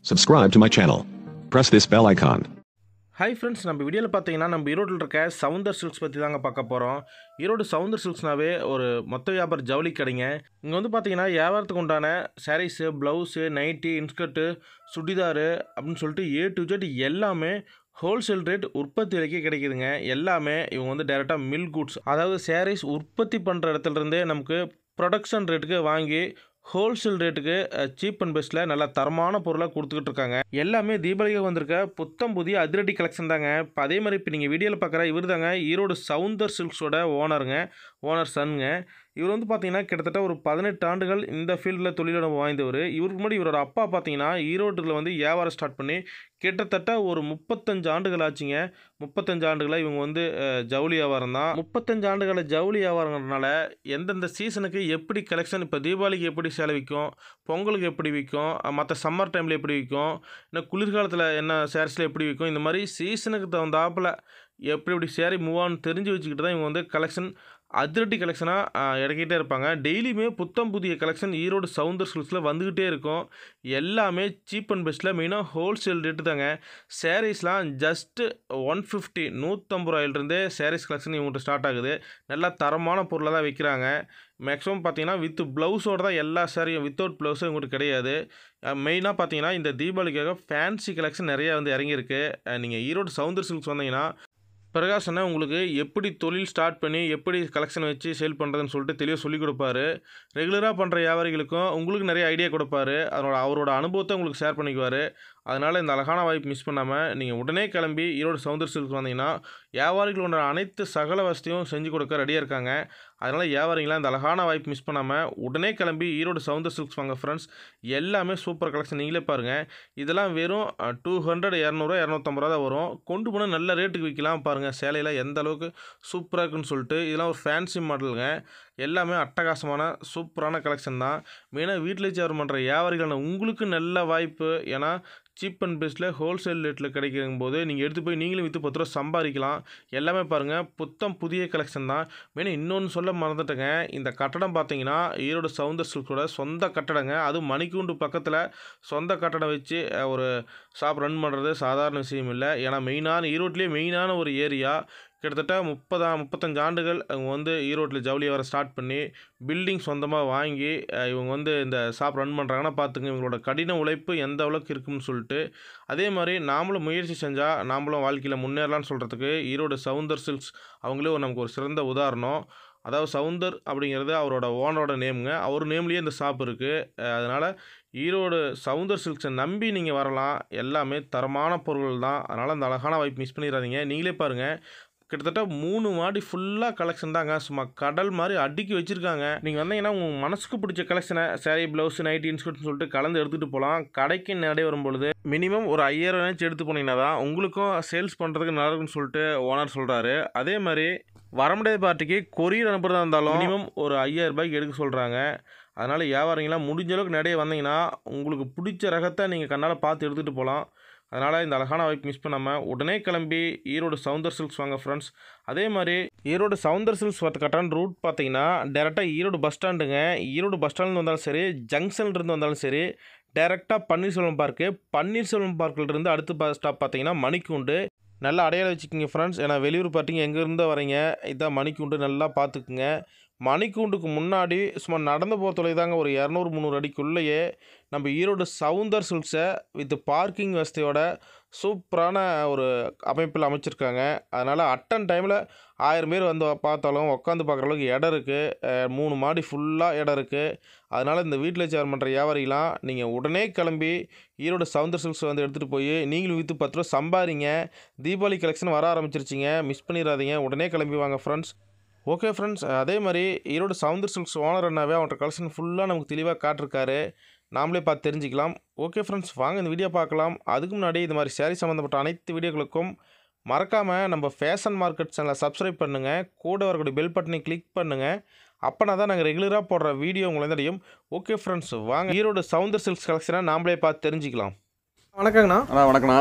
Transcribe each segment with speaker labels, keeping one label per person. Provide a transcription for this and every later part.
Speaker 1: Subscribe to my channel. Press this bell icon.
Speaker 2: Hi friends நம்ம வீடியோவில் பார்த்தீங்கன்னா நம்ம ஈரோட்டில் இருக்க சவுந்தர் சில்க்ஸ் பற்றி தாங்க பார்க்க போகிறோம் ஈரோடு சவுந்தர் சில்க்ஸ்னாவே ஒரு மொத்த வியாபார ஜவுளி கடைங்க இங்கே வந்து பார்த்தீங்கன்னா வியாபாரத்துக்கு உண்டான sarees blouse nighty inskirt churidar அப்படின்னு சொல்லிட்டு ஏ டு ஜெட் எல்லாமே ஹோல்சேல் ரேட் உற்பத்தி விலைக்கு கிடைக்குதுங்க எல்லாமே இவங்க வந்து டேரெக்டாக மில் குட்ஸ் அதாவது சாரீஸ் உற்பத்தி பண்ணுற இடத்துலருந்தே நமக்கு ப்ரொடக்ஷன் ரேட்டுக்கு வாங்கி ஹோல்சேல் ரேட்டுக்கு சீப் அண்ட் பெஸ்ட்டில் நல்ல தரமான பொருளாக கொடுத்துக்கிட்டு இருக்காங்க எல்லாமே தீபாவளிக்கு வந்திருக்க புத்தம் புதிய அதிரடி கலெக்ஷன் தாங்க இப்போ அதே மாதிரி இப்போ நீங்கள் வீடியோவில் பார்க்குற இவர் தாங்க ஈரோடு சவுந்தர் சில்க்ஸோட ஓனருங்க ஓனர் சன்னுங்க இவர் வந்து பார்த்தீங்கன்னா கிட்டத்தட்ட ஒரு பதினெட்டு ஆண்டுகள் இந்த ஃபீல்டில் தொழிலிடம் வாய்ந்தவர் இவருக்கு முன்னாடி இவரோட அப்பா பார்த்தீங்கன்னா ஈரோட்டில் வந்து வியாபாரம் ஸ்டார்ட் பண்ணி கிட்டத்தட்ட ஒரு முப்பத்தஞ்சு ஆண்டுகள் ஆச்சுங்க முப்பத்தஞ்சு ஆண்டுகளாக இவங்க வந்து அஹ், ஜவுளி வியாபாரம் தான் முப்பத்தஞ்சு ஆண்டுகள ஜவுளி வியாபாரங்கிறதுனால எந்தெந்த சீசனுக்கு எப்படி கலெக்ஷன் இப்போ தீபாவளிக்கு எப்படி சேலை விற்கும் பொங்கலுக்கு எப்படி விற்கும் மற்ற சம்மர் டைமில் எப்படி விற்கும் இன்னும் குளிர்காலத்தில் என்ன சேரீஸில் எப்படி விற்கும் இந்த மாதிரி சீசனுக்கு தகுந்தாப்பில் எப்படி எப்படி சேரீ மூவ் ஆகும் தெரிஞ்சு வச்சுக்கிட்டு தான் இவங்க வந்து கலெக்ஷன் அதிரடி கலெக்ஷனாக இறக்கிட்டே இருப்பாங்க டெய்லியுமே புத்தம் புதிய கலெக்ஷன் ஈரோடு சவுந்தர் சில்க்ஸில் வந்துக்கிட்டே இருக்கும் எல்லாமே சீப் அண்ட் பெஸ்ட்டில் மெயினாக ஹோல்சேல் ரேட்டு தாங்க சாரீஸ்லாம் ஜஸ்ட்டு ஒன் ஃபிஃப்டி நூற்றம்பது ரூபாயிலிருந்தே சாரீஸ் கலெக்ஷன் இவங்கள்ட்ட ஸ்டார்ட் ஆகுது நல்லா தரமான பொருளை தான் விற்கிறாங்க மேக்ஸிமம் பார்த்தீங்கன்னா வித் ப்ளவுஸோட தான் எல்லா சாரியும் வித்தவுட் ப்ளவுஸும் இவங்கள்ட்ட கிடையாது மெயினாக பார்த்தீங்கன்னா இந்த தீபாவளிக்காக ஃபேன்சி கலெக்ஷன் நிறையா வந்து இறங்கியிருக்கு நீங்கள் ஈரோடு சவுந்தர் சில்க்ஸ் வந்தீங்கன்னா பிரகாஷ் அண்ணா உங்களுக்கு எப்படி தொழில் ஸ்டார்ட் பண்ணி எப்படி கலெக்ஷன் வச்சு சேல் பண்ணுறதுன்னு சொல்லிட்டு தெளிவாக சொல்லிக் கொடுப்பாரு ரெகுலராக பண்ணுற வியாபாரிகளுக்கும் உங்களுக்கு நிறைய ஐடியா கொடுப்பாரு அதனோட அவரோட அனுபவத்தை உங்களுக்கு ஷேர் பண்ணிக்குவார் அதனால் இந்த அழகான வாய்ப்பு மிஸ் பண்ணாமல் நீங்கள் உடனே கிளம்பி ஈரோடு சவுந்தர் சில்க் வந்தீங்கன்னா வியாபாரிகளோட அனைத்து சகல வசதியும் செஞ்சு கொடுக்க ரெடியாக இருக்காங்க அதனால் வியாபாரிங்களாம் இந்த அழகான வாய்ப்பு மிஸ் பண்ணாமல் உடனே கிளம்பி ஈரோடு சவுந்தர் சில்க்ஸ் வாங்க ஃப்ரெண்ட்ஸ் எல்லாமே சூப்பர் கலெக்ஷன் நீங்களே பாருங்கள் இதெல்லாம் வெறும் டூ ஹண்ட்ரட் இரநூறுவா இரநூத்தம்பது ரூபா தான் வரும் கொண்டு போனால் நல்ல ரேட்டுக்கு விற்கலாம் பாருங்கள் சேலையில் எந்த அளவுக்கு சூப்பராக இருக்குன்னு சொல்லிட்டு இதெல்லாம் ஒரு ஃபேன்சி மாடலுங்க எல்லாமே அட்டகாசமான சூப்பரான கலெக்ஷன் தான் மெயினாக வீட்டில் வியாபாரம் பண்ணுற வியாபாரிகளான உங்களுக்கு நல்ல வாய்ப்பு ஏன்னா சீப் அண்ட் பெஸ்ட்டில் ஹோல்சேல் ரேட்டில் கிடைக்கும் போது நீங்கள் எடுத்து போய் நீங்களும் விற்று பத்து ரூபா சம்பாதிக்கலாம் எல்லாமே பாருங்கள் புத்தம் புதிய கலெக்ஷன் தான் மெயினாக இன்னொன்று சொல்ல மறந்துட்டேங்க இந்த கட்டடம் பார்த்தீங்கன்னா ஈரோடு சவுந்தர் சில்கோட சொந்த கட்டடங்க அதுவும் மணிக்கூண்டு பக்கத்தில் சொந்த கட்டடம் வச்சு அஹ், ஒரு ஷாப் ரன் பண்ணுறது சாதாரண விஷயம் இல்லை ஏன்னா மெயினான ஈரோட்லேயே மெயினான ஒரு ஏரியா கிட்டத்தட்ட முப்பதா முப்பத்தஞ்சு ஆண்டுகள் அவங்க வந்து ஈரோட்டில் ஜவுளி வர ஸ்டார்ட் பண்ணி பில்டிங் சொந்தமாக வாங்கி அஹ், இவங்க வந்து இந்த ஷாப் ரன் பண்ணுறாங்கன்னா பார்த்துங்க இவங்களோட கடின உழைப்பு எந்த அளவுக்கு இருக்குன்னு சொல்லிட்டு அதே மாதிரி நாமளும் முயற்சி செஞ்சால் நாமளும் வாழ்க்கையில் முன்னேறலாம்னு சொல்கிறதுக்கு ஈரோடு சவுந்தர் சில்க்ஸ் அவங்களே ஒரு நமக்கு ஒரு சிறந்த உதாரணம் அதாவது சவுந்தர் அப்படிங்கிறது அவரோட ஓனரோட நேமுங்க அவர் நேம்லேயே இந்த ஷாப் இருக்குது அதனால் ஈரோடு சவுந்தர் சில்க்ஸை நம்பி நீங்கள் வரலாம் எல்லாமே தரமான பொருட்கள் தான் அதனால் அந்த அழகான வாய்ப்பு மிஸ் பண்ணிடாதீங்க நீங்களே பாருங்கள் கிட்டத்தட்ட மூணு மாடி ஃபுல்லாக கலெக்ஷன் தாங்க சும்மா கடல் மாதிரி அடுக்கி வச்சுருக்காங்க நீங்கள் வந்தீங்கன்னா உங்கள் மனசுக்கு பிடிச்ச கலெக்ஷனை saree ப்ளவுஸ் நைட்டி இன்ஸ்கர்ட்னு சொல்லிட்டு கலந்து எடுத்துகிட்டு போகலாம் கடைக்கு நடை வரும்பொழுது மினிமம் ஒரு ஐயாயிரம் ரூபாய்ச்சி எடுத்து போனீங்கன்னா தான் உங்களுக்கும் சேல்ஸ் பண்ணுறதுக்கு நல்லா இருக்குன்னு சொல்லிட்டு ஓனர் சொல்கிறாரு அதே மாதிரி வர முடியாத பார்ட்டிக்கு கொரியர் அனுப்புறதா இருந்தாலும் மினிமம் ஒரு ஐயாயிரம் ரூபாய்க்கு எடுக்க சொல்கிறாங்க அதனால் வியாபாரிங்களாம் முடிஞ்ச அளவுக்கு நிறைய வந்தீங்கன்னா உங்களுக்கு பிடிச்ச ரகத்தை நீங்கள் கண்ணால் பார்த்து எடுத்துகிட்டு போகலாம் அதனால் இந்த அழகான வாய்ப்பு மிஸ் பண்ணாமல் உடனே கிளம்பி ஈரோடு சவுந்தர் சில்க்ஸ் வாங்க ஃப்ரெண்ட்ஸ் அதே மாதிரி ஈரோடு சவுந்தர் சில்க்ஸ் வரத்து கட்டான ரூட் பார்த்தீங்கன்னா டேரெக்டாக ஈரோடு பஸ் ஸ்டாண்டுங்க ஈரோடு பஸ் ஸ்டாண்ட்லேருந்து வந்தாலும் சரி ஜங்ஷன்லேருந்து வந்தாலும் சரி டேரெக்டாக பன்னீர்செல்வம் பார்க்கு பன்னீர்செல்வம் பார்க்கிலிருந்து அடுத்த பஸ் ஸ்டாப் பார்த்தீங்கன்னா மணிக்கூண்டு நல்லா அடையாளம் வச்சுக்கிங்க ஃப்ரெண்ட்ஸ் ஏன்னா வெளியூர் பார்த்தீங்க எங்கேருந்து வரீங்க இதான் மணிக்கூண்டு நல்லா பார்த்துக்குங்க மணிக்கூண்டுக்கு முன்னாடி சும்மா நடந்து போகிற தொலை தாங்க ஒரு இரநூறு முந்நூறு அடிக்குள்ளேயே நம்ம ஈரோடு சவுந்தர் சில்க்ஸை வித் பார்க்கிங் வசதியோட சூப்பரான ஒரு அமைப்பில் அமைச்சிருக்காங்க அதனால் அட்டன் டைமில் ஆயிரம் பேர் வந்து பார்த்தாலும் உட்காந்து பார்க்குற அளவுக்கு இடம் இருக்குது மூணு மாடி ஃபுல்லாக இடம் இருக்குது அதனால் இந்த வீட்டில் சேர் பண்ணுற வியாபாரிலாம் நீங்கள் உடனே கிளம்பி ஈரோடு சவுந்தர் சில்க்ஸ் வந்து எடுத்துகிட்டு போய் நீங்களும் விற்று பத்து ரூபா சம்பாதிங்க தீபாவளி கலெக்ஷன் வர ஆரம்பிச்சிருச்சிங்க மிஸ் பண்ணிடாதீங்க உடனே கிளம்பி வாங்க ஃப்ரெண்ட்ஸ் ஓகே ஃப்ரெண்ட்ஸ் அதே மாதிரி ஈரோடு சவுந்தர் சில்க்ஸ் ஓனர் என்னாவே அவன்கிட்ட கலெக்ஷன் ஃபுல்லாக நமக்கு தெளிவாக காட்டிருக்காரு நாமளே பார்த்து தெரிஞ்சுக்கலாம் ஓகே ஃப்ரெண்ட்ஸ் வாங்க இந்த வீடியோ பார்க்கலாம் அதுக்கு முன்னாடி இது மாதிரி saree சம்மந்தப்பட்ட அனைத்து வீடியோக்களுக்கும் மறக்காமல் நம்ம ஃபேஷன் மார்க்கெட் சேனலை சப்ஸ்கிரைப் பண்ணுங்கள் கூட வரக்கூடிய பெல் பட்டனை கிளிக் பண்ணுங்கள் அப்போனா தான் நாங்கள் ரெகுலராக போடுற வீடியோ உங்களை வந்து அடையும் ஓகே ஃப்ரெண்ட்ஸ் வாங்க ஈரோடு சவுந்தர் சில்க்ஸ் கலெக்ஷனை நாமளே பார்த்து தெரிஞ்சுக்கலாம் வணக்கங்கண்ணா
Speaker 3: அண்ணா வணக்கண்ணா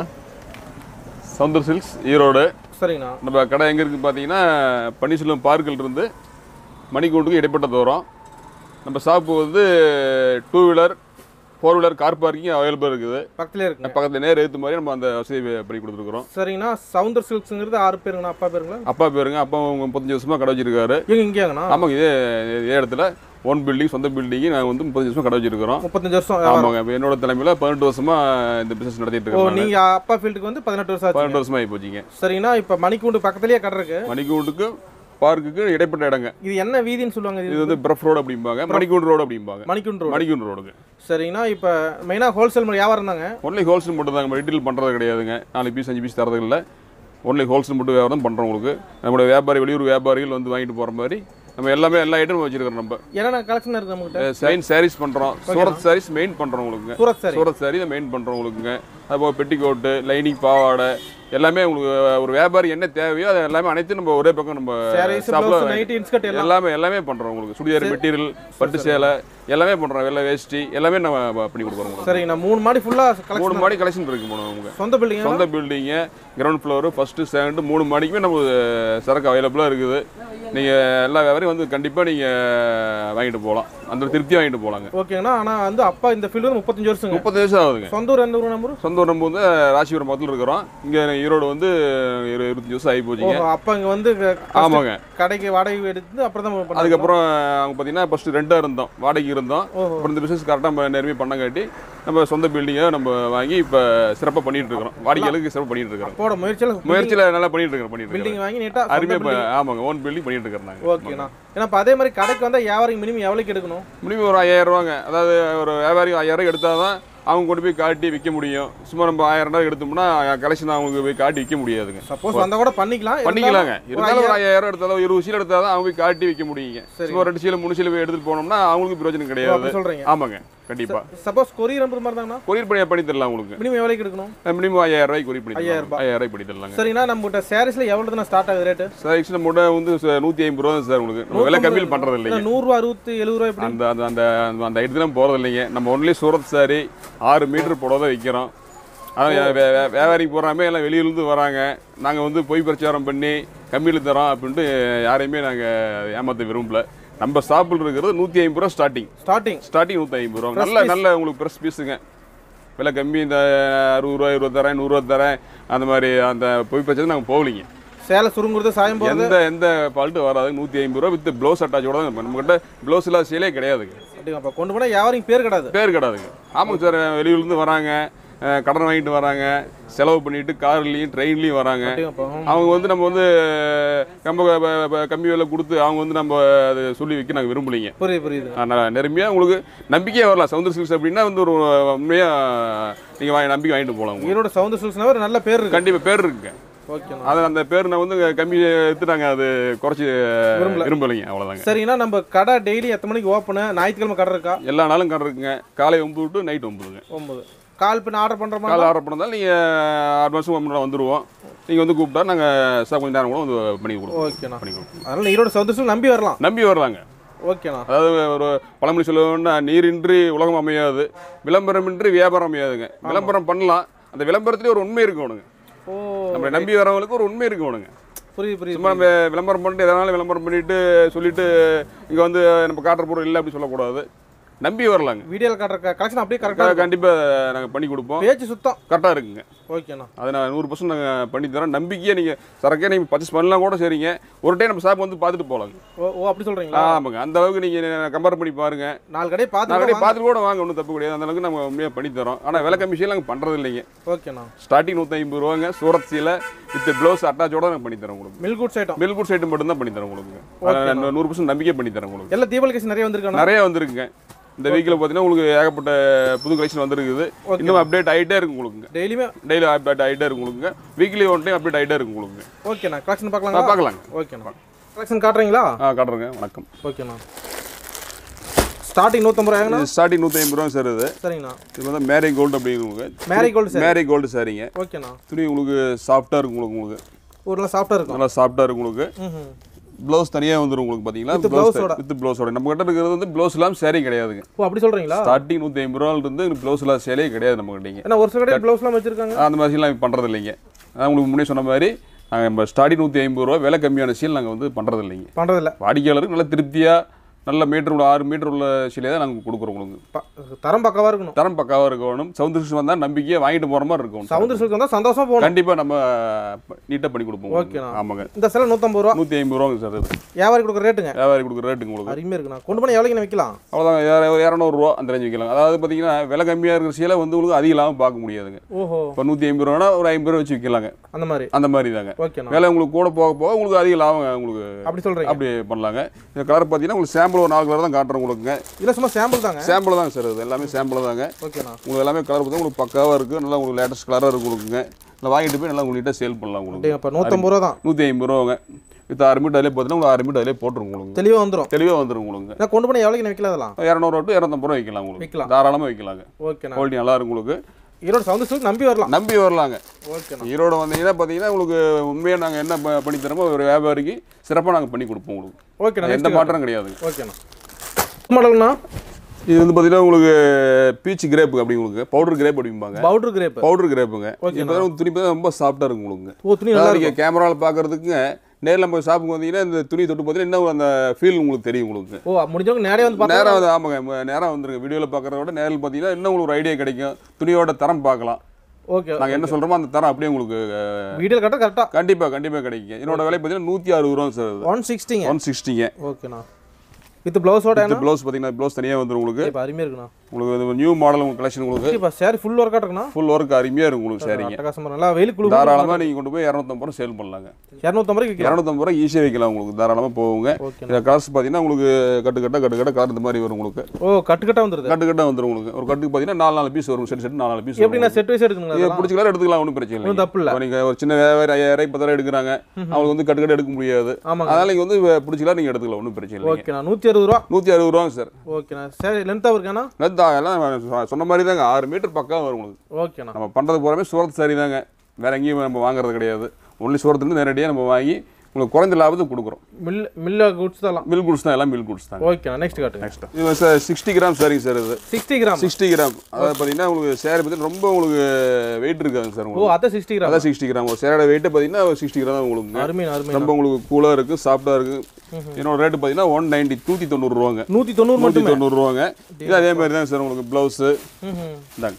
Speaker 3: சவுந்தர் சில்க்ஸ் ஈரோடு
Speaker 2: சரிங்கண்ணா
Speaker 3: நம்ம கடை எங்கே இருக்குது பார்த்தீங்கன்னா பன்னீர்செல்வம் பார்க்கில் இருந்து மணிக்கூண்டுக்கு இடைப்பட்ட தூரம் நம்ம ஷாப்பு வந்து two wheeler four wheeler car parking available இருக்குது
Speaker 2: பக்கத்துலேயே இருக்குங்க
Speaker 3: பக்கத்துல நேர் ஏற்ற மாதிரி நம்ம அந்த வசதி பண்ணி கொடுத்துருக்குறோம்
Speaker 2: சரிங்கண்ணா சவுந்தர் சில்க்ஸுங்கிறது ஆறு பேருங்கண்ணா அப்பா பேருங்களா
Speaker 3: அப்பா பேருங்க அப்பா அவங்க முப்பத்தஞ்சு வருஷமா கடை வச்சிருக்காரு
Speaker 2: இங்கே இங்கேங்கண்ணா
Speaker 3: ஆமாங்க இதே இதே இடத்துல ஓன் பில்டிங் சொந்த பில்டிங் நாங்கள் வந்து முப்பத்தஞ்சு வருஷமா கடை வச்சிருக்கிறோம்
Speaker 2: முப்பத்தஞ்சு வருஷம் வியாபாரம்.
Speaker 3: ஆமாங்க இப்போ என்னோட தலைமையில பதினெட்டு வருஷமா இந்த பிசினஸ் நடத்திட்டு
Speaker 2: ஓ
Speaker 3: இருக்கோம்
Speaker 2: நீங்க அப்பா ஃபீல்டுக்கு வந்து பதினெட்டு வருஷம் ஆச்சு
Speaker 3: பதினெட்டு வருஷமா ஆகி போச்சுங்க
Speaker 2: சரிங்கண்ணா இப்போ மணிக்கூண்டு பக்கத்துலேயே கடை இருக்கு
Speaker 3: மணிக்கூண்டுக்கு பார்க்குக்கு இடைப்பட்ட இடங்க
Speaker 2: இது என்ன வீதின்னு சொல்லுவாங்க
Speaker 3: இது
Speaker 2: இது
Speaker 3: வந்து பிரஃப் ரோடு அப்படிம்பாங்க மணிக்கூண்டு ரோடு அப்படிம்பாங்க
Speaker 2: மணிக்கூண்டு ரோடு
Speaker 3: மணிக்கூண்டு ரோடுங்க
Speaker 2: சரிங்கண்ணா இப்போ மெயினாக ஹோல்சேல் வியாபாரம் தாங்க
Speaker 3: ஒன்லி ஹோல்சேல் மட்டும் தாங்க ரீட்டெயில் பண்ணுறது கிடையாதுங்க நாலு பீஸ் அஞ்சு பீஸ் தரது இல்லை ஒன்லி ஹோல்சேல் மட்டும் வியாபாரம் பண்ணுறோம் உங்களுக்கு நம்மளுடைய வியாபாரி வெளியூர் வியாபாரிகள் வந்து வாங்கிட்டு போகிற மாதிரி நம்ம எல்லாமே எல்லா ஐட்டமும் வச்சிருக்கிறோம் நம்ம
Speaker 2: என்னென்ன கலெக்ஷன் இருக்கு நம்மகிட்ட
Speaker 3: சைன் சாரீஸ் பண்ணுறோம் சூரத் சாரீஸ் மெயின் பண்ணுறோம் உங்களுக்கு
Speaker 2: சூரத் சாரி
Speaker 3: சூரத் சாரி தான் மெயின் பண்ணுறோம் உங்களுக்குங்க அதுபோக பெட்டிக்கோட்டு லைனிங் பாவாடை எல்லாமே உங்களுக்கு ஒரு வியாபாரி என்ன தேவையோ அது எல்லாமே அனைத்தும் நம்ம ஒரே பக்கம் நம்ம
Speaker 2: சாரீஸ்
Speaker 3: shopல
Speaker 2: ப்ளவுஸ் நைட் இன்ஸ்கர்ட் எல்லாம்
Speaker 3: எல்லாமே எல்லாமே பண்ணுறோம் உங்களுக்கு சுடிதார் மெட்டீரியல் பட்டு சேலை எல்லாமே பண்ணுறோம் வெள்ளை வேஷ்டி எல்லாமே நம்ம பண்ணி கொடுக்குறோம் உங்களுக்கு
Speaker 2: சரிங்கண்ணா மூணு மாடி ஃபுல்லாக
Speaker 3: மூணு
Speaker 2: கலெக்ஷன்
Speaker 3: மாடி கலெக்ஷன் இருக்கு மேடம் உங்களுக்கு
Speaker 2: சொந்த பில்டிங்
Speaker 3: சொந்த building ground floor first second மூணு மாடிக்குமே நம்ம சரக்கு அவைலபிளாக இருக்குது நீங்கள் எல்லா வியாபாரியும் வந்து கண்டிப்பாக நீங்கள் வாங்கிட்டு போகலாம் அந்த திருப்தியாக வாங்கிட்டு போகலாங்க
Speaker 2: ஓகேங்கண்ணா ஆனால் வந்து அப்பா இந்த ஃபீல்டு வந்து முப்பத்தஞ்சு வருஷங்க
Speaker 3: முப்பது வயசு ஆகுதுங்க
Speaker 2: சொந்த ஊர் எந்த ஊர் நம்பர்
Speaker 3: சொந்த ஊர் நம்ம வந்து ராசிபுரம் பக்கத்தில் இருக்கிறோம் இங்கே ஈரோடு வந்து இரு- இருபத்தஞ்சு வருஷம் ஆகி போச்சுங்க
Speaker 2: ஓஹோ அப்பா இங்கே வந்து க-
Speaker 3: ஆமாங்க
Speaker 2: கடைக்கு வாடகை எடுத்து அப்புறம் தான் பண்ணாங்க.
Speaker 3: அதுக்கப்புறம் அவங்க பார்த்தீங்கன்னா ஃபஸ்ட்டு ரெண்டாக இருந்தோம் வாடகைக்கு இருந்தோம்
Speaker 2: ஓஹோ
Speaker 3: அப்புறம் இந்த பிஸ்னஸ் கரெக்டாக நேர்மையாக பண்ணங்காட்டி நம்ம சொந்த பில்டிங்கை நம்ம வாங்கி இப்போ சிறப்பாக பண்ணிட்டு இருக்கிறோம் வாடிக்கையாளருக்கு சிறப்பாக பண்ணிட்டு இருக்கிறோம்
Speaker 2: போட முயற்சியில்
Speaker 3: முயற்சியில் நல்லா பண்ணிட்டு இருக்கிறோம் பண்ணிட்டு இருக்கிறோம்
Speaker 2: பில்டிங் வாங்கி நீட்டாக
Speaker 3: அருமையாக இப்போ ஆமாங்க ஓன் பில்டிங் பண்ணிட்டு இருக்கிறோம் நாங்கள்
Speaker 2: ஓகேண்ணா ஏன்னா இப்போ அதே மாதிரி கடைக்கு வந்தால் வியாபாரம் மினிமம் எவ்வளோக்கு எடுக்கணும்
Speaker 3: மினிமம் ஒரு ஐயாயிரம் ரூபாங்க அதாவது ஒரு வியாபாரி ஐயாயிரம் ரூபாய் எடுத்தால் தான் அவங்க கொண்டு போய் காட்டி விற்க முடியும் சும்மா நம்ம ஆயிரம் ரூபாய் எடுத்தோம்னா கலெக்ஷன் அவங்களுக்கு போய் காட்டி விற்க முடியாதுங்க
Speaker 2: சப்போஸ் வந்தால் கூட பண்ணிக்கலாம்
Speaker 3: பண்ணிக்கலாங்க
Speaker 2: இருந்தாலும்
Speaker 3: இருந்தாலும் ஒரு ஐயாயிரம் எடுத்தாலும் இருபது சீல் எடுத்தால் தான் அவங்க போய் காட்டி விற்க முடியுங்க
Speaker 2: சரி.
Speaker 3: சும்மா ரெண்டு சீல மூணு சீல போய் எடுத்துட்டு போனோம்னா அவங்களுக்கு பிரயோஜனம்
Speaker 2: ஓ,
Speaker 3: கிடையாது
Speaker 2: அப்படி சொல்கிறீங்க
Speaker 3: ஆமாங்க கண்டிப்பா
Speaker 2: சப்போஸ் கொரியர் நம்பர் மாதிரி தாங்கண்ணா
Speaker 3: கொரியர் பண்ணி பண்ணி தரலாம் உங்களுக்கு
Speaker 2: மினிமம் எவ்வளோக்கு எடுக்கணும்
Speaker 3: மினிமம் ஐயாயிரம் ரூபாய்க்கு கொரியர் பண்ணி
Speaker 2: ஐயாயிரம்
Speaker 3: தரலாம்
Speaker 2: ரூபாய்.
Speaker 3: ஐயாயிரம் ரூபாய் பண்ணி தரலாங்க
Speaker 2: சரிங்கண்ணா நம்மகிட்ட சாரீஸில் எவ்வளோ ஸ்டார்ட் ஆகுது ரேட்டு
Speaker 3: சார் ஆக்சுவலி நம்ம வந்து ச- நூற்றி ஐம்பது ரூபா தான் சார் உங்களுக்கு நம்ம விலை கம்மியில் பண்ணுறது இல்லைங்க
Speaker 2: நூறுரூவா அறுபத்தி எழுபது ரூபா எப்படி
Speaker 3: அந்த அந்த அந்த அந்த- அந்த இடத்துலாம் போகிறது இல்லைங்க நம்ம ஒன்லி சூரத் சாரி ஆறு மீட்டர் புடவை தான் விற்கிறோம் அதான் வே- வே- வியாபாரிக்கு போகிறாமே எல்லாம் வெளியிலேருந்து வராங்க நாங்கள் வந்து பொய் பிரச்சாரம் பண்ணி கம்மியில் தரோம் அப்படின்ட்டு யாரையுமே நாங்கள் ஏமாற்ற விரும்பல நம்ம ஷாப்பில் இருக்கிறது நூற்றி ஐம்பது ரூபா ஸ்டார்டிங்
Speaker 2: ஸ்டார்டிங்
Speaker 3: ஸ்டார்டிங் நூற்றி ஐம்பது ரூபா
Speaker 2: Fresh
Speaker 3: நல்ல
Speaker 2: piece.
Speaker 3: நல்ல உங்களுக்கு ப்ரெஸ் பீஸுங்க விலை கம்மி இந்த அறுபது ரூபா இருபது தரேன் நூறுரூவா தரேன் அந்த மாதிரி அந்த பொய் பிரச்சனை நாங்கள் போகலிங்க
Speaker 2: சேலை சுருங்குறது சாயம் போகிறது
Speaker 3: எந்த எந்த ஃபால்ட்டு வராது நூற்றி ஐம்பது ரூபா வித் ப்ளவுஸ் அட்டாச்சோட தான் நம்மகிட்ட ப்ளவுஸ் இல்லாத சேலே கிடையாதுங்க
Speaker 2: அப்படிங்க அப்போ கொண்டு போனால் வியாபாரிங்க பேர் கிடையாது
Speaker 3: பேர் கிடையாதுங்க ஆமாங்க சார் வெளியூர்லேருந்து வராங்க அஹ் கடன் வாங்கிட்டு வராங்க செலவு பண்ணிட்டு கார்லேயும் ட்ரெயின்லேயும் வராங்க
Speaker 2: அப்படிங்க அப்போ ம்.
Speaker 3: அவங்க வந்து நம்ம வந்து ரொம்ப ப- ப- கம்மி விலை கொடுத்து அவங்க வந்து நம்ம அது சொல்லி வைக்க நாங்கள் விரும்பலைங்க
Speaker 2: புரியுது புரியுது
Speaker 3: ஆனால் நெருமையாக உங்களுக்கு நம்பிக்கையாக வரலாம் சவுந்தர் சில்க்ஸ் அப்படின்னா வந்து ஒரு உண்மையாக நீங்கள் வாங்கி நம்பிக்கை வாங்கிட்டு போகலாம் உங்களுக்கு
Speaker 2: ஈரோடு சவுந்தர் சில்க்ஸ்னா ஒரு நல்ல பேர் இருக்கு
Speaker 3: கண்டிப்பாக பேர் இருக்குங்க
Speaker 2: ஓகேண்ணா
Speaker 3: அது அந்த பேர் நான் வந்து கம்மி எடுத்து நாங்கள் அது குறைச்சி
Speaker 2: விரும்பல.
Speaker 3: விரும்பலைங்க அவ்வளோதாங்க
Speaker 2: சரிங்கண்ணா நம்ம கடை டெய்லி எத்தனை மணிக்கு ஓப்பனு ஞாயிற்றுக்கிழமை கடை இருக்கா
Speaker 3: எல்லா நாளும் கடை இருக்குங்க காலை ஒம்பது டு நைட் ஒம்பதுங்க
Speaker 2: ஒம்பது கால் பின் ஆர்டர் பண்ணுற
Speaker 3: காலை
Speaker 2: மாதிரி
Speaker 3: ஆர்டர் பண்ணதால் நீங்கள் அட்வான்ஸும் ஒன் மணி நேரம் வந்துடுவோம் நீங்கள் வந்து கூப்பிட்டா நாங்கள் சார் கொஞ்சம் நேரம் கூட வந்து பண்ணி கொடுப்போம்
Speaker 2: ஓகேண்ணா
Speaker 3: பண்ணி கொடுப்போம்
Speaker 2: அதனால ஈரோடு சவுந்தர் சில்க் நம்பி வரலாம்
Speaker 3: நம்பி வரலாங்க
Speaker 2: ஓகேண்ணா
Speaker 3: அதாவது ஒரு பழமொழி சொல்லணும்னா நீரின்றி உலகம் அமையாது விளம்பரமின்றி வியாபாரம் அமையாதுங்க விளம்பரம் பண்ணலாம் அந்த விளம்பரத்துலேயே ஒரு உண்மை இருக்கணுங்க
Speaker 2: ஓ
Speaker 3: நம்மளை நம்பி வரவங்களுக்கு ஒரு உண்மை இருக்கணுங்க
Speaker 2: புரியுது புரியுது
Speaker 3: சும்மா நம்ம விளம்பரம் பண்ணிட்டு எதனாலும் விளம்பரம் பண்ணிட்டு சொல்லிட்டு இங்கே வந்து நம்ம காட்டுற பொருள் இல்லை அப்படி சொல்லக்கூடாது நம்பி வரலாங்க
Speaker 2: வீடியோவில் காட்டுற கலெக்ஷன் அப்படியே கரெக்டாக
Speaker 3: கண்டிப்பாக நாங்கள் பண்ணி கொடுப்போம்
Speaker 2: பேச்சு சுத்தம்
Speaker 3: கரெக்டாக இருக்குங்க
Speaker 2: ஓகேண்ணா
Speaker 3: அதை நான் நூறு பர்சன்ட் நாங்கள் பண்ணி தரோம் நம்பிக்கையாக நீங்கள் சரக்கே நீங்கள் பர்ச்சேஸ் பண்ணலாம் கூட சரிங்க ஒரு டைம் நம்ம ஷாப் வந்து பார்த்துட்டு போகலாங்க
Speaker 2: ஓ ஓ அப்படி சொல்கிறீங்களா
Speaker 3: ஆமாங்க அந்த அளவுக்கு நீங்கள் கம்பேர் பண்ணி பாருங்க
Speaker 2: நாலு கடையை
Speaker 3: நான்
Speaker 2: பார்த்து
Speaker 3: கடையை பார்த்துட்டு கூட வாங்க ஒன்றும் தப்பு கிடையாது அந்த அளவுக்கு நம்ம உண்மையாக பண்ணி தரோம் ஆனால் விலை கம்மி நாங்கள் பண்ணுறது இல்லைங்க
Speaker 2: ஓகேண்ணா
Speaker 3: ஸ்டார்டிங் நூற்றி ஐம்பது ரூபாங்க சூரத் சீலை வித் ப்ளவுஸ் அட்டாச்சோட நான் பண்ணி தரேன் உங்களுக்கு
Speaker 2: mill goods item
Speaker 3: mill good side மட்டும் தான் பண்ணி தரேன் உங்களுக்கு அதை நான் நூறு பர்சன்ட் நம்பிக்கை பண்ணி தரேன் உங்களுக்கு
Speaker 2: எல்லாம் தீபாவளி கேஸ் நிறைய வந்திருக்காண்ணா
Speaker 3: நிறைய வந்திருக்குங்க இந்த வீக்கில் பார்த்தீங்கன்னா உங்களுக்கு ஏகப்பட்ட புது கலெக்ஷன் வந்திருக்குது
Speaker 2: Okay.
Speaker 3: இன்னும் அப்டேட் ஆகிட்டே இருக்கு உங்களுக்குங்க
Speaker 2: டெய்லியுமே
Speaker 3: டெய்லி அப்டேட் ஆகிட்டே இருக்கு உங்களுக்குங்க வீக்லி ஒன் டைம் அப்டேட் ஆகிட்டே இருக்கு உங்களுக்கு
Speaker 2: ஓகேண்ணா கலெக்ஷன்
Speaker 3: நான்
Speaker 2: பார்க்கலாங்களா
Speaker 3: பார்க்கலாங்க
Speaker 2: ஓகேண்ணா கலெக்ஷன் காட்டுறீங்களா
Speaker 3: ஆ காட்டுறேங்க வணக்கம்
Speaker 2: ஓகேண்ணா ஸ்டார்டிங் நூற்றம்பது ரூபாய்ங்கண்ணா
Speaker 3: இது ஸ்டார்டிங் நூற்றி ஐம்பது ரூபா சார் இது
Speaker 2: சரிங்கண்ணா
Speaker 3: இது வந்து மேரி கோல்டு அப்படிங்கிறவங்க
Speaker 2: marigold sir
Speaker 3: marigold சாரிங்க
Speaker 2: ஓகேண்ணா
Speaker 3: துணி உங்களுக்கு சாஃப்டாக இருக்கும் உங்களுக்கு உங்களுக்கு
Speaker 2: ஒரு நாள் சாஃப்டாக இருக்கும்
Speaker 3: நல்லா சாஃப்டாக இருக்கும் உங்களுக்கு
Speaker 2: ம்
Speaker 3: ப்ளவுஸ் தனியாக வந்துடும் உங்களுக்கு பார்த்தீங்களா
Speaker 2: With blouse ஓட.
Speaker 3: வித் ப்ளவுஸோட நம்ம கிட்ட இருக்கிறது வந்து ப்ளவுஸ் இல்லாமல் சேரீ கிடையாதுங்க
Speaker 2: ஓ அப்படி சொல்கிறீங்களா
Speaker 3: ஸ்டார்டிங் நூற்றி ஐம்பது ரூபாயிலிருந்து ப்ளவுஸ் இல்லாத சேலையே கிடையாது நம்ம கிட்டீங்க
Speaker 2: ஏன்னா ஒரு சில கடை ப்ளவுஸ்லாம் வச்சிருக்காங்க
Speaker 3: அந்த மாதிரி சீல் நாங்கள் பண்ணுறது இல்லைங்க நான் உங்களுக்கு முன்னே சொன்ன மாதிரி நாங்கள் நம்ம ஸ்டார்டிங் நூற்றி ஐம்பது ரூபா விலை கம்மியான சீல் நாங்கள் வந்து பண்ணுறது இல்லைங்க
Speaker 2: பண்ணுறதில்ல
Speaker 3: வாடிக்கையாளருக்கு நல்ல திருப்தியாக நல்ல மீட்டர் உள்ள ஆறு மீட்டர் உள்ள சிலையை தான் நாங்கள் கொடுக்குறோம் உங்களுக்கு
Speaker 2: ப- தரம் பக்கவா இருக்கணும்
Speaker 3: தரம் பக்காவாக இருக்கணும் சவுந்தர் சில்க்ஸ் வந்தால் நம்பிக்கையாக வாங்கிட்டு போகிற மாதிரி இருக்கும்
Speaker 2: சவுந்தர் சில்க் வந்தா சந்தோஷமா போகணும்
Speaker 3: கண்டிப்பாக நம்ம நீட்டாக பண்ணி கொடுப்போம் உங்களுக்கு.
Speaker 2: ஓகேண்ணா.
Speaker 3: ஆமாங்க
Speaker 2: இந்த சேலை நூற்றம்பது ரூபா
Speaker 3: நூற்றி ஐம்பது ரூபாங்க சார் இது
Speaker 2: வியாபாரி கொடுக்குற ரேட்டுங்க
Speaker 3: வியாபாரி கொடுக்குற ரேட்டுங்க உங்களுக்கு
Speaker 2: அருமையாக இருக்குண்ணா கொண்டு போனால் எவ்வளோக்கு விற்கலாம்
Speaker 3: அவ்வளோதான் ஒரு இரநூறுவா அந்த ரேஞ்சு விற்கலாம் அதாவது பார்த்தீங்கன்னா விலை கம்மியாக இருக்கிற சீலை வந்து உங்களுக்கு அதிகம் இல்லாமல் பார்க்க முடியாதுங்க
Speaker 2: ஓஹோ
Speaker 3: இப்போ நூற்றி ஐம்பது ரூபானா ஒரு ஐம்பது ரூபா வச்சு விற்கலாங்க
Speaker 2: அந்த மாதிரி
Speaker 3: அந்த மாதிரி தாங்க
Speaker 2: ஓகேண்ணா
Speaker 3: விலை உங்களுக்கு கூட போக போக உங்களுக்கு அதிக லாபம் உங்களுக்கு
Speaker 2: அப்படி சொல்கிறீங்க
Speaker 3: அப்படி பண்ணலாங்க இந்த கலர் பார்த்தீங்கன்னா உங்களுக்கு சாம்பிள் ஒரு நாலு கலர் தான் காட்டுறேன் உங்களுக்குங்க
Speaker 2: இல்லை சும்மா சாம்பிள் தாங்க
Speaker 3: சாம்பிள் தாங்க சார் இது எல்லாமே சாம்பிள் தாங்க
Speaker 2: ஓகேண்ணா
Speaker 3: உங்களுக்கு எல்லாமே கலர் பார்த்தா உங்களுக்கு பக்காவாக இருக்குது நல்லா உங்களுக்கு லேட்டஸ்ட் கலராக இருக்கு கொடுக்குங்க இல்லை வாங்கிட்டு போய் நல்லா உங்களுக்கு நீட்டாக சேல் பண்ணலாம் உங்களுக்கு
Speaker 2: இப்போ நூற்றம்பது ரூபா தான்
Speaker 3: நூற்றி ஐம்பது ரூபாங்க வித் ஆறு மீட்டர் அதிலே பார்த்தீங்கன்னா உங்களுக்கு ஆறு மீட்டர் அதிலே போட்டுரும் உங்களுக்கு
Speaker 2: தெளிவாக வந்துடும்
Speaker 3: தெளிவாக வந்துடும் உங்களுக்கு
Speaker 2: நான் கொண்டு போனால் எவ்வளோக்கு விற்கலாம் அதெல்லாம்
Speaker 3: இரநூறுவா டு இரநூத்தம்பது ரூபா விற்கலாம் உங்களுக்கு
Speaker 2: விற்கலாம்.
Speaker 3: தாராளமாக விற்கலாங்க
Speaker 2: ஓகேண்ணா
Speaker 3: குவாலிட்டி நல்லா இருக்கும் உங்களுக்கு
Speaker 2: ஈரோடு சவுந்தர் சில்க் நம்பி வரலாம்
Speaker 3: நம்பி வரலாங்க
Speaker 2: ஓகேண்ணா
Speaker 3: ஈரோடு வந்தீங்கன்னா பார்த்தீங்கன்னா உங்களுக்கு உண்மையாக நாங்கள் என்ன ப- பண்ணி தரமோ ஒரு வியாபாரிக்கு சிறப்பாக நாங்கள் பண்ணி கொடுப்போம் உங்களுக்கு
Speaker 2: ஓகேண்ணா
Speaker 3: எந்த மாற்றம் கிடையாதுங்க
Speaker 2: ஓகேண்ணா மாடல்ண்ணா
Speaker 3: இது வந்து பார்த்தீங்கன்னா உங்களுக்கு பீச் கிரேப் அப்படி உங்களுக்கு பவுடர் கிரேப் அப்படிம்பாங்க
Speaker 2: பவுடர் கிரேப்
Speaker 3: பவுடர் கிரேப்புங்க
Speaker 2: ஓகேண்ணா.
Speaker 3: இப்போ தான் துணி பார்த்தா ரொம்ப சாஃப்டாக இருக்கும் உங்களுக்கு
Speaker 2: ஓ துணி நல்லா
Speaker 3: அதாவது
Speaker 2: இருக்கும்
Speaker 3: நீங்கள் கேமராவில் பார்க்கறதுக்குங்க நேரில் நம்ம ஷாப்புக்கு வந்தீங்கன்னா இந்த துணி தொட்டு பார்த்தீங்கன்னா இன்னும் அந்த ஃபீல் உங்களுக்கு தெரியும் உங்களுக்கு
Speaker 2: ஓ முடிஞ்சவங்க நேரே வந்து பார்த்தா
Speaker 3: நேராக வந்து ஆமாங்க ம- நேரா வந்துருங்க வீடியோவில் பார்க்குறத விட நேரில் பார்த்தீங்கன்னா இன்னும் உங்களுக்கு ஒரு ஐடியா கிடைக்கும் துணியோட தரம் பார்க்கலாம்
Speaker 2: ஓகே
Speaker 3: நாங்கள் என்ன சொல்கிறோமோ அந்த தரம் அப்படியே உங்களுக்கு
Speaker 2: வீடியோ கரெக்டாக கரெக்டாக
Speaker 3: கண்டிப்பாக கண்டிப்பாக கிடைக்கும் என்னோட விலை பார்த்தீங்கன்னா நூற்றி அறுபது ரூபா சார்
Speaker 2: ஒன் சிக்ஸ்டிங்க
Speaker 3: ஒன் சிக்ஸ்டிங்க
Speaker 2: ஓகேண்ணா வித் ப்ளவுஸோட
Speaker 3: இந்த ப்ளவுஸ் பார்த்தீங்கன்னா ப்ளவுஸ் தனியாக வந்துடும் உங்களுக்கு
Speaker 2: இப்போ அருமையாக இருக்குண்ணா
Speaker 3: உங்களுக்கு நியூ மாடல் உங்களுக்கு கலெக்ஷன் உங்களுக்கு
Speaker 2: இப்போ சாரி ஃபுல் ஒர்க்காக இருக்குண்ணா
Speaker 3: ஃபுல் ஒர்க் அருமையாக இருக்கும் உங்களுக்கு சரிங்க
Speaker 2: அட்டகாசமாக நல்லா வெயில் குழு
Speaker 3: தாராளமாக நீங்கள் கொண்டு போய் இரநூத்தம்பது ரூபா சேல் பண்ணலாங்க
Speaker 2: இரநூத்தம்பது ரூபாய்க்கு விற்கலாம்
Speaker 3: இரநூத்தம்பது ரூபா ஈஸியாக வைக்கலாம் உங்களுக்கு தாராளமாக போகுங்க
Speaker 2: ஓகேண்ணா
Speaker 3: இந்த கலர்ஸ் பார்த்தீங்கன்னா உங்களுக்கு கட்டு கட்ட கட்டு கட்ட கலர் இந்த மாதிரி வரும் உங்களுக்கு
Speaker 2: ஓ கட்டு கட்டாக வந்துருது
Speaker 3: கட்டு கட்டாக வந்துடும் உங்களுக்கு ஒரு கட்டுக்கு பார்த்தீங்கன்னா நாலு நாலு பீஸ் வரும் செட் செட் நாலு நாலு பீஸ்
Speaker 2: எப்படிண்ணா செட் வைஸ் எடுக்கணுங்களா
Speaker 3: நீங்கள்
Speaker 2: அதெல்லாம்?
Speaker 3: பிடிச்ச கலர் எடுத்துக்கலாம் ஒன்றும் பிரச்சனை
Speaker 2: ஒன்றும்
Speaker 3: இல்லை
Speaker 2: தப்பு இல்லை
Speaker 3: இப்போ நீங்கள் ஒரு சின்ன வியாபாரி ஐயாயிரம் பத்தாயிரம் எடுக்கிறாங்க அவங்களுக்கு வந்து கட்டு கட்டு எடுக்க முடியாது
Speaker 2: ஆமாங்க
Speaker 3: அதனால நீங்கள் வந்து பிடிச்ச கலர் நீங்கள் எடுத்துக்கலாம் ஒன்றும் பிரச்சனை இல்லை
Speaker 2: ஓகேண்ணா நூற்றி அறுபது ரூபா
Speaker 3: நூற்றி அறுபது ரூபாங்க சார்
Speaker 2: ஓகேண்ணா சரி லென்த்தாக இருக்காண்ணா
Speaker 3: நெத்தா எல்லாம் சொன்ன மாதிரி தாங்க ஆறு மீட்டர் பக்கம் வரும் உங்களுக்கு
Speaker 2: ஓகேண்ணா
Speaker 3: நம்ம பண்ணுறது பூராமே சூரத் சாரி தாங்க வேற எங்கேயும் நம்ம வாங்குறது கிடையாது ஒன்லி சூரத்துலேருந்து நேரடியாக நம்ம வாங்கி உங்களுக்கு குறைந்த லாபத்துக்கு கொடுக்குறோம்
Speaker 2: மில் மில்ல குட்ஸ் தான்
Speaker 3: மில் குட்ஸ் தான் எல்லாம் மில் குட்ஸ் தாங்க
Speaker 2: ஓகேண்ணா நெக்ஸ்ட் காட்டுங்க
Speaker 3: நெக்ஸ்ட் இது சார் சிக்ஸ்டி கிராம் சரிங்க சார் இது
Speaker 2: சிக்ஸ்டி கிராம்
Speaker 3: சிக்ஸ்டி கிராம் அதாவது பார்த்தீங்கன்னா உங்களுக்கு சேரை பற்றி ரொம்ப உங்களுக்கு வெயிட் இருக்காதுங்க சார்
Speaker 2: ஓ
Speaker 3: உங்களுக்கு
Speaker 2: அதான் சிக்ஸ்டி கிராம்
Speaker 3: அதான் சிக்ஸ்டி கிராம் ஒரு சேரோட வெயிட்டை பார்த்தீங்கன்னா சிக்ஸ்டி கிராம் தான் உங்களுக்கு
Speaker 2: அருமை அருமை
Speaker 3: ரொம்ப உங்களுக்கு கூலாக இருக்குது சாஃப்டாக இருக்குது என்னோட ரேட்டு பார்த்தீங்கன்னா ஒன் நைன்ட்டி நூற்றி தொண்ணூறுரூவாங்க
Speaker 2: நூற்றி தொண்ணூறு
Speaker 3: நூற்றி
Speaker 2: மட்டுமே
Speaker 3: தொண்ணூறுரூவாங்க இது அதே மாதிரி தான் சார் உங்களுக்கு ப்ளவுஸு
Speaker 2: ம்ஹும்.
Speaker 3: இந்தாங்க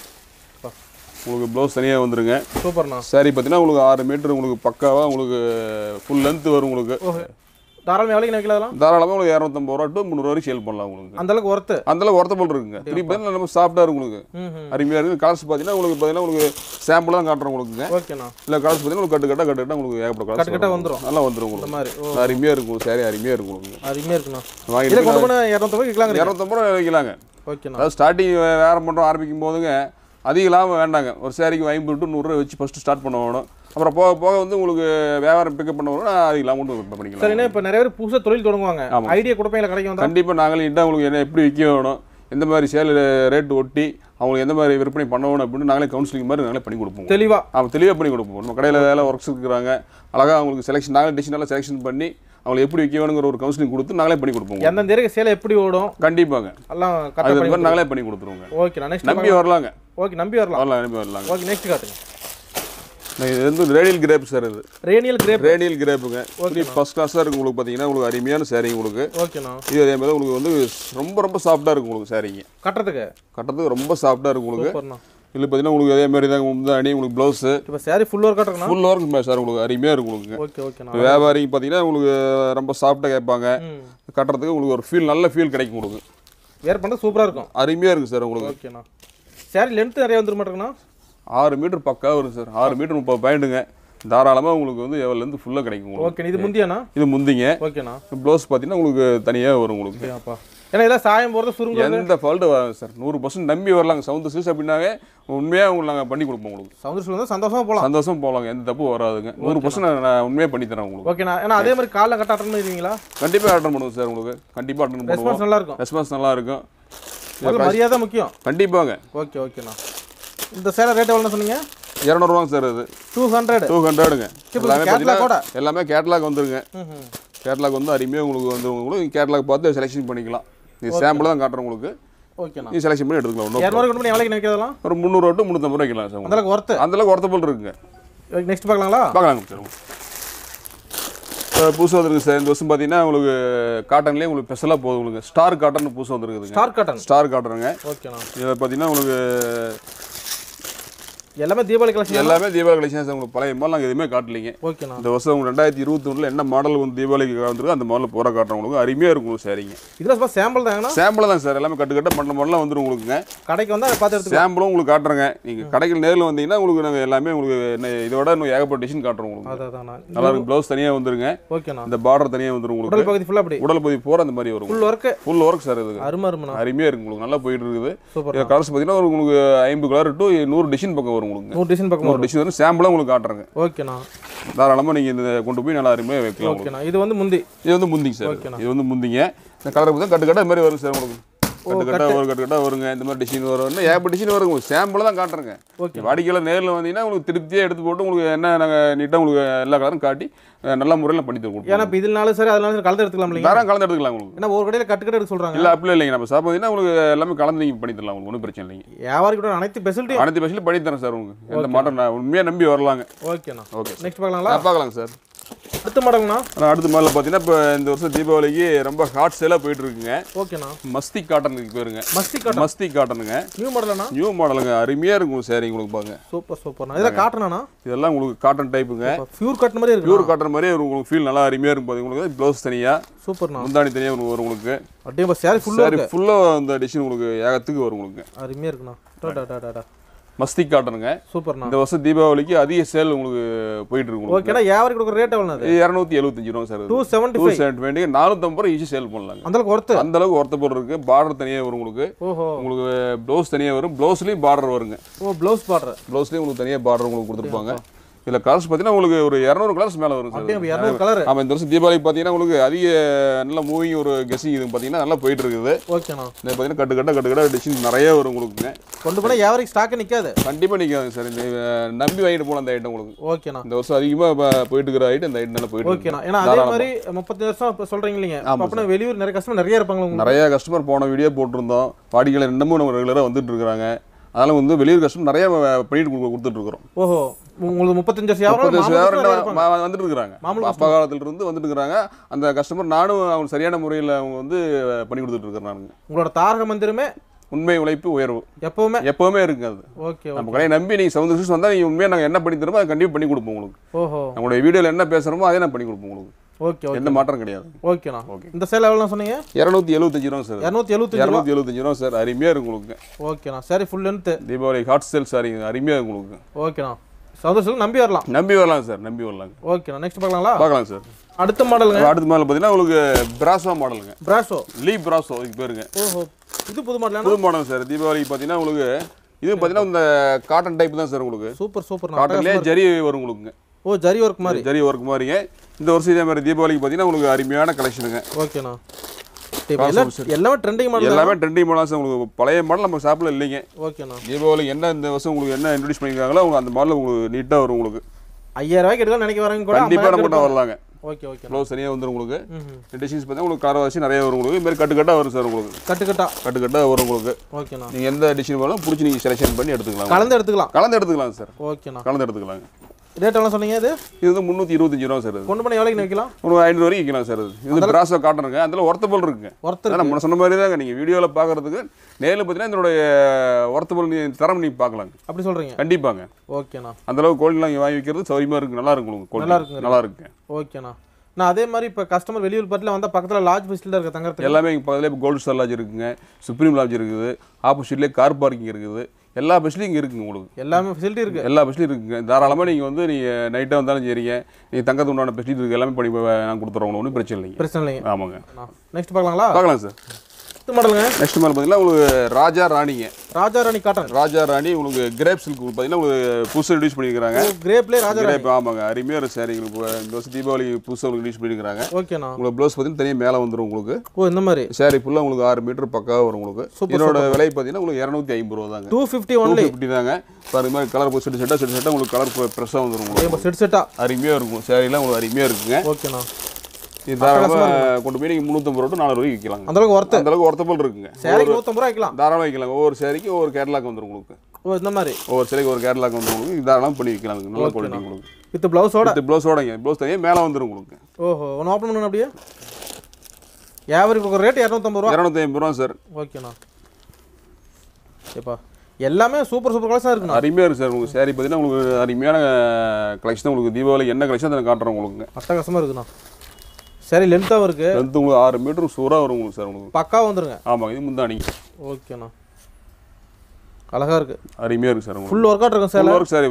Speaker 3: உங்களுக்கு ப்ளவுஸ் தனியாக வந்துருங்க
Speaker 2: சூப்பர்ண்ணா
Speaker 3: சாரி பார்த்தீங்கன்னா உங்களுக்கு ஆறு மீட்டர் உங்களுக்கு பக்காவாக உங்களுக்கு ஃபுல் லென்த் வரும் உங்களுக்கு
Speaker 2: ஓகே தாராளம் எவ்வளோக்கு வைக்கலாம் அதெல்லாம்
Speaker 3: தாராளமாக உங்களுக்கு இரநூத்தம்பது ரூபா டு முந்நூறு வரைக்கும் சேல் பண்ணலாம் உங்களுக்கு
Speaker 2: அந்த அளவுக்கு ஒர்த்து
Speaker 3: அந்தளவு ஒருத்தப்பல் இருக்குங்க த்ரீ பார்த்தீங்கன்னா நம்ம சாஃப்டாக இருக்கும் உங்களுக்கு
Speaker 2: ம்
Speaker 3: அருமையாக இருக்குது கலர்ஸ் பார்த்தீங்கன்னா உங்களுக்கு பார்த்தீங்கன்னா உங்களுக்கு சாம்பிள் தான் காட்டுறோம் உங்களுக்கு
Speaker 2: ஓகேண்ணா
Speaker 3: இல்லை கலர்ஸ் பார்த்தீங்கன்னா உங்களுக்கு கட்டு கட்டா கட்டு கட்டா உங்களுக்கு ஏகப்பட்ட கலர்ஸ்
Speaker 2: கட்டு கட்டா வந்துரும்.
Speaker 3: நல்லா வந்துடும்
Speaker 2: இந்த
Speaker 3: உங்களுக்கு
Speaker 2: மாதிரி ஓ
Speaker 3: அருமையாக இருக்கும் சாரி அருமையாக இருக்கும் உங்களுக்கு
Speaker 2: அருமையாக இருக்குண்ணா இதை
Speaker 3: வாங்கிட்டு
Speaker 2: கொண்டு போனால் இரநூத்தம்பது விற்கலாங்க
Speaker 3: இரநூத்தம்பது ரூபா வைக்கலாங்க
Speaker 2: ஓகேண்ணா
Speaker 3: அதாவது ஸ்டார்டிங் வேறு பண்ணுறோம் ஆரம்பிக்கும் போதுங்க அதிக லாபம் வேண்டாங்க ஒரு சேரீக்கு ஐம்பது டு நூறுரூவா வச்சு ஃபஸ்ட்டு ஸ்டார்ட் பண்ண வேணும் அப்புறம் போக போக வந்து உங்களுக்கு வியாபாரம் பிக்கப் பண்ண வரும் அதிக லாபம் விற்பனை பண்ணிக்கலாம்
Speaker 2: சரிண்ணா இப்போ நிறைய பேர் புதுசாக தொழில் தொடங்குவாங்க
Speaker 3: ஆமாம்.
Speaker 2: ஐடியா கொடுப்பீங்களா கடைக்கு வந்தா
Speaker 3: கண்டிப்பாக நாங்களே இதான் உங்களுக்கு என்ன எப்படி விற்க வேணும் எந்த மாதிரி சேல் ரேட் ஒட்டி அவங்களுக்கு எந்த மாதிரி விற்பனை பண்ண வேணும் அப்படின்னு நாங்களே கவுன்சிலிங் மாதிரி நாங்களே பண்ணி கொடுப்போம்
Speaker 2: தெளிவா
Speaker 3: ஆமாம் தெளிவாக பண்ணி கொடுப்போம் நம்ம கடையில் வேலை ஒர்க்ஸ் இருக்கிறாங்க அழகாக அவங்களுக்கு செலெக்ஷன் நாங்களே டிசைனெல்லாம் செலெக்ஷன் பண்ணி அவங்களுக்கு எப்படி விற்க வேணுங்கிற ஒரு கவுன்சிலிங் கொடுத்து நாங்களே பண்ணி கொடுப்போம்
Speaker 2: எந்தெந்த ஏரியா சேலை எப்படி ஓடும்
Speaker 3: கண்டிப்பாங்க
Speaker 2: எல்லாம்
Speaker 3: அது
Speaker 2: கரெக்டாக
Speaker 3: மாதிரி
Speaker 2: பண்ணி
Speaker 3: நாங்களே பண்ணி கொடுத்துருவோங்க
Speaker 2: ஓகேண்ணா நெக்ஸ்ட்
Speaker 3: நம்பி வரலாங்க
Speaker 2: ஓகே நம்பி வரலாம்
Speaker 3: வரலாம் நம்பி வரலாங்க
Speaker 2: ஓகே நெக்ஸ்ட் காட்டுங்க
Speaker 3: இது வந்து ரேடியல் கிரேப் சார் இது
Speaker 2: ரேனியல் கிரேப்
Speaker 3: ரேடியல் கிரேப்புங்க ஃபர்ஸ்ட் கிளாஸாக இருக்கும் உங்களுக்கு பார்த்தீங்கன்னா உங்களுக்கு அருமையான saree உங்களுக்கு
Speaker 2: ஓகேண்ணா
Speaker 3: இது அதே மாதிரி உங்களுக்கு வந்து ரொம்ப ரொம்ப சாஃப்டாக இருக்கும் உங்களுக்கு சாரீங்க
Speaker 2: கட்டுறதுக்கு
Speaker 3: கட்டுறதுக்கு ரொம்ப சாஃப்டாக இருக்கும் உங்களுக்கு
Speaker 2: சூப்பர்ண்ணா
Speaker 3: இல்லை பார்த்தீங்கன்னா உங்களுக்கு அதே மாதிரி தாங்க முந்தா அணி உங்களுக்கு ப்ளவுஸு
Speaker 2: இப்போ சாரி ஃபுல் ஒர்க் கட்டுறேங்கண்ணா
Speaker 3: ஃபுல் ஒர்க் சார் உங்களுக்கு அருமையாக இருக்கும் உங்களுக்கு
Speaker 2: ஓகே ஓகேண்ணா
Speaker 3: வியாபாரிக்கு பார்த்தீங்கன்னா உங்களுக்கு ரொம்ப சாஃப்டாக கேட்பாங்க
Speaker 2: ம்
Speaker 3: கட்டுறதுக்கு உங்களுக்கு ஒரு ஃபீல் நல்ல ஃபீல் கிடைக்கும் உங்களுக்கு
Speaker 2: வேர் பண்ணுறது சூப்பராக இருக்கும்
Speaker 3: அருமையாக இருக்குது சார் உங்களுக்கு
Speaker 2: ஓகேண்ணா சாரி லென்த் நிறைய வந்துட மாட்டேங்கண்ணா
Speaker 3: ஆறு மீட்டர் பக்கா வரும் சார் ஆறு மீட்டர் முப்பது பாயிண்ட்டுங்க தாராளமாக உங்களுக்கு வந்து எவ்வளோலேருந்து ஃபுல்லாக கிடைக்கும் உங்களுக்கு
Speaker 2: ஓகே இது முந்தியாண்ணா
Speaker 3: இது முந்திங்க
Speaker 2: ஓகேண்ணா
Speaker 3: ப்ளவுஸ் பார்த்தீங்கன்னா உங்களுக்கு தனியாக வரும் உங்களுக்கு
Speaker 2: அப்பா ஏன்னா இதெல்லாம் சாயம் போகிறது சுருங்க
Speaker 3: எந்த ஃபால்ட்டு வராது சார் நூறு பர்சன்ட் நம்பி வரலாங்க சவுந்து சீஸ் அப்படின்னாவே உண்மையாக உங்களுக்கு நாங்கள் பண்ணி கொடுப்போம் உங்களுக்கு
Speaker 2: சவுந்தர் சொல்லுங்க சந்தோஷமா போகலாம்
Speaker 3: சந்தோஷம் போகலாங்க எந்த தப்பு வராதுங்க நூறு பர்சன்ட் நான் உண்மையாக பண்ணி தரேன் உங்களுக்கு
Speaker 2: ஓகேண்ணா ஏன்னா அதே மாதிரி காலைல கட்ட அட்டன் பண்ணிடுவீங்களா
Speaker 3: கண்டிப்பாக அட்டன் பண்ணுவோம் சார் உங்களுக்கு கண்டிப்பாக அட்டன் பண்ணுவோம்
Speaker 2: ரெஸ்பான்ஸ் நல்லா இருக்கும்
Speaker 3: ரெஸ்பான்ஸ் நல்லா இருக்கும்
Speaker 2: முதல்ல மரியாதை முக்கியம்
Speaker 3: கண்டிப்பாங்க
Speaker 2: ஓகே ஓகேண்ணா இந்த சேலை ரேட் எவ்வளோ சொன்னீங்க
Speaker 3: இரநூறுவாங்க சார் இது
Speaker 2: டூ ஹண்ட்ரட்
Speaker 3: டூ ஹண்ட்ரடுங்க
Speaker 2: இப்போ
Speaker 3: எல்லாமே
Speaker 2: கேட்லாக் கூட
Speaker 3: பார்த்தீங்கன்னா எல்லாமே கேட்லாக் வந்துருங்க கேட்லாக் வந்து அருமையாக உங்களுக்கு வந்து உங்களுக்கு கேட்லாக் பார்த்து செலெக்ஷன் பண்ணிக்கலாம் நீ சாம்பிள் தான் காட்டுறேன் உங்களுக்கு
Speaker 2: ஓகேண்ணா
Speaker 3: நீ செலெக்ஷன் பண்ணி எடுத்துக்கலாம் ஒன்றும்
Speaker 2: இரநூறு கொண்டு பண்ணி எவ்வளோக்கு நினைக்கிறதெல்லாம்
Speaker 3: ஒரு முந்நூறு டு முந்நூற்றம்பது ரூபா வைக்கலாம் சார் உங்களுக்கு.
Speaker 2: அந்தளவுக்கு ஒர்த்து
Speaker 3: அந்தளவுக்கு ஒர்த்தபிள் இருக்குங்க
Speaker 2: நெக்ஸ்ட் பார்க்கலாங்களா
Speaker 3: பார்க்கலாங்க சார் புதுசாக வந்துருக்கு சார் இந்த வருஷம் பார்த்தீங்கன்னா உங்களுக்கு காட்டன்லேயே உங்களுக்கு ஸ்பெஷலாக போகுது உங்களுக்கு ஸ்டார் காட்டன் புதுசாக வந்துருக்குதுங்க
Speaker 2: ஸ்டார் காட்டன்
Speaker 3: ஸ்டார் காட்டனுங்க
Speaker 2: ஓகேண்ணா
Speaker 3: இதில் பார்த்தீங்கன்னா உங்களுக்கு
Speaker 2: எல்லாமே தீபாவளி கலெக்ஷன்
Speaker 3: எல்லாமே தீபாவளி கலெக்ஷன்ஸ் உங்களுக்கு பழைய மாடல் நாங்கள் எதுவுமே காட்டலைங்க
Speaker 2: ஓகேண்ணா
Speaker 3: இந்த வருஷம் உங்களுக்கு ரெண்டாயிரத்தி இருபத்தி என்ன மாடல் வந்து தீபாவளிக்கு வந்துருக்கு அந்த மாடல் பூரா காட்டுறோம் உங்களுக்கு அருமையாக இருக்கும் உங்களுக்கு சரிங்க
Speaker 2: இதில் சும்மா சாம்பிள் தாங்கண்ணா
Speaker 3: சாம்பிள் தான் சார் எல்லாமே கட்டு கட்ட மண்டல மாடலாம் வந்துடும் உங்களுக்குங்க
Speaker 2: கடைக்கு வந்து அதை பார்த்து எடுத்துக்கலாம்
Speaker 3: சாம்பிளும் உங்களுக்கு காட்டுறேங்க நீங்கள் கடைக்கு நேரில் வந்தீங்கன்னா உங்களுக்கு நாங்கள் எல்லாமே உங்களுக்கு என்ன இதோட இன்னும் ஏகப்பட்ட டிசைன் காட்டுறோம் உங்களுக்கு
Speaker 2: அதான் அதாண்ணா
Speaker 3: நல்லா இருக்கும் ப்ளவுஸ் தனியாக வந்துருங்க
Speaker 2: ஓகேண்ணா
Speaker 3: இந்த பார்டர் தனியாக வந்துடும்
Speaker 2: உடல்
Speaker 3: உங்களுக்கு
Speaker 2: பகுதி ஃபுல்லாக அப்படி
Speaker 3: உடல் பகுதி பூரா அந்த மாதிரி வரும்
Speaker 2: full work
Speaker 3: full work sir இது
Speaker 2: அருமை அருமைண்ணா
Speaker 3: அருமையாக இருக்கு உங்களுக்கு நல்லா போயிட்டு இருக்குது
Speaker 2: சூப்பர்
Speaker 3: இதில் கலர்ஸ் பார்த்தீங்கன்னா ஒரு உங்களுக்கு ஐம்பது கலர் டு நூறு டிசைன் பக்கம் வரும் உங்களுக்கு
Speaker 2: நூறு டிசைன் பக்கம்
Speaker 3: நூறு
Speaker 2: வரும்
Speaker 3: டிசைன் வரும் சாம்பிளாக உங்களுக்கு காட்டுறேங்க
Speaker 2: ஓகேண்ணா
Speaker 3: தாராளமாக நீங்கள் இந்த கொண்டு போய் நல்லா அருமையாக வைக்கலாம் உங்களுக்கு.
Speaker 2: ஓகேண்ணா இது வந்து முந்தி
Speaker 3: இது வந்து முந்திங்க சார்
Speaker 2: ஓகேண்ணா.
Speaker 3: இது வந்து முந்திங்க இந்த கலர் பார்த்தா கட்டு கட்ட மாதிரி வரும் சார் உங்களுக்கு கட்டு கட்டா ஒரு கட்டு கட்டா வருங்க இந்த மாதிரி டிசைன் வரும் இன்னும் ஏகப்பட்ட டிசைன் வருங்க உங்களுக்கு சாம்பிள் தான் காட்டுறேங்க
Speaker 2: ஓகே
Speaker 3: வாடிக்கையாளர் நேரில் வந்தீங்கன்னா உங்களுக்கு திருப்தியாக எடுத்து போட்டு உங்களுக்கு என்ன நாங்கள் நீட்டாக உங்களுக்கு எல்லா கலரும் காட்டி அஹ், நல்ல முறையில் பண்ணி தருவோம்
Speaker 2: ஏன்னா இப்போ இதில்னாலும் சரி அதனால சரி கலந்து எடுத்துக்கலாம் இல்லைங்க
Speaker 3: தாராளம் கலந்து எடுத்துக்கலாம் உங்களுக்கு
Speaker 2: ஏன்னா ஒரு கடையில் கட்டு கட்டு எடுக்க சொல்கிறாங்க
Speaker 3: இல்லை அப்படிலாம் இல்லைங்க நம்ம சாப்பிட்டு பார்த்தீங்கன்னா உங்களுக்கு எல்லாமே கலந்து நீங்கள் பண்ணி தரலாம் உங்களுக்கு ஒன்றும் பிரச்சனை இல்லைங்க
Speaker 2: வியாபாரி கூட அனைத்து ஃபெசிலிட்டியும்
Speaker 3: அனைத்து பஸ்லையும் பண்ணி தரேன் சார் உங்களுக்கு எந்த மாட்டம் நான் உண்மையாக நம்பி வரலாங்க
Speaker 2: ஓகேண்ணா
Speaker 3: ஓகே
Speaker 2: நெக்ஸ்ட் பார்க்கலாங்களா
Speaker 3: பார்க்கலாங்க சார்
Speaker 2: அடுத்த மாடல்ண்ணா
Speaker 3: ஆனால் அடுத்த மாடலில் பார்த்தீங்கன்னா இப்போ இந்த வருஷம் தீபாவளிக்கு ரொம்ப ஹாட் சேலாக போயிட்டு இருக்குங்க
Speaker 2: ஓகேண்ணா
Speaker 3: மஸ்தி காட்டனுக்கு பேருங்க
Speaker 2: மஸ்தி காட்டன்
Speaker 3: மஸ்தி காட்டனுங்க
Speaker 2: நியூ மாடலண்ணா
Speaker 3: நியூ மாடலுங்க அருமையாக இருக்கும் சாரி உங்களுக்கு பாருங்க
Speaker 2: சூப்பர் சூப்பர்ண்ணா இதில் காட்டணாண்ணா
Speaker 3: இதெல்லாம் உங்களுக்கு காட்டன் டைப்புங்க
Speaker 2: பியூர் காட்டன் மாதிரி இருக்கு
Speaker 3: பியூர் காட்டன் மாதிரியே வரும் உங்களுக்கு ஃபீல் நல்லா அருமையாக இருக்கும் பாருங்க உங்களுக்கு ப்ளவுஸ் தனியாக
Speaker 2: சூப்பர்ண்ணா
Speaker 3: முந்தாணி தனியாக வரும் வரும் உங்களுக்கு
Speaker 2: அப்படியே இப்போ சேரீ ஃபுல்லாக
Speaker 3: சாரி ஃபுல்லாக அந்த டிசைன் உங்களுக்கு ஏகத்துக்கு வரும் உங்களுக்கு
Speaker 2: அருமையாக இருக்குண்ணா டா டா டா டா
Speaker 3: மஸ்தி காட்டனுங்க
Speaker 2: சூப்பர்ண்ணா
Speaker 3: இந்த வருஷம் தீபாவளிக்கு அதிக சேல் உங்களுக்கு போயிட்டு இருக்கு உங்களுக்கு
Speaker 2: ஓகேண்ணா வியாபாரி கொடுக்குற ரேட் எவ்வளோ அது
Speaker 3: இரநூத்தி எழுபத்தஞ்சு ரூபா sir
Speaker 2: two seventy
Speaker 3: two
Speaker 2: five
Speaker 3: seventy வேண்டிய நானூற்றம்பது ரூபா ஈஸி சேல் பண்ணலாங்க
Speaker 2: அந்தளவுக்கு ஒர்த்து
Speaker 3: அந்த அளவுக்கு ஒருத்த பொருள் இருக்கு பார்டர் தனியாக வரும் உங்களுக்கு
Speaker 2: ஓஹோ
Speaker 3: உங்களுக்கு ப்ளவுஸ் தனியாக வரும் ப்ளவுஸ்லேயும் பார்டர் வருங்க
Speaker 2: ஓ ப்ளவுஸ் பாடுற
Speaker 3: ப்ளவுஸ்லேயும் உங்களுக்கு தனியாக பார்டர் உங்களுக்கு கொடுத்துருப்பாங்க இதில் கலர்ஸ் பார்த்தீங்கன்னா உங்களுக்கு ஒரு இரநூறு கலர்ஸ் மேலே வரும்
Speaker 2: அப்படியே
Speaker 3: சார்
Speaker 2: இரநூறு கலர்
Speaker 3: ஆமாம் இந்த வருஷம் தீபாவளிக்கு பார்த்தீங்கன்னா உங்களுக்கு அதிக நல்ல மூவிங் ஒரு கெஸிங் இது பார்த்தீங்கன்னா நல்லா போயிட்டு இருக்குது
Speaker 2: ஓகேண்ணா
Speaker 3: இந்த பார்த்தீங்கன்னா கட்டு கட்ட கட்டு கட்ட டிசைன் நிறைய வரும் உங்களுக்குங்க
Speaker 2: கொண்டு போனால் வியாபாரிக்கு ஸ்டாக்கு நிற்காது
Speaker 3: கண்டிப்பாக நிற்காது சார் இந்த அஹ், நம்பி வாங்கிட்டு போகலாம் அந்த ஐட்டம் உங்களுக்கு
Speaker 2: ஓகேண்ணா
Speaker 3: இந்த வருஷம் அதிகமாக போயிட்டு இருக்கிற ஐட்டம் இந்த ஐட்டம் நல்லா போயிட்டு இருக்கு.
Speaker 2: ஓகேண்ணா ஏன்னா அதே மாதிரி முப்பத்தி வருஷம் இப்போ சொல்கிறீங்க இல்லைங்க அப்படின்னா வெளியூர் நிறைய கஸ்டமர் நிறைய இருப்பாங்க உங்களுக்கு
Speaker 3: நிறைய கஸ்டமர் போன வீடியோ போட்டிருந்தோம் வாடிக்கையாளர் இன்னமும் நம்ம ரெகுலராக வந்துட்டு இருக்கிறாங்க அதனால வந்து வெளியூர் கஸ்டமர் நிறைய பண்ணிட்டு கொடுக்க- கொடுத்துட்டு இருக்கிறோம்
Speaker 2: ஓஹோ உங்களுக்கு முப்பத்தஞ்சு வருஷம் வியாபாரம்
Speaker 3: முப்பது
Speaker 2: மாமூல்
Speaker 3: வருஷம்
Speaker 2: நிறைய இருப்பாங்க.
Speaker 3: வ- வந்துட்டு இருக்கிறாங்க
Speaker 2: மாமூல்
Speaker 3: அப்பா காலத்துல இருந்து வந்துட்டு இருக்கிறாங்க அந்த கஸ்டமர் நானும் அவங்க சரியான முறையில் அவங்க வந்து பண்ணி கொடுத்துட்டு இருக்கிறாங்க
Speaker 2: உங்களோட தாரக மந்திரமே
Speaker 3: உண்மை உழைப்பு உயர்வு
Speaker 2: எப்பவுமே
Speaker 3: எப்பவுமே இருக்கு அது
Speaker 2: ஓகே
Speaker 3: நம்ம கடையை நம்பி நீங்கள் சவுண்ட் சிக்ஸ் வந்தால் நீங்கள் உண்மையாக நாங்கள் என்ன பண்ணி தருமோ அதை கண்டிப்பாக பண்ணி கொடுப்போம் உங்களுக்கு
Speaker 2: ஓஹோ
Speaker 3: நம்மளுடைய வீடியோவில் என்ன பேசுகிறோமோ அதே நான் பண்ணி கொடுப்போம் உங்களுக்கு
Speaker 2: ஓகே ஓகே
Speaker 3: எந்த மாற்றம் கிடையாது
Speaker 2: ஓகேண்ணா இந்த சேல் எவ்வளோ சொன்னீங்க
Speaker 3: இரநூத்தி எழுபத்தஞ்சு ரூபா சார்
Speaker 2: இரநூத்தி எழுபத்தஞ்சு ரூபா
Speaker 3: இரநூத்தி எழுபத்தஞ்சு ரூபா சார் அருமையாக இருக்கு உங்களுக்கு
Speaker 2: ஓகேண்ணா சரி full length
Speaker 3: Deepavali hot sale saree அருமையாக இருக்கு உங்களுக்கு
Speaker 2: ஓகேண்ணா சந்தோஷம் நம்பி வரலாம்
Speaker 3: நம்பி வரலாம் சார் நம்பி வரலாங்க
Speaker 2: ஓகேண்ணா நெக்ஸ்ட் பார்க்கலாங்களா
Speaker 3: பார்க்கலாம் சார்
Speaker 2: அடுத்த மாடலுங்க
Speaker 3: அடுத்த மாடல் பார்த்தீங்கன்னா உங்களுக்கு பிராசோ மாடலுங்க
Speaker 2: பிராஷோ
Speaker 3: லீ பிராசோ இதுக்கு பேருங்க
Speaker 2: ஓஹோ இது புது மாடலாண்ணா
Speaker 3: புது மாடல் சார் தீபாவளிக்கு பார்த்தீங்கன்னா உங்களுக்கு இது பார்த்தீங்கன்னா இந்த காட்டன் டைப் தான் சார் உங்களுக்கு
Speaker 2: சூப்பர் சூப்பர்
Speaker 3: காட்டன்லேயே ஜரி வரும் உங்களுக்குங்க
Speaker 2: ஓ ஜரி ஒர்க் மாதிரி
Speaker 3: ஜரி ஒர்க் மாதிரிங்க இந்த வருஷம் இதே மாதிரி தீபாவளிக்கு பார்த்தீங்கன்னா உங்களுக்கு அருமையான கலெக்ஷனுங்க
Speaker 2: ஓகேண்ணா இப்போ எல்லாம் எல்லாமே ட்ரெண்டிங் மாடல்
Speaker 3: எல்லாமே ட்ரெண்டிங் மாடல் சார் உங்களுக்கு பழைய மாடல் நம்ம ஷாப்பில் இல்லைங்க
Speaker 2: ஓகேண்ணா
Speaker 3: தீபாவளிக்கு என்ன இந்த வருஷம் உங்களுக்கு என்ன இன்ட்ரடியூஸ் பண்ணியிருக்காங்களோ உங்களுக்கு அந்த மாடல் உங்களுக்கு நீட்டாக வரும் உங்களுக்கு
Speaker 2: ஐயாயிரம் ரூபாய்க்கு எடுக்கலாம் நினைக்க வரவங்க கூட
Speaker 3: கண்டிப்பாக நம்ம
Speaker 2: ஐம்பதாயிரம்
Speaker 3: கூட வரலாங்க
Speaker 2: ஓகே ஓகே
Speaker 3: ப்ளவுஸ் தனியாக வந்துடும் உங்களுக்கு
Speaker 2: ம்
Speaker 3: டிசைன்ஸ் பார்த்தீங்கன்னா உங்களுக்கு கலர் வச்சு நிறைய வரும் உங்களுக்கு இது மாதிரி கட்டு கட்டாக வரும் சார் உங்களுக்கு
Speaker 2: கட்டு கட்டா
Speaker 3: கட்டு கட்டாக வரும் உங்களுக்கு
Speaker 2: ஓகேண்ணா
Speaker 3: நீங்கள் எந்த டிசைன் வேணாலும் பிடிச்சி நீங்கள் செலெக்ஷன் பண்ணி எடுத்துக்கலாம்
Speaker 2: கலந்து எடுத்துக்கலாம்
Speaker 3: கலந்து எடுத்துக்கலாம் சார்
Speaker 2: ஓகேண்ணா
Speaker 3: கலந்து எடுத்துக்கலாங்க
Speaker 2: ரேட் எவ்வளோ சொன்னீங்க இது
Speaker 3: இது வந்து முந்நூற்றி இருபத்தஞ்சு ரூபா சார் இது
Speaker 2: கொண்டு போனால் எவ்வளோக்கு வைக்கலாம்
Speaker 3: ஒரு ஐநூறு வரைக்கும் விற்கலாம் சார் இது இது பிராசோ காட்டனுங்க அதில் ஒர்த்தபுள் இருக்குங்க
Speaker 2: ஒருத்தர்
Speaker 3: அதான் நம்ம சொன்ன மாதிரி தாங்க நீங்கள் வீடியோவில் பார்க்குறதுக்கு நேரில் பார்த்தீங்கன்னா இதனுடைய ஒர்த்தபுள் நீ தரம் நீங்கள் பார்க்கலாங்க
Speaker 2: அப்படி சொல்கிறீங்க
Speaker 3: கண்டிப்பாங்க
Speaker 2: ஓகேண்ணா
Speaker 3: அந்த அளவுக்கு கோல்டுலாம் இங்கே வாங்கி வைக்கிறது சௌரியமாக இருக்கு நல்லா இருக்கும் உங்களுக்கு கோல்டு
Speaker 2: நல்லா இருக்குங்க.
Speaker 3: நல்லா இருக்குங்க
Speaker 2: ஓகேண்ணா நான் அதே மாதிரி இப்போ கஸ்டமர் வெளியூர் பட்டில் வந்தால் பக்கத்தில் லாட்ஜ் ஃபெசிலிட்டி இருக்க தங்கறதுக்கு
Speaker 3: எல்லாமே இங்கே பக்கத்துலேயே இப்போ கோல்டு ஸ்டார் லாட்ஜ் இருக்குங்க சுப்ரீம் லாட்ஜ் இருக்குது ஆப்போசிட்லேயே கார் பார்க்கிங் இருக்குது எல்லா ஃபெசிலிட்டியும் இங்கே இருக்குங்க உங்களுக்கு
Speaker 2: எல்லாமே ஃபெசிலிட்டி இருக்குது
Speaker 3: எல்லா ஃபெசிலிட்டி இருக்குங்க தாராளமாக நீங்கள் வந்து நீங்கள் நைட்டாக வந்தாலும் சரிங்க நீங்கள் தங்கத்துக்கு உண்டான ஃபெசிலிட்டி இருக்குது எல்லாமே பண்ணி நான் கொடுத்துறோம் ஒன்றும் பிரச்சனை இல்லைங்க
Speaker 2: பிரச்சனை இல்லைங்க
Speaker 3: ஆமாங்க
Speaker 2: நெக்ஸ்ட் பார்க்கலாங்களா
Speaker 3: பார்க்கலாம் சார்
Speaker 2: அடுத்த மாடலுங்க
Speaker 3: நெக்ஸ்ட் மாதிரி பார்த்தீங்கன்னா உங்களுக்கு ராஜா ராணிங்க
Speaker 2: ராஜா ராணி காட்டன்
Speaker 3: ராஜா ராணி உங்களுக்கு கிரேப் சில்க் பார்த்தீங்கன்னா உங்களுக்கு புதுசாக ரிலீஸ் பண்ணியிருக்கிறாங்க
Speaker 2: கிரேப்லேயே ராஜா ராணி
Speaker 3: கிரேப் ஆமாங்க அருமையாக ஒரு சாரி உங்களுக்கு இந்த வருஷம் தீபாவளி புதுசாக உங்களுக்கு ரிலீஸ் பண்ணியிருக்கிறாங்க
Speaker 2: ஓகேண்ணா
Speaker 3: உங்களுக்கு ப்ளவுஸ் பார்த்தீங்கன்னா தனியாக மேலே வந்துடும் உங்களுக்கு
Speaker 2: ஓ இந்த மாதிரி
Speaker 3: சாரி ஃபுல்லாக உங்களுக்கு ஆறு மீட்டர் பக்காவாக வரும் உங்களுக்கு
Speaker 2: Super,
Speaker 3: இதோட விலை பார்த்தீங்கன்னா உங்களுக்கு இரநூத்தி ஐம்பது ரூபா தாங்க
Speaker 2: two fifty
Speaker 3: two
Speaker 2: only
Speaker 3: fifty தாங்க பாருங்க மாதிரி கலர் செட்டு செட்டாக செட்டு செட்டாக உங்களுக்கு கலர் ஃப்ரெஷ்ஷாக வந்துடும் உங்களுக்கு
Speaker 2: இப்போ செட் செட்டா
Speaker 3: அருமையாக இருக்கும் சாரிலாம் உங்களுக்கு அருமையாக இருக்குங்க
Speaker 2: ஓகேண்ணா
Speaker 3: இது தாராளமாக கொண்டு போய் நீங்கள் முந்நூற்றம்பது ரூபா to நானூறு ரூபாய்க்கு விற்கலாங்க
Speaker 2: அந்த அளவுக்கு ஒர்த்து
Speaker 3: அந்த அளவுக்கு ஒர்த்தபிள் இருக்குங்க
Speaker 2: சேலைக்கு நூற்றம்பது ரூபா வைக்கலாம்
Speaker 3: தாராளமாக வைக்கலாங்க ஒவ்வொரு சாரிக்கு ஒவ்வொரு கேட்லாக் வந்துடும் உங்களுக்கு
Speaker 2: ஓ இந்த மாதிரி
Speaker 3: ஒவ்வொரு சிலைக்கு ஒரு கேரளாக்கு வந்து உங்களுக்கு இதெல்லாம் பண்ணி வைக்கலாம் அதுக்கு நல்ல குவாலிட்டி உங்களுக்கு
Speaker 2: வித் ப்ளவுஸோட
Speaker 3: இந்த ப்ளவுஸோடங்க ப்ளவுஸ் தனியாக மேலே வந்துடும் உங்களுக்கு
Speaker 2: ஓஹோ ஒன்று ஓப்பன் பண்ணுங்க அப்படியே வியாபாரி ரேட் இரநூத்தம்பது ரூபா
Speaker 3: இரநூத்தி ஐம்பது ரூபா சார்
Speaker 2: ஓகேண்ணா ஏப்பா எல்லாமே சூப்பர் சூப்பர் கலெக்ஷன் இருக்குண்ணா
Speaker 3: அருமையாக இருக்குது சார் உங்களுக்கு சாரி பார்த்தீங்கன்னா உங்களுக்கு அருமையான கலெக்ஷன் உங்களுக்கு தீபாவளி என்ன கலெக்ஷன் அதை காட்டுறோம் உங்களுக்கு
Speaker 2: அட்டகாசமாக இருக்குண்ணா சரி லென்த்தாகவும் இருக்குது
Speaker 3: லென்த்து உங்களுக்கு ஆறு மீட்டர் சூறாக வரும் உங்களுக்கு சார் உங்களுக்கு
Speaker 2: பக்காவாக வந்துருங்க
Speaker 3: ஆமாங்க இது முந்தாணி
Speaker 2: ஓகேண்ணா அழகாக இருக்குது
Speaker 3: அருமையாக இருக்குது சார் உங்களுக்கு
Speaker 2: ஃபுல் ஒர்க் அவுட் இருக்கும் சார்
Speaker 3: ஃபுல் ஒர்க் சாரி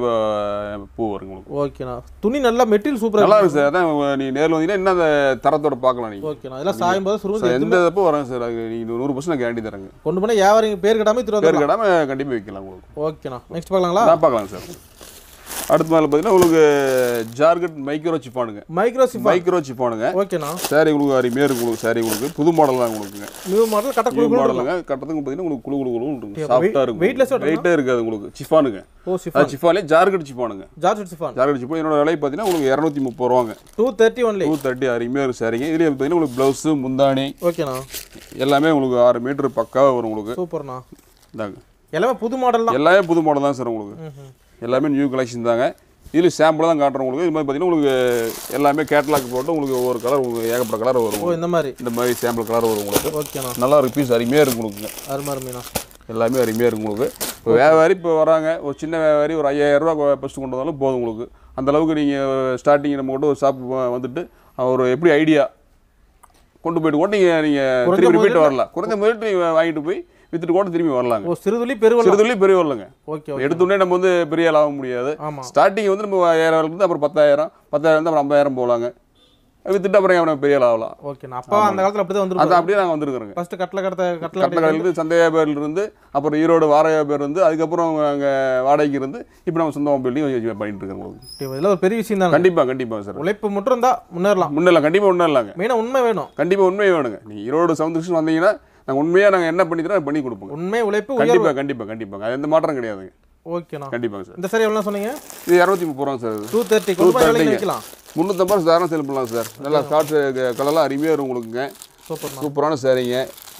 Speaker 3: பூ வரும் உங்களுக்கு
Speaker 2: ஓகேண்ணா துணி நல்லா மெட்டீரியல் சூப்பராக
Speaker 3: நல்லா இருக்கு சார் அதான் நீ நேரில் வந்தீங்கன்னா என்ன அந்த தரத்தோட பார்க்கலாம் நீங்கள்
Speaker 2: ஓகேண்ணா இதெல்லாம் சாயும் போது சுருங்க
Speaker 3: சார் எந்த தப்போ வரேன் சார் அது நீங்கள் நூறு பர்சன்ட் கேரண்டி தரேங்க
Speaker 2: கொண்டு போனால் வியாபாரிங்க பேர் கிடாமல்
Speaker 3: பேர்
Speaker 2: திருவாரூர்
Speaker 3: கேடாமல் கண்டிப்பாக வைக்கலாம் உங்களுக்கு
Speaker 2: ஓகேண்ணா நெக்ஸ்ட் பார்க்கலாங்களா
Speaker 3: நான் பார்க்கலாம் சார் அடுத்த மேலே பார்த்தீங்கன்னா உங்களுக்கு ஜார்கட் மைக்ரோ சிப்பானுங்க
Speaker 2: மைக்ரோ சிஃபா
Speaker 3: மைக்ரோ சிப்பானுங்க
Speaker 2: ஓகேண்ணா
Speaker 3: சாரி உங்களுக்கு அருமையாக இருக்கு உங்களுக்கு சாரி உங்களுக்கு புது மாடல் தான் உங்களுக்கு
Speaker 2: நியூ மாடல் கட்ட
Speaker 3: நியூ
Speaker 2: குழு
Speaker 3: மாடலுங்க கட்டத்துக்கு பார்த்தீங்கன்னா உங்களுக்கு குழு குழு குழு இருக்கும்
Speaker 2: weight-
Speaker 3: சாஃப்டாக இருக்கும்
Speaker 2: weightless ஆ
Speaker 3: வெயிட்டே இருக்காது உங்களுக்கு சிஃபானுங்க
Speaker 2: ஓ சிஃபா
Speaker 3: அது சிஃபாலே ஜார்கட் சிப்பானுங்க
Speaker 2: ஜார்ஜ் சிஃபான்
Speaker 3: ஜார்கட் சிப்பா என்னோட விலை பார்த்தீங்கன்னா உங்களுக்கு இரநூத்தி முப்பது ரூபாங்க
Speaker 2: two thirty only
Speaker 3: two thirty அருமையாக இருக்கு சாரிங்க இதுலேயே பார்த்தீங்கன்னா உங்களுக்கு ப்ளவுஸு முந்தாணி
Speaker 2: ஓகேண்ணா
Speaker 3: எல்லாமே உங்களுக்கு ஆறு மீட்டர் பக்காவாக வரும் உங்களுக்கு
Speaker 2: சூப்பர்ண்ணா
Speaker 3: இந்தாங்க
Speaker 2: எல்லாமே புது மாடல் தான்
Speaker 3: எல்லாமே புது மாடல் தான் சார் உங்களுக்கு
Speaker 2: ம்ஹும்.
Speaker 3: எல்லாமே நியூ கலெக்ஷன் தாங்க இதில் சாம்பிள் தான் காட்டுறோம் உங்களுக்கு இது மாதிரி பார்த்தீங்கன்னா உங்களுக்கு எல்லாமே கேட்லாக் போட்டு உங்களுக்கு ஒவ்வொரு கலர் உங்களுக்கு ஏகப்பட்ட கலர் வரும்
Speaker 2: ஓ இந்த மாதிரி
Speaker 3: இந்த மாதிரி சாம்பிள் கலர் வரும் உங்களுக்கு
Speaker 2: ஓகேண்ணா
Speaker 3: நல்லா இருக்கு பீஸ் அருமையாக இருக்கும் உங்களுக்கு
Speaker 2: அருமை அருமைண்ணா
Speaker 3: எல்லாமே அருமையாக இருக்கும் உங்களுக்கு இப்போ வியாபாரி இப்போ வராங்க ஒரு சின்ன வியாபாரி ஒரு ஐயாயிரம் ரூபா ஃபஸ்ட்டு கொண்டு வந்தாலும் போதும் உங்களுக்கு அந்த அளவுக்கு நீங்கள் ஸ்டார்டிங் நம்ம கொண்டு ஒரு ஷாப் வந்துட்டு ஒரு எப்படி ஐடியா கொண்டு போயிட்டு கூட நீங்கள் நீங்கள்
Speaker 2: குறைஞ்ச
Speaker 3: திரும்பி ரிப்பீட்
Speaker 2: முதல்ல-
Speaker 3: வரலாம் குறைஞ்ச முதல்ட்டு நீங்கள் வாங்கிட்டு போய் வித்துட்டு கூட திரும்பி வரலாங்க
Speaker 2: ஓ சிறுதுளி பெருவெல்லாம்
Speaker 3: சிறுதுலேயும் பெரிய வரலங்க
Speaker 2: ஓகே ஓகே
Speaker 3: எடுத்தோடனே நம்ம வந்து பெரிய ஆள் ஆக முடியாது
Speaker 2: ஆமாம்
Speaker 3: ஸ்டார்டிங் வந்து நம்ம ஐயாயிரம் இருந்து அப்புறம் பத்தாயிரம் பத்தாயிரம் இருந்து அப்புறம் ஐம்பதாயிரம் போகலாங்க வித்துட்டு அப்புறம் அவனை பெரிய ஆள் ஆகலாம்
Speaker 2: ஓகேண்ணா அப்பா அந்த காலத்தில் அப்படி தான்
Speaker 3: அது
Speaker 2: வந்துருப்பாங்க
Speaker 3: அப்படியே நாங்கள் வந்துருக்குறோங்க
Speaker 2: ஃபர்ஸ்ட் கட்டில் கடத்த கட்டில்
Speaker 3: கட்டணக்காரிலிருந்து சந்தை வியாபாரில இருந்து அப்புறம் ஈரோடு வார வியாபாரம் இருந்து அதுக்கப்புறம் அங்கே வாடகைக்கு இருந்து இப்போ நம்ம சொந்த பில்டிங் பண்ணிட்டு இருக்கோம் உங்களுக்கு
Speaker 2: இதெல்லாம் ஒரு பெரிய விஷயம் தானே
Speaker 3: கண்டிப்பாக கண்டிப்பாக சார்
Speaker 2: உழைப்பு மட்டும் இருந்தால் முன்னேறலாம்
Speaker 3: முன்னெல்லாம் கண்டிப்பாக ஒன்றும் இல்லைங்க
Speaker 2: மெயினாக உண்மை வேணும்
Speaker 3: கண்டிப்பாக உண்மை வேணுங்க நீங்கள் ஈரோடு சவுண்ட் வந்தீங்கன்னா நாங்கள் உண்மையாக நாங்கள் என்ன பண்ணி தரோம் பண்ணி கொடுப்போங்க
Speaker 2: உண்மை உழைப்பு உயர்வு
Speaker 3: கண்டிப்பாக கண்டிப்பாக கண்டிப்பாக அது எந்த மாற்றம் கிடையாதுங்க
Speaker 2: ஓகேண்ணா
Speaker 3: கண்டிப்பாங்க சார்
Speaker 2: இந்த சரி எவ்வளோ சொன்னீங்க
Speaker 3: இது இரநூத்தி முப்பது ரூபா சார் இது
Speaker 2: டூ தேர்ட்டி கொண்டு போய் வேலைக்கு வைக்கலாம்
Speaker 3: முந்நூற்றம்பது ரூபா தாராளம் சேல் பண்ணலாம் சார் நல்லா ஷார்ட்ஸ் கலர்லாம் அருமையாக இருக்கும் உங்களுக்குங்க
Speaker 2: சூப்பர்ண்ணா
Speaker 3: சூப்பரான சாரீங்க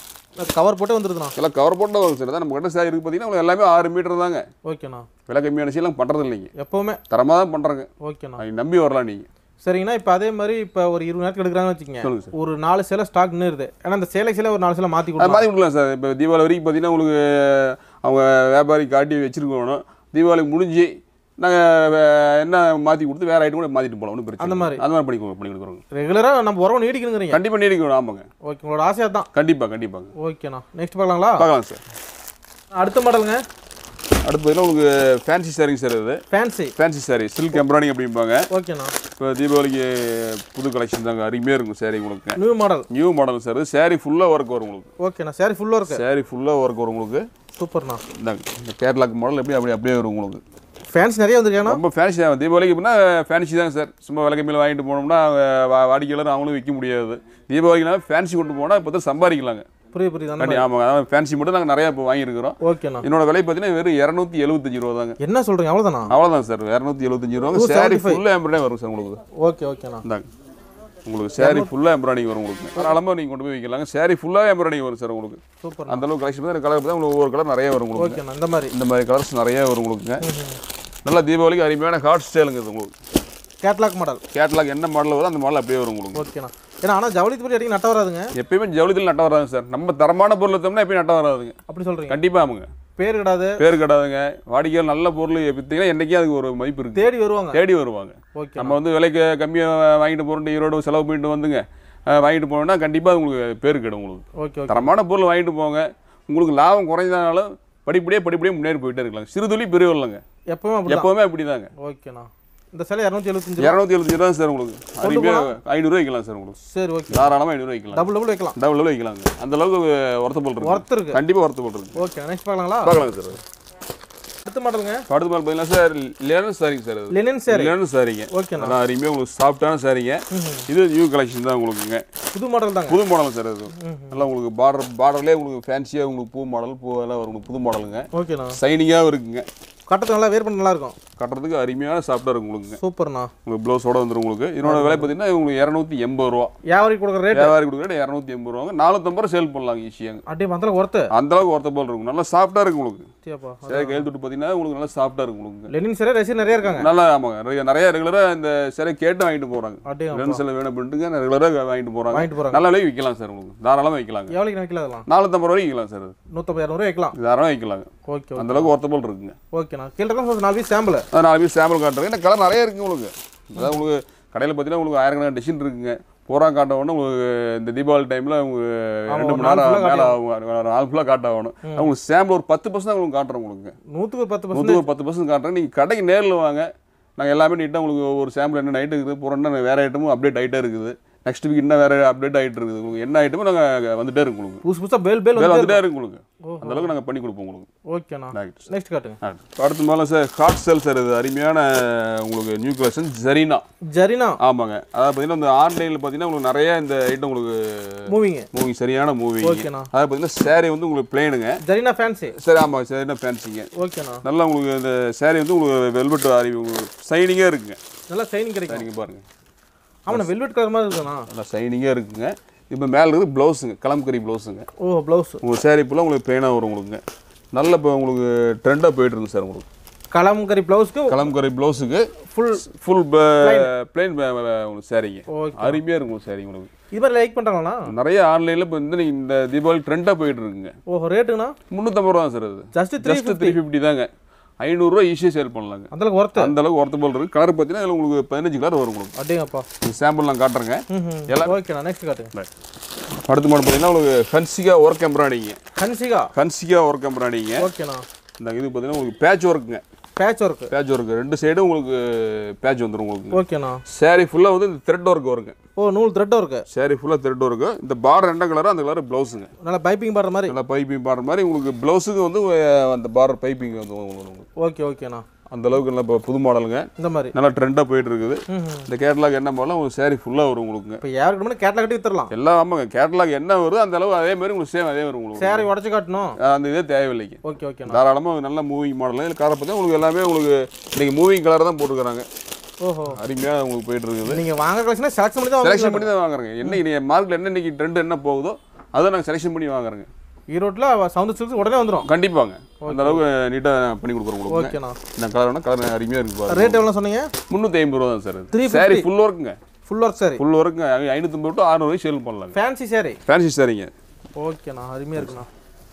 Speaker 2: கவர் போட்டு வந்துருதுண்ணா
Speaker 3: எல்லாம் கவர் போட்டு வரும் சார் தான் நம்ம கிட்ட சாரி இருக்குது பார்த்தீங்கன்னா உங்களுக்கு எல்லாமே ஆறு மீட்டர் தாங்க
Speaker 2: ஓகேண்ணா
Speaker 3: விலை கம்மியான சீலாம் பண்ணுறது இல்லைங்க
Speaker 2: எப்போவுமே
Speaker 3: தரமாக தான் பண்ணுறாங்க
Speaker 2: ஓகேண்ணா
Speaker 3: அதை நம்பி வரலாம் நீங்கள்
Speaker 2: சரிங்கண்ணா இப்போ அதே மாதிரி இப்போ ஒரு இருபது நேரத்துக்கு எடுக்கிறாங்கன்னு வச்சுக்கோங்க
Speaker 3: சொல்லுங்கள் சார்
Speaker 2: ஒரு நாலு சேலை ஸ்டாக் நிறுது ஏன்னா அந்த சேலை சேலை ஒரு நாலு சேலை மாற்றி
Speaker 3: அது
Speaker 2: கொடுக்கலாம்
Speaker 3: மாற்றி கொடுக்கலாம் சார் இப்போ தீபாவளி வரைக்கும் பார்த்தீங்கன்னா உங்களுக்கு அவங்க வியாபாரி காட்டி வச்சிருக்கணும் தீபாவளி முடிஞ்சு நாங்கள் என்ன மாற்றி கொடுத்து வேறு ஐட்டம் கூட மாற்றிட்டு போகலாம் ஒன்றும் பிரச்சனை
Speaker 2: அந்த
Speaker 3: இல்லை.
Speaker 2: மாதிரி.
Speaker 3: அந்த மாதிரி பண்ணி கொடு- பண்ணி கொடுக்குறோங்க
Speaker 2: ரெகுலராக நம்ம உறவு நீடிக்கணுங்கிறீங்க
Speaker 3: கண்டிப்பாக நீடிக்கணும் ஆமாங்க
Speaker 2: ஓகே உங்களோட ஆசையாக தான்
Speaker 3: கண்டிப்பாக கண்டிப்பாங்க
Speaker 2: ஓகேண்ணா நெக்ஸ்ட் பார்க்கலாங்களா
Speaker 3: பார்க்கலாம் சார்
Speaker 2: அடுத்த மாடலுங்க
Speaker 3: அடுத்து பார்த்தீங்கன்னா உங்களுக்கு ஃபேன்சி சாரிங்க சார் இது
Speaker 2: fancy
Speaker 3: fancy saree silk embroidering அப்படிம்பாங்க
Speaker 2: ஓகேண்ணா
Speaker 3: இப்போ தீபாவளிக்கு புது கலெக்ஷன் தாங்க அருமையாக இருக்கும் சாரி உங்களுக்கு
Speaker 2: new model
Speaker 3: new model sir saree ஃபுல்லாக ஒர்க் வரும் உங்களுக்கு
Speaker 2: ஓகேண்ணா சாரி ஃபுல்லாக இருக்கு
Speaker 3: சாரி ஃபுல்லாக ஒர்க் வரும் உங்களுக்கு
Speaker 2: சூப்பர்ண்ணா
Speaker 3: இந்தாங்க இந்த கேட்லாக் மாடல் எப்படி அப்படி அப்படியே வரும் உங்களுக்கு
Speaker 2: ஃபேன்ஸ் நிறைய வந்திருக்கேண்ணா
Speaker 3: ரொம்ப ஃபேன்சி தான் தீபாவளிக்கு அப்படின்னா ஃபேன்சி தான் சார் சும்மா விலை கம்மியில் வாங்கிட்டு போனோம்னா அவங்க வா- வாடிக்கையாளர் அவங்களும் விற்க முடியாது தீபாவளிக்குனா ஃபேன்சி கொண்டு போனால் இப்போ தான் சம்பாதிக்கலாங்க
Speaker 2: புரியுது புரியுது அந்த
Speaker 3: கண்டி ஆமாங்க அதான் ஃபேன்சி மட்டும் நாங்கள் நிறையா இப்போ வாங்கியிருக்கிறோம்
Speaker 2: ஓகேண்ணா
Speaker 3: என்னோட விலை பார்த்தீங்கன்னா வெறும் இரநூத்தி எழுபத்தஞ்சு ரூபா தாங்க
Speaker 2: என்ன சொல்கிறீங்க அவ்வளோதானா
Speaker 3: அவ்வளோதான் சார் இரநூத்தி எழுபத்தஞ்சு ரூபா
Speaker 2: Two
Speaker 3: சாரி
Speaker 2: 75.
Speaker 3: ஃபுல்லாக எம்ப்ராய்டிங் வரும் சார் உங்களுக்கு
Speaker 2: ஓகே ஓகேண்ணா
Speaker 3: இந்தாங்க உங்களுக்கு சாரி ஃபுல்லாக எம்ப்ராய்டிங் வரும் உங்களுக்கு அதனால நீங்கள் கொண்டு போய் வைக்கலாங்க சாரி ஃபுல்லாக எம்ப்ராய்டிங் வரும் சார் உங்களுக்கு
Speaker 2: சூப்பர்
Speaker 3: அந்த அளவுக்கு கலெக்ஷன் தான் கலர் பார்த்தா உங்களுக்கு ஒவ்வொரு கலர் நிறைய வரும் உங்களுக்கு
Speaker 2: ஓகேண்ணா இந்த மாதிரி
Speaker 3: இந்த மாதிரி கலர்ஸ் நிறைய வரும் உங்களுக்குங்க நல்லா தீபாவளிக்கு அருமையான ஹாட் ஸ்டைலுங்க இது உங்களுக்கு
Speaker 2: கேட்லாக் மாடல்
Speaker 3: கேட்லாக் என்ன மாடல் வரும் அந்த மாடல் அப்படியே வரும் உங்களுக்கு
Speaker 2: ஓகேண்ணா ஏன்னா ஆனால் ஜவுளி பற்றி அடிக்க நட்ட வராதுங்க
Speaker 3: எப்பயுமே ஜவுளித்தில் நட்டம் வராதுங்க சார் நம்ம தரமான பொருள் எடுத்தோம்னா எப்பயும் நட்டம் வராதுங்க
Speaker 2: அப்படி சொல்கிறீங்க
Speaker 3: கண்டிப்பாக ஆமாங்க
Speaker 2: பேர் கிடாது
Speaker 3: பேர் கிடையாதுங்க வாடிக்கையால் நல்ல பொருள் விற்றீங்கன்னா என்றைக்கே அதுக்கு ஒரு மதிப்பு இருக்குது
Speaker 2: தேடி வருவாங்க
Speaker 3: தேடி வருவாங்க
Speaker 2: ஓகே
Speaker 3: நம்ம வந்து விலைக்கு கம்மியாக வாங்கிட்டு போகிறோம் ஈரோடு செலவு பண்ணிட்டு வந்துங்க அஹ் வாங்கிட்டு போனோம்னா கண்டிப்பாக உங்களுக்கு பேர் கிடைக்கும் உங்களுக்கு
Speaker 2: ஓகே ஓகே
Speaker 3: தரமான பொருள் வாங்கிட்டு போங்க உங்களுக்கு லாபம் குறைஞ்சதானாலும் படிப்படியே படிப்படியே முன்னேறி போயிட்டே இருக்கலாம் சிறுதுளி பெரிய இல்லைங்க
Speaker 2: எப்பவுமே அப்படி
Speaker 3: எப்போவுமே அப்படி தாங்க
Speaker 2: ஓகேண்ணா இந்த சிலை இரநூத்தி எழுபத்தஞ்சு
Speaker 3: இரநூத்தி எழுபத்தி ரூபா சார் உங்களுக்கு அருமையாக ஐநூறுரூவா வைக்கலாம் சார் உங்களுக்கு
Speaker 2: சரி ஓகே
Speaker 3: தாராளமாக ஐநூறுரூவா வைக்கலாம்
Speaker 2: டபுள் டபுள் வைக்கலாம்
Speaker 3: டபுள் லெவல் வைக்கலாங்க அந்த அளவுக்கு ஒர்த்தபுள் இருக்கு
Speaker 2: ஒர்த் இருக்கு
Speaker 3: கண்டிப்பாக ஒர்த்தபுள் இருக்கு
Speaker 2: ஓகே நெக்ஸ்ட் பார்க்கலாங்களா
Speaker 3: பார்க்கலாங்க சார்
Speaker 2: அடுத்த மாடலுங்க
Speaker 3: அடுத்த மாதிரி பார்த்தீங்கன்னா சார் லேனன் சாரிங்க சார் அது
Speaker 2: லினன் சேரி
Speaker 3: லேனன் சாரிங்க
Speaker 2: ஓகேண்ணா
Speaker 3: அதான் அருமையாக உங்களுக்கு சாஃப்டான சாரிங்க இது நியூ கலெக்ஷன் தான் உங்களுக்குங்க
Speaker 2: புது மாடல் தாங்க
Speaker 3: புது மாடல் சார் அது நல்லா உங்களுக்கு பார்டர் பார்டர்லேயே உங்களுக்கு ஃபேன்சியாக உங்களுக்கு பூ மாடல் பூ எல்லாம் வரும் உங்களுக்கு புது மாடலுங்க
Speaker 2: ஓகேண்ணா
Speaker 3: சைனிங்காகவும் இருக்குங்க
Speaker 2: கட்டத்தை நல்லா வேர் பண்ண நல்லா இருக்கும்
Speaker 3: கட்டுறதுக்கு அருமையான சாஃப்டாக இருக்கும் உங்களுக்கு
Speaker 2: சூப்பர்ண்ணா
Speaker 3: உங்களுக்கு ப்ளவுஸோட வந்துடும் உங்களுக்கு இதனோட விலை பார்த்தீங்கன்னா உங்களுக்கு இரநூத்தி எண்பது ரூபா
Speaker 2: வியாபாரி கொடுக்குற ரேட்
Speaker 3: வியாபாரி கொடுக்குற இரநூத்தி எண்பது ரூபாங்க நானூற்றம்பது ரூபா சேல் பண்ணலாங்க ஈஸியாங்க
Speaker 2: அப்படியே மந்திரம் ஒர்த்து
Speaker 3: அந்த அளவுக்கு ஒருத்த போல் இருக்கும் நல்லா சாஃப்டாக இருக்கும் உங்களுக்கு
Speaker 2: சரியாப்பா
Speaker 3: சேலை கையில் தொட்டு பார்த்தீங்கன்னா உங்களுக்கு நல்லா சாஃப்டாக இருக்கும் உங்களுக்கு
Speaker 2: லெனின் சரி ரசி நிறைய இருக்காங்க
Speaker 3: நல்லா ஆமாங்க நிறைய நிறைய ரெகுலராக இந்த சிலை கேட்டு வாங்கிட்டு போகிறாங்க
Speaker 2: அப்படியே
Speaker 3: ரெண்டு சிலை வேணும் அப்படின்ட்டுங்க ரெகுலராக வாங்கிட்டு போகிறாங்க
Speaker 2: வாங்கிட்டு போறாங்க
Speaker 3: நல்ல விலைக்கு விற்கலாம் சார் உங்களுக்கு தாராளமாக விற்கலாங்க
Speaker 2: எவ்வளோக்கு நினைக்கல அதெல்லாம்
Speaker 3: நானூற்றம்பது ரூபாய்க்கு விற்கலாம் சார் அது
Speaker 2: நூற்றம்பது இரநூறு வைக்கலாம்
Speaker 3: தாராளமாக விற்கலாங்க
Speaker 2: ஓகே
Speaker 3: அந்த அளவுக்கு ஒருத்த போல் இருக்குங்க
Speaker 2: ஓகேண்ணா கீழே இருக்கலாம் நாலு பீஸ் சாம்பிள்
Speaker 3: அது நாலு பீஸ் சாம்பிள் காட்டுறேன் இந்த கலர் நிறைய இருக்குங்க உங்களுக்கு அதாவது உங்களுக்கு கடையில் பார்த்தீங்கன்னா உங்களுக்கு ஆயிரக்கணக்கான டிசைன் இருக்குங்க பூரா காட்ட உடனே உங்களுக்கு இந்த தீபாவளி டைமில் உங்களுக்கு ரெண்டு
Speaker 2: ஒரு
Speaker 3: மணி
Speaker 2: நாள்
Speaker 3: நேரம்
Speaker 2: full-ஆ
Speaker 3: மேலே ஆகும் நாலு ஃபுல்லாக காட்ட ஆகணும் உங்களுக்கு சாம்பிள் ஒரு பத்து பர்சன்ட் உங்களுக்கு காட்டுறோம் உங்களுக்கு
Speaker 2: நூற்றுக்கு ஒரு பத்து பர்சன்ட்
Speaker 3: நூற்றுக்கு ஒரு பத்து பர்சன்ட் காட்டுறேன் நீங்கள் கடைக்கு நேரில் வாங்க நாங்கள் எல்லாமே நீட்டாக உங்களுக்கு ஒரு சாம்பிள் என்ன நைட்டு இருக்குது பூரா வேறு ஐட்டமும் அப்டேட் ஆகிட்டே இருக்குது நெக்ஸ்ட் வீக் இன்னும் வேறு அப்டேட் ஆகிட்டு இருக்குது உங்களுக்கு என்ன ஐட்டமும் நாங்கள் வந்துட்டே இருக்கு உங்களுக்கு
Speaker 2: புதுசு புதுசாக பேல் பேல்
Speaker 3: வேலை
Speaker 2: வந்து
Speaker 3: வந்துட்டே இருக்கு உங்களுக்கு
Speaker 2: ஓஹோ.
Speaker 3: அந்த அளவுக்கு நாங்கள் பண்ணி கொடுப்போம் உங்களுக்கு
Speaker 2: ஓகேண்ணா
Speaker 3: Right.
Speaker 2: நெக்ஸ்ட் காட்டுங்க
Speaker 3: அடுத்த மேலே சார் ஹாட் செல் சார் இது அருமையான உங்களுக்கு நியூ கலெக்ஷன் ஜெரீனா
Speaker 2: ஜரினா
Speaker 3: ஆமாங்க அதாவது பார்த்தீங்கன்னா இந்த ஆன்லைனில் பார்த்தீங்கன்னா உங்களுக்கு நிறைய இந்த ஐட்டம் உங்களுக்கு
Speaker 2: மூவிங்க
Speaker 3: மூவி சரியான மூவி
Speaker 2: ஓகேண்ணா
Speaker 3: அதாவது பார்த்தீங்கன்னா saree வந்து உங்களுக்கு பிளேனுங்க
Speaker 2: ஜரினா ஃபேன்சி
Speaker 3: சரி ஆமாம் சரியான ஃபேன்சிங்க
Speaker 2: ஓகேண்ணா
Speaker 3: நல்லா உங்களுக்கு இந்த saree வந்து உங்களுக்கு வெல்வெட் அறிவு உங்களுக்கு சைனிங்காக இருக்குங்க
Speaker 2: நல்லா ஷைனிங் கிடைக்கும்
Speaker 3: நீங்கள் பாருங்க
Speaker 2: ஆமாண்ணா வெல்வெட் கலர் மாதிரி இருக்குண்ணா
Speaker 3: நல்லா சைனிங்காக இருக்குங்க இப்போ மேலே இருக்குது ப்ளவுஸுங்க கலம்கரி ப்ளவுஸுங்க
Speaker 2: ஓ ப்ளவுஸ்
Speaker 3: உங்கள் saree ஃபுல்லாக உங்களுக்கு பிளேனாக வரும் உங்களுக்குங்க நல்ல இப்போ உங்களுக்கு ட்ரெண்டாக போயிட்டு இருக்கு சார் உங்களுக்கு
Speaker 2: கலம்கரி ப்ளவுஸ்க்கு
Speaker 3: கலம்கரி ப்ளவுஸுக்கு
Speaker 2: ஃபுல்
Speaker 3: ஃபுல் பிளெயின் உங்களுக்கு சாரிங்க
Speaker 2: ஓகே
Speaker 3: அருமையாக இருக்கும் உங்களுக்கு saree உங்களுக்கு
Speaker 2: இது மாதிரி லைக் பண்ணுறாங்களா
Speaker 3: நிறைய ஆன்லைனில் இப்போ வந்து நீங்கள் இந்த தீபாவளி ட்ரெண்டாக போயிட்டு இருக்குங்க
Speaker 2: ஓஹோ ரேட்டுண்ணா
Speaker 3: முந்நூற்றம்பது ரூபா சார் அது
Speaker 2: just three
Speaker 3: just three fifty தாங்க ஐநூறுரூவா ஈஸியாக சேல் பண்ணலாங்க
Speaker 2: அந்தளவுக்கு ஒர்த்து
Speaker 3: அந்த அளவுக்கு ஒருத்த போல் இருக்கு கலர் பார்த்தீங்கன்னா அதில் உங்களுக்கு பதினஞ்சு கலர் வரும் உங்களுக்கு
Speaker 2: அப்படிங்கப்பா
Speaker 3: இந்த சாம்பிள் நான் காட்டுறேங்க
Speaker 2: ம்
Speaker 3: எல்லாம்
Speaker 2: ஓகேண்ணா நெக்ஸ்ட் காட்டுங்க
Speaker 3: அடுத்த மாடல் பார்த்தீங்கன்னா உங்களுக்கு ஃபன்சிகா ஒர்க் எம்ப்ராய்டிங்க
Speaker 2: கன்சிகா
Speaker 3: ஃபன்சிகா ஒர்க் எம்ப்ராய்டிங்க
Speaker 2: ஓகேண்ணா
Speaker 3: இந்த இது பார்த்தீங்கன்னா உங்களுக்கு பேட்ச் ஒர்க்குங்க
Speaker 2: பேட்ச் ஒர்க்கு
Speaker 3: பேட்ச் ஒர்க் ரெண்டு சைடும் உங்களுக்கு பேட்ச் வந்துடும் உங்களுக்கு
Speaker 2: ஓகேண்ணா
Speaker 3: saree ஃபுல்லாக வந்து இந்த த்ரெட் ஒர்க் வருங்க
Speaker 2: ஓ நூல் த்ரெட் ஒர்க்கு
Speaker 3: saree ஃபுல்லாக த்ரெட் ஒர்க்கு இந்த பார்டர் என்ன கலரோ அந்த கலர் ப்ளவுஸுங்க
Speaker 2: நல்லா பைப்பிங் பண்ணுற மாதிரி
Speaker 3: நல்லா பைப்பிங் பாடுற மாதிரி உங்களுக்கு ப்ளவுஸுக்கு வந்து அஹ், அந்த பார்டர் பைப்பிங் வந்து உங்களுக்கு
Speaker 2: ஓகே ஓகேண்ணா
Speaker 3: அந்த அளவுக்கு நல்லா இப்போ புது மாடலுங்க
Speaker 2: இந்த மாதிரி
Speaker 3: நல்லா ட்ரெண்டாக போயிட்டு இருக்குது
Speaker 2: ம்
Speaker 3: இந்த கேட்லாக் என்ன மாடலும் உங்களுக்கு saree ஃபுல்லாக வரும் உங்களுக்குங்க
Speaker 2: இப்போ யாருக்கு கேட்லாக் கட்டி வித்துடலாம்
Speaker 3: எல்லாம் ஆமாங்க கேட்லாக் என்ன வருது அந்த அளவு அதே மாதிரி உங்களுக்கு சேம் அதே வரும் உங்களுக்கு
Speaker 2: சேரை உடச்சி காட்டணும்
Speaker 3: அந்த இதே தேவையில்லைங்க
Speaker 2: ஓகே ஓகேண்ணா
Speaker 3: தாராளமாக நல்ல மூவிங் மாடல் இதில் கலர் பார்த்தா உங்களுக்கு எல்லாமே உங்களுக்கு இன்னைக்கு மூவிங் கலர் தான் போட்டுக்கிறாங்க
Speaker 2: ஓஹோ
Speaker 3: அருமையாக உங்களுக்கு போயிட்டு இருக்குது
Speaker 2: நீங்கள் வாங்க கலெக்ஷனா செலக்ஷன் பண்ணி தான்
Speaker 3: செலெக்ஷன்
Speaker 2: வாங்க
Speaker 3: பண்ணி தான் வாங்குறேங்க என்ன இன்னைக்கு மார்க்கெட்டில் என்ன இன்னைக்கு ட்ரெண்ட் என்ன போகுதோ அதை நாங்கள் செலெக்ஷன் பண்ணி வாங்குறேங்க
Speaker 2: ஈரோட்டில் சவுண்ட் சில்க்ஸ் உடனே வந்துடும்
Speaker 3: கண்டிப்பாங்க அந்த அளவுக்கு நீட்டாக பண்ணி கொடுக்குறோம் உங்களுக்கு
Speaker 2: ஓகேண்ணா
Speaker 3: இந்த கலர் வேணா கலர் அருமையாக இருக்கு பாருங்க
Speaker 2: ரேட் எவ்வளோ சொன்னீங்க
Speaker 3: முந்நூற்றி ஐம்பது ரூபா தான் சார்
Speaker 2: 350.
Speaker 3: சாரி ஃபுல் ஒர்க்குங்க
Speaker 2: ஃபுல் ஒர்க் சாரி
Speaker 3: ஃபுல் ஒர்க்குங்க ஐநூற்றம்பது டு அறுநூறு சேல் பண்ணலாங்க
Speaker 2: ஃபேன்சி சாரி
Speaker 3: ஃபேன்சி சாரிங்க
Speaker 2: ஓகேண்ணா அருமையாக இருக்குண்ணா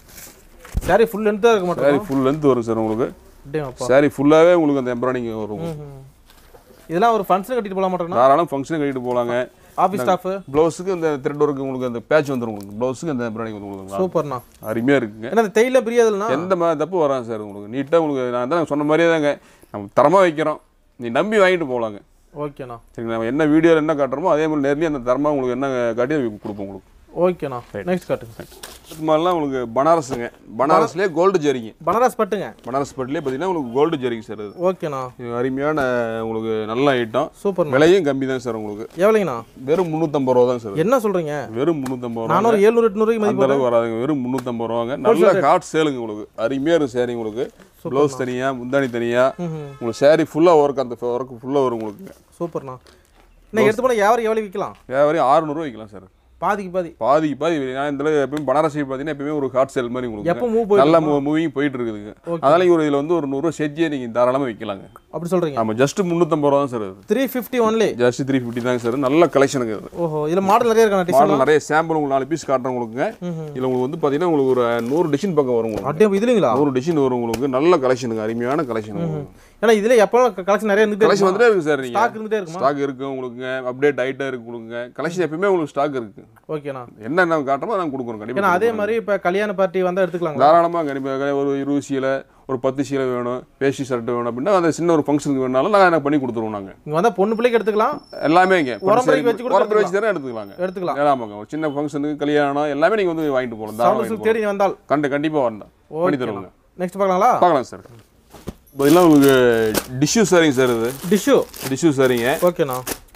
Speaker 2: சாரி ஃபுல் லென்த்தாக இருக்க
Speaker 3: சாரி
Speaker 2: மாட்டோம்
Speaker 3: ஃபுல் லென்த் வரும் சார் உங்களுக்கு
Speaker 2: அப்படியேப்பா
Speaker 3: சாரி ஃபுல்லாகவே உங்களுக்கு அந்த எம்ப்ராய்டிங் வரும்
Speaker 2: இதெல்லாம் ஒரு ஃபங்க்ஷன் கட்டிட்டு போகலாம் மாட்டோம்னா
Speaker 3: தாராளம் ஃபங்க்ஷனுக்கு கட்டிட்டு போகலாங்க
Speaker 2: ஆஃபீஸ் ஸ்டாஃபு
Speaker 3: ப்ளவுஸுக்கு இந்த த்ரெட் ஒர்க்கு உங்களுக்கு அந்த பேட்ச் வந்துடும் உங்களுக்கு ப்ளவுஸுக்கு அந்த எம்ப்ராய்டிங் வந்து உங்களுக்கு
Speaker 2: சூப்பர்ண்ணா
Speaker 3: அருமையாக இருக்குங்க
Speaker 2: ஏன்னா இந்த தையில பிரியாதுல்னா
Speaker 3: எந்த மாதிரி தப்பு வராது சார் உங்களுக்கு நீட்டாக உங்களுக்கு நான் தான் சொன்ன மாதிரியே தாங்க நம்ம தரமாக வைக்கிறோம் நீ நம்பி வாங்கிட்டு போகலாங்க
Speaker 2: ஓகேண்ணா
Speaker 3: சரிங்களா நம்ம என்ன வீடியோவில் என்ன காட்டுறோமோ அதே மாதிரி நேர்லயே அந்த தரமாக உங்களுக்கு என்ன காட்டி அது கொடுப்போம் உங்களுக்கு
Speaker 2: ஓகேண்ணா நெக்ஸ்ட் காட்டுங்க
Speaker 3: இது மாதிரிலாம் உங்களுக்கு பனாரஸுங்க பனாரஸ்லேயே கோல்டு ஜரிங்க
Speaker 2: பனாரஸ் பட்டுங்க
Speaker 3: பனாரஸ் பட்டிலே பார்த்தீங்கன்னா உங்களுக்கு கோல்டு ஜரிங்க சார் அது
Speaker 2: ஓகேண்ணா
Speaker 3: இது அருமையான உங்களுக்கு நல்ல ஐட்டம்
Speaker 2: சூப்பர்ண்ணா
Speaker 3: விலையும் கம்மி தான் சார் உங்களுக்கு
Speaker 2: எவ்வளோங்கண்ணா
Speaker 3: வெறும் முந்நூற்றம்பது ரூபா தான் சார்
Speaker 2: என்ன சொல்கிறீங்க
Speaker 3: வெறும் முந்நூற்றம்பது ரூபா
Speaker 2: நானூறு ஏழ்நூறு எட்நூறுக்கு
Speaker 3: அந்த
Speaker 2: மதிப்பு
Speaker 3: அளவுக்கு வராதுங்க வெறும் முந்நூற்றம்பது ரூபாங்க நல்ல ஹாட் சேலுங்க உங்களுக்கு அருமையாக இருக்கும் சேரீ உங்களுக்கு ப்ளவுஸ் தனியாக முந்தானி தனியாக
Speaker 2: ம்
Speaker 3: உங்களுக்கு சேரீ ஃபுல்லாக ஒர்க் அந்த ஒர்க் ஃபுல்லாக வரும் உங்களுக்கு
Speaker 2: சூப்பர்ண்ணா இன்னைக்கு எடுத்து போனால் யாரும் எவ்வளோ விற்கலாம்
Speaker 3: வியாபாரி ஆறுநூறுவா விற்கலாம் சார்
Speaker 2: பாதிக்கு பாதி
Speaker 3: பாதிக்கு பாதி நான் இந்த தடவை எப்பயும் பனாரசி பார்த்தீங்கன்னா எப்பயுமே ஒரு ஹாட் சேல் மாதிரி
Speaker 2: எப்போ
Speaker 3: உங்களுக்கு
Speaker 2: மூவ் போய்
Speaker 3: நல்ல மூவிங் போயிட்டு இருக்குதுங்க
Speaker 2: Okay.
Speaker 3: அதனால ஒரு இதில் வந்து ஒரு நூறுரூவா செஞ்சே நீங்கள் தாராளமாக விற்கலாங்க
Speaker 2: அப்படி சொல்கிறீங்க
Speaker 3: ஆமாம் ஜஸ்ட் முந்நூற்றம்பது ரூபா தான் சார் அது
Speaker 2: three fifty only
Speaker 3: just three fifty தாங்க சார் நல்ல கலெக்ஷனுக்கு அது
Speaker 2: ஓஹோ இதில் மாடல் நிறைய இருக்காண்ணா டிசைன்
Speaker 3: மாடல் நிறைய சாம்பிள் உங்களுக்கு நாலு பீஸ் காட்டுறேன் உங்களுக்குங்க இதில் உங்களுக்கு வந்து பார்த்தீங்கன்னா உங்களுக்கு ஒரு நூறு டிசைன் பக்கம் வரும் உங்களுக்கு
Speaker 2: அப்படியே இதுலைங்களா
Speaker 3: நூறு டிசைன் வரும் உங்களுக்கு நல்ல கலெக்ஷனுங்க அருமையான கலெக்ஷன்
Speaker 2: ஏன்னா இதில் எப்போ கலெக்ஷன் நிறைய இருந்துகிட்டே
Speaker 3: கலெக்ஷன்
Speaker 2: இருக்கும்
Speaker 3: வந்துட்டே இருக்கு சார் நீங்கள்
Speaker 2: ஸ்டாக் இருந்துகிட்டே இருக்குமா
Speaker 3: ஸ்டாக் இருக்கு உங்களுக்கு அப்டேட் ஆகிட்டே இருக்கு உங்களுக்கு கலெக்ஷன் எப்பயுமே உங்களுக்கு ஸ்டாக் இருக்கு
Speaker 2: ஓகேண்ணா
Speaker 3: என்ன என்ன காட்டுறோமோ நாங்கள் கொடுக்குறோம்
Speaker 2: ஏன்னா
Speaker 3: கண்டிப்பாக
Speaker 2: அதே மாதிரி இப்போ கல்யாண பார்ட்டி வந்தால் எடுத்துக்கலாங்களா
Speaker 3: தாராளமாக கண்டிப்பாக ஒரு இருபது சீலை ஒரு பத்து சீலை வேணும் பேஸ்டி ஷர்ட் வேணும் அப்படின்னா அந்த சின்ன ஒரு ஃபங்க்ஷனுக்கு வேணாலும் நாங்கள் எனக்கு பண்ணி கொடுத்துருவோம் நாங்கள்
Speaker 2: இங்கே வந்தால் பொண்ணு பிள்ளைக்கு எடுத்துக்கலாம்
Speaker 3: எல்லாமே இங்கே
Speaker 2: உரம்பரைக்கு வச்சு கூட
Speaker 3: உரம்பரை வச்சு தானே எடுத்துக்கலாங்க
Speaker 2: எடுத்துக்கலாம்
Speaker 3: ஆமாங்க ஒரு சின்ன ஃபங்க்ஷனுக்கு கல்யாணம் எல்லாமே நீங்கள் வந்து வாங்கிட்டு போகலாம் தாராளமாக
Speaker 2: சவுண்ட்
Speaker 3: வாங்கிட்டு
Speaker 2: தேடி வந்தால்
Speaker 3: போகலாம். கண்டு கண்டிப்பாக வரணும் பண்ணி
Speaker 2: ஓகேண்ணா
Speaker 3: தருவாங்க
Speaker 2: நெக்ஸ்ட் பார்க்கலாங்களா
Speaker 3: பார்க்கலாம் சார் இப்போ இதெல்லாம் உங்களுக்கு டிஷ்யூ சாரிங்க சார் இது
Speaker 2: டிஷ்ஷு
Speaker 3: டிஷ்யூ சாரிங்க
Speaker 2: ஓகேண்ணா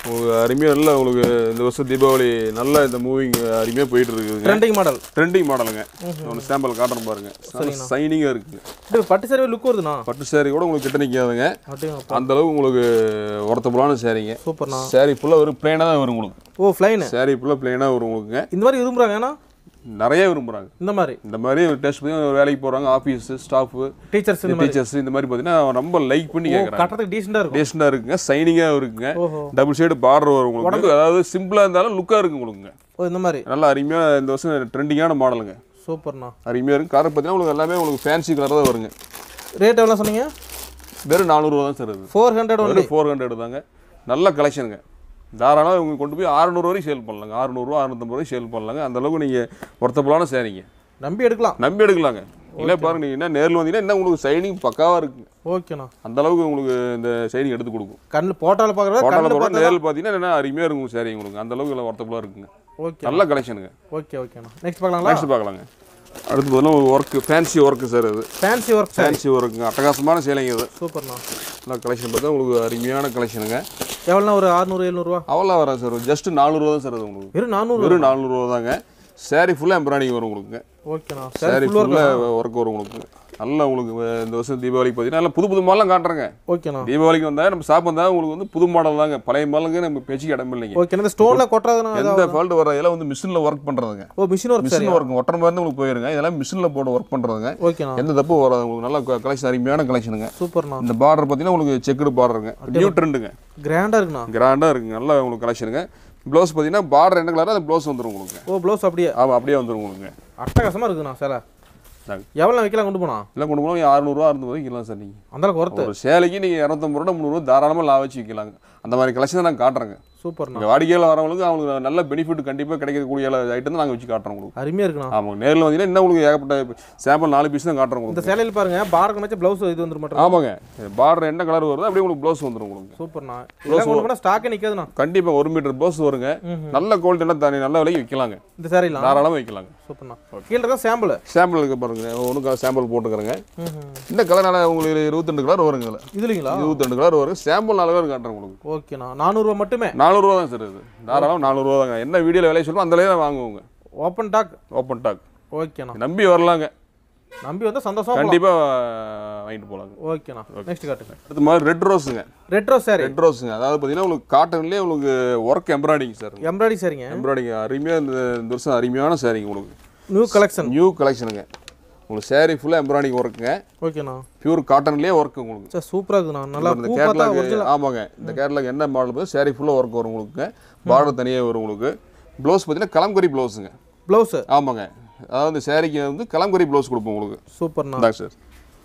Speaker 3: உங்களுக்கு அருமையாக நல்ல உங்களுக்கு இந்த வருஷம் தீபாவளி நல்ல இந்த மூவிங் அருமையாக போயிட்டு இருக்குதுங்க
Speaker 2: ட்ரெண்டிங் மாடல்
Speaker 3: ட்ரெண்டிங் மாடலுங்க ஒன்று சாம்பிள் காட்டுறேன் பாருங்க சைனிங்காக இருக்குங்க
Speaker 2: இது பட்டு சேரவே லுக் வருதுண்ணா
Speaker 3: பட்டு சேரீ கூட உங்களுக்கு கிட்ட நிற்காதுங்க
Speaker 2: அப்படிங்க
Speaker 3: அந்த அளவுக்கு உங்களுக்கு ஒருத்தபுளான சேரீங்க
Speaker 2: சூப்பர்ண்ணா
Speaker 3: சேரீ ஃபுல்லாக வரும் பிளேனாக தான் வரும் உங்களுக்கு
Speaker 2: ஓ ஃப்ளைனு
Speaker 3: சேரீ ஃபுல்லாக பிளேனாக வரும் உங்களுக்குங்க
Speaker 2: இந்த மாதிரி விரும்புகிறாங்க ஏன்னா
Speaker 3: நிறைய விரும்புகிறாங்க
Speaker 2: இந்த மாதிரி
Speaker 3: இந்த மாதிரி டெஸ்ட் பண்ணி ஒரு வேலைக்கு போகிறாங்க ஆஃபீஸு ஸ்டாஃபு
Speaker 2: டீச்சர்ஸ் இந்த மாதிரி
Speaker 3: டீச்சர்ஸ் இந்த மாதிரி பார்த்தீங்கன்னா ரொம்ப லைக் பண்ணி கேட்குறாங்க
Speaker 2: கட்டுறதுக்கு டீசெண்டாக இருக்கும்
Speaker 3: டேஸ்டாக இருக்குங்க சைனிங்காக இருக்குங்க
Speaker 2: ஓஹோ
Speaker 3: டபுள் ஷேடு பார்டர் வரும் உங்களுக்கு அதாவது சிம்பிளாக இருந்தாலும் லுக்காக இருக்கு உங்களுக்குங்க
Speaker 2: ஓ இந்த மாதிரி
Speaker 3: நல்லா அருமையாக இந்த வருஷம் ட்ரெண்டிங்கான மாடலுங்க
Speaker 2: சூப்பர்ண்ணா
Speaker 3: அருமையாக இருக்கு கலர் பார்த்தீங்கன்னா உங்களுக்கு எல்லாமே உங்களுக்கு ஃபேன்சி கலர் தான் வருங்க
Speaker 2: ரேட் எவ்வளோ சொன்னீங்க
Speaker 3: வெறும் நானூறுரூவா தான் சார் இது
Speaker 2: ஃபோர் ஹண்ட்ரட் ஒன்லி
Speaker 3: வெறும் ஃபோர் ஹண்ட்ரட் தாங்க நல்ல கலெக்ஷனுங்க தாராளமாக இவங்க கொண்டு போய் அறநூறு வரைக்கும் சேல் பண்ணலாங்க அறநூறுவா அறுநூத்தம்பது வரைக்கும் சேல் பண்ணலாங்க அந்த அளவுக்கு நீங்கள் ஒருத்தப்பலான சேரீங்க
Speaker 2: நம்பி எடுக்கலாம்
Speaker 3: நம்பி எடுக்கலாங்க இல்லை பாருங்க நீங்கள் என்ன நேரில் வந்தீங்கன்னா என்ன உங்களுக்கு சைனிங் பக்காவாக இருக்குங்க
Speaker 2: ஓகேண்ணா
Speaker 3: அந்த அளவுக்கு உங்களுக்கு இந்த சைனிங் எடுத்து கொடுக்கும்
Speaker 2: கண்ணில் போட்டால பார்க்குறத
Speaker 3: கோட்டால
Speaker 2: கண்ணில்
Speaker 3: போகிற
Speaker 2: பார்த்தா
Speaker 3: நேரில் பார்த்தீங்கன்னா என்ன அருமையாக இருக்கும் சேரீ உங்களுக்கு அந்த அளவுக்கு எல்லாம் ஒர்த்தபுளாக இருக்குங்க
Speaker 2: ஓகே
Speaker 3: நல்ல கலெக்ஷனுங்க
Speaker 2: ஓகே ஓகேண்ணா நெக்ஸ்ட் பார்க்கலாங்களா
Speaker 3: நெக்ஸ்ட் பார்க்கலாங்க அடுத்து பார்த்தீங்கன்னா ஒரு ஒர்க்கு ஃபேன்சி ஒர்க்கு சார் அது
Speaker 2: ஃபேன்சி ஒர்க் சார்
Speaker 3: ஃபேன்சி ஒர்க்குங்க அட்டகாசமான சேலைங்க இது
Speaker 2: சூப்பர்ண்ணா
Speaker 3: நல்லா கலெக்ஷன் பார்த்தா உங்களுக்கு அருமையான கலெக்ஷனுங்க
Speaker 2: எவ்வளோண்ணா ஒரு அறுநூறு எழுநூறுவா
Speaker 3: அவ்வளோ வராது சார் ஜஸ்ட் நானூறுரூவா தான் சார் அது உங்களுக்கு
Speaker 2: வெறும் நானூறு
Speaker 3: வெறும் நானூறுரூவா தாங்க சேரீ ஃபுல்லாக எம்ப்ராய்டிங் வரும் உங்களுக்கு
Speaker 2: ஓகேண்ணா சரி
Speaker 3: சேரீ
Speaker 2: ஃபுல் ஒர்க்
Speaker 3: ஃபுல்லாக ஒர்க் வரும் உங்களுக்கு நல்லா உங்களுக்கு இந்த வருஷம் தீபாவளிக்கு பார்த்தீங்கன்னா நல்லா புது புது மாடலாம் காட்டுறேங்க
Speaker 2: ஓகேண்ணா
Speaker 3: தீபாவளிக்கு வந்தால் நம்ம ஷாப் வந்தால் உங்களுக்கு வந்து புது மாடல் தாங்க பழைய மாடலுக்கு நம்ம பேச்சுக்கு இடம் இல்லைங்க
Speaker 2: ஓகே இந்த ஸ்டோனில் கொட்டுறதுனா
Speaker 3: எந்த ஃபால்ட் வர இதெல்லாம் வந்து மிஷினில் ஒர்க் பண்ணுறதுங்க
Speaker 2: ஓ மிஷின் ஒர்க் சரி
Speaker 3: மிஷின் ஒர்க் ஒட்டரை மாதிரி உங்களுக்கு போயிருங்க இதெல்லாம் மிஷினில் போட்டு ஒர்க் பண்ணுறதுங்க
Speaker 2: ஓகேண்ணா
Speaker 3: எந்த தப்பும் வராது உங்களுக்கு நல்ல கலெக்ஷன் அருமையான கலெக்ஷனுங்க
Speaker 2: சூப்பர்ண்ணா
Speaker 3: இந்த பார்டர் பார்த்தீங்கன்னா உங்களுக்கு செக்குடு பார்டருங்க நியூ ட்ரெண்டுங்க
Speaker 2: கிராண்டாக இருக்குண்ணா
Speaker 3: கிராண்டாக இருக்குங்க நல்லா உங்களுக்கு கலெக்ஷனுங்க ப்ளவுஸ் பார்த்தீங்கன்னா பார்டர் என்ன கலரோ அந்த ப்ளவுஸ் வந்துடும் உங்களுக்கு
Speaker 2: ஓ ப்ளவுஸ் அப்படியே
Speaker 3: ஆமாம் அப்படியே வந்துடும் உங்களுக்கு
Speaker 2: அட்டகாசமாக இருக்குண்ணா சேலை
Speaker 3: இந்தாங்க.
Speaker 2: எவ்வளோ வைக்கலாம் கொண்டு போனா
Speaker 3: எல்லாம் கொண்டு போனால் அறுநூறுவா அறுநூறு விற்கலாம் சார் நீங்கள்
Speaker 2: அந்தளவுக்கு ஒர்த்து
Speaker 3: ஒரு சேலைக்கு நீங்கள் இரநூத்தம்பது ரூபா முந்நூறுவா தாராளமாக லாபம் வச்சு விற்கலாங்க அந்த மாதிரி கலெக்ஷன் நாங்கள் காட்டுறோங்க
Speaker 2: சூப்பர்ண்ணா
Speaker 3: இங்கே வாடிக்கையில் வரவங்களுக்கு அவங்களுக்கு நல்ல பெனிஃபிட் கண்டிப்பாக கிடைக்கக்கூடிய ஐட்டம் தான் நாங்கள் வச்சு காட்டுறோம் உங்களுக்கு
Speaker 2: அருமையாக இருக்குண்ணா
Speaker 3: ஆமாங்க நேரில் வந்தீங்கன்னா இன்னும் உங்களுக்கு ஏகப்பட்ட சாம்பிள் நாலு பீஸ் தான் காட்டுறோம்
Speaker 2: இந்த
Speaker 3: உங்களுக்கு
Speaker 2: சேலையில் பாருங்க பார்க்க வச்சு ப்ளவுஸ் இது வந்துட மாட்டேன்
Speaker 3: ஆமாங்க பார்டர் என்ன கலர் வருதோ அப்படியே உங்களுக்கு ப்ளவுஸ் வந்துடும் உங்களுக்கு
Speaker 2: சூப்பர்ண்ணா இதெல்லாம் கொண்டு போனால் ஸ்டாக்கே நிற்காதுண்ணா
Speaker 3: கண்டிப்பாக ஒரு மீட்டர் ப்ளவுஸ் வருங்க நல்ல குவாலிட்டிலாம் தனி நல்ல விலைக்கு விற்கலாங்க
Speaker 2: இந்த சேரீலாம்
Speaker 3: தாராளமாக விற்கலாங்க
Speaker 2: சூப்பர்ண்ணா கீழே இருக்கா சாம்பிள்
Speaker 3: சாம்பிள் இருக்கு பாருங்க ஒன்று சாம்பிள் போட்டுக்கிறேங்க இந்த கலர் நல்லா உங்களுக்கு இருபத்தெண்டு கலர் வருங்க இதில்
Speaker 2: இது இல்லைங்களா
Speaker 3: இருபத்தெண்டு கலர் வரும் சாம்பிள் நாலு கலர் காட்டுறேன் உங்களுக்கு
Speaker 2: ஓகேண்ணா நானூறுரூவா மட்டுமே
Speaker 3: நானூறுரூவா தான் சார் இது தாராளம் நானூறுரூவா தாங்க என்ன வீடியோவில் விலையை சொல்லுவோம் அந்த தான் வாங்குவோங்க
Speaker 2: ஓப்பன் டாக்
Speaker 3: ஓப்பன் டாக்
Speaker 2: ஓகேண்ணா
Speaker 3: நம்பி வரலாங்க
Speaker 2: நம்பி வந்தால் சந்தோஷம்
Speaker 3: கண்டிப்பாக வாங்கிட்டு போகலாங்க
Speaker 2: ஓகேண்ணா நெக்ஸ்ட் காட்டுங்க
Speaker 3: அடுத்த மாதிரி ரெட் ரோஸுங்க
Speaker 2: ரெட்ரோ சாரி
Speaker 3: ரெட் ரோஸுங்க அதாவது பார்த்தீங்கன்னா உங்களுக்கு காட்டன்லேயே உங்களுக்கு ஒர்க் எம்ப்ராய்டிங் சார்
Speaker 2: எம்ப்ராய்டரி சாரிங்க
Speaker 3: எம்ப்ராய்டிங் அருமையாக இந்த இந்த வருஷம் அருமையான சாரிங்க உங்களுக்கு
Speaker 2: நியூ கலெக்ஷன்
Speaker 3: நியூ கலெக்ஷனுங்க உங்களுக்கு saree ஃபுல்லாக எம்ப்ராய்டிங் ஒர்க்குங்க
Speaker 2: ஓகேண்ணா
Speaker 3: பியூர் காட்டன்லேயே ஒர்க் உங்களுக்கு
Speaker 2: சார் சூப்பராக இருக்குண்ணா நல்லா
Speaker 3: இந்த
Speaker 2: பூ பார்த்தா
Speaker 3: கேட்லாக்
Speaker 2: ஒரிஜினல்
Speaker 3: ஆமாங்க இந்த கேட்லாக் என்ன மாடல் பார்த்து saree ஃபுல்லாக ஒர்க் வரும் உங்களுக்கு பார்டர் தனியாக வரும் உங்களுக்கு ப்ளவுஸ் பார்த்தீங்கன்னா கலம்கரி ப்ளவுஸுங்க
Speaker 2: ப்ளவுஸு
Speaker 3: ஆமாங்க அதாவது இந்த சேரீக்கு வந்து கலம்கரி ப்ளவுஸ் கொடுப்போம் உங்களுக்கு
Speaker 2: சூப்பர்ண்ணா
Speaker 3: இந்தாங்க சார்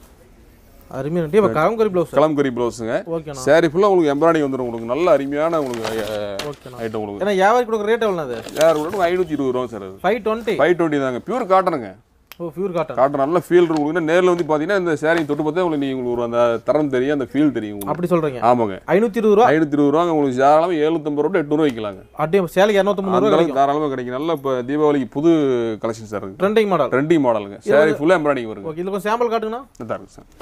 Speaker 2: அருமையாக இருக்கு இப்போ கலம்கரி ப்ளவுஸ்
Speaker 3: கலம்கரி ப்ளவுஸுங்க
Speaker 2: ஓகேண்ணா
Speaker 3: saree ஃபுல்லாக உங்களுக்கு எம்ப்ராய்டிங் வந்துடும் உங்களுக்கு நல்ல அருமையான உங்களுக்கு
Speaker 2: ஓகேண்ணா
Speaker 3: ஐட்டம் உங்களுக்கு
Speaker 2: ஏன்னா வியாபாரி கொடுக்குற ரேட் எவ்வளோ அது
Speaker 3: வேறு கூட ஐநூற்றி இருபது ரூபா சார் அது
Speaker 2: ஃபைவ் டுவெண்ட்டி
Speaker 3: ஃபைவ் டுவெண்ட்டி தாங்க பியூர் காட்டனுங்க
Speaker 2: ஓ பியூர் காட்டன்
Speaker 3: காட்டன் நல்ல ஃபீல் இருக்கும் உங்களுக்கு நேரில் வந்து பார்த்தீங்கன்னா இந்த சேரீ தொட்டு பார்த்தா உங்களுக்கு நீங்கள் உங்களுக்கு ஒரு அந்த தரம் தெரியும் அந்த ஃபீல் தெரியும் உங்களுக்கு
Speaker 2: அப்படி சொல்கிறீங்க
Speaker 3: ஆமாங்க
Speaker 2: ஐநூற்றி இருபது ரூபா
Speaker 3: ஐநூற்றி இருபது ரூபா உங்களுக்கு தாராளமாக எழுநூத்தம்பது ரூபா எட்நூறு விற்கலாங்க
Speaker 2: அப்படியே சேலை இரநூத்தி
Speaker 3: அந்த
Speaker 2: முந்நூறு
Speaker 3: அளவுக்கு
Speaker 2: கிடைக்கும்
Speaker 3: தாராளமாக கிடைக்கும் நல்ல இப்போ தீபாவளிக்கு புது கலெக்ஷன் சார் இருக்கு
Speaker 2: ட்ரெண்டிங் மாடல்
Speaker 3: ட்ரெண்டிங் மாடலுங்க சேரீ ஃபுல்லாக எம்ப்ராய்டிங் வருங்க
Speaker 2: ஓகே இதில் கொஞ்சம் சாம்பிள் காட்டுங்கண்ணா
Speaker 3: இதாக இருக்கு சார்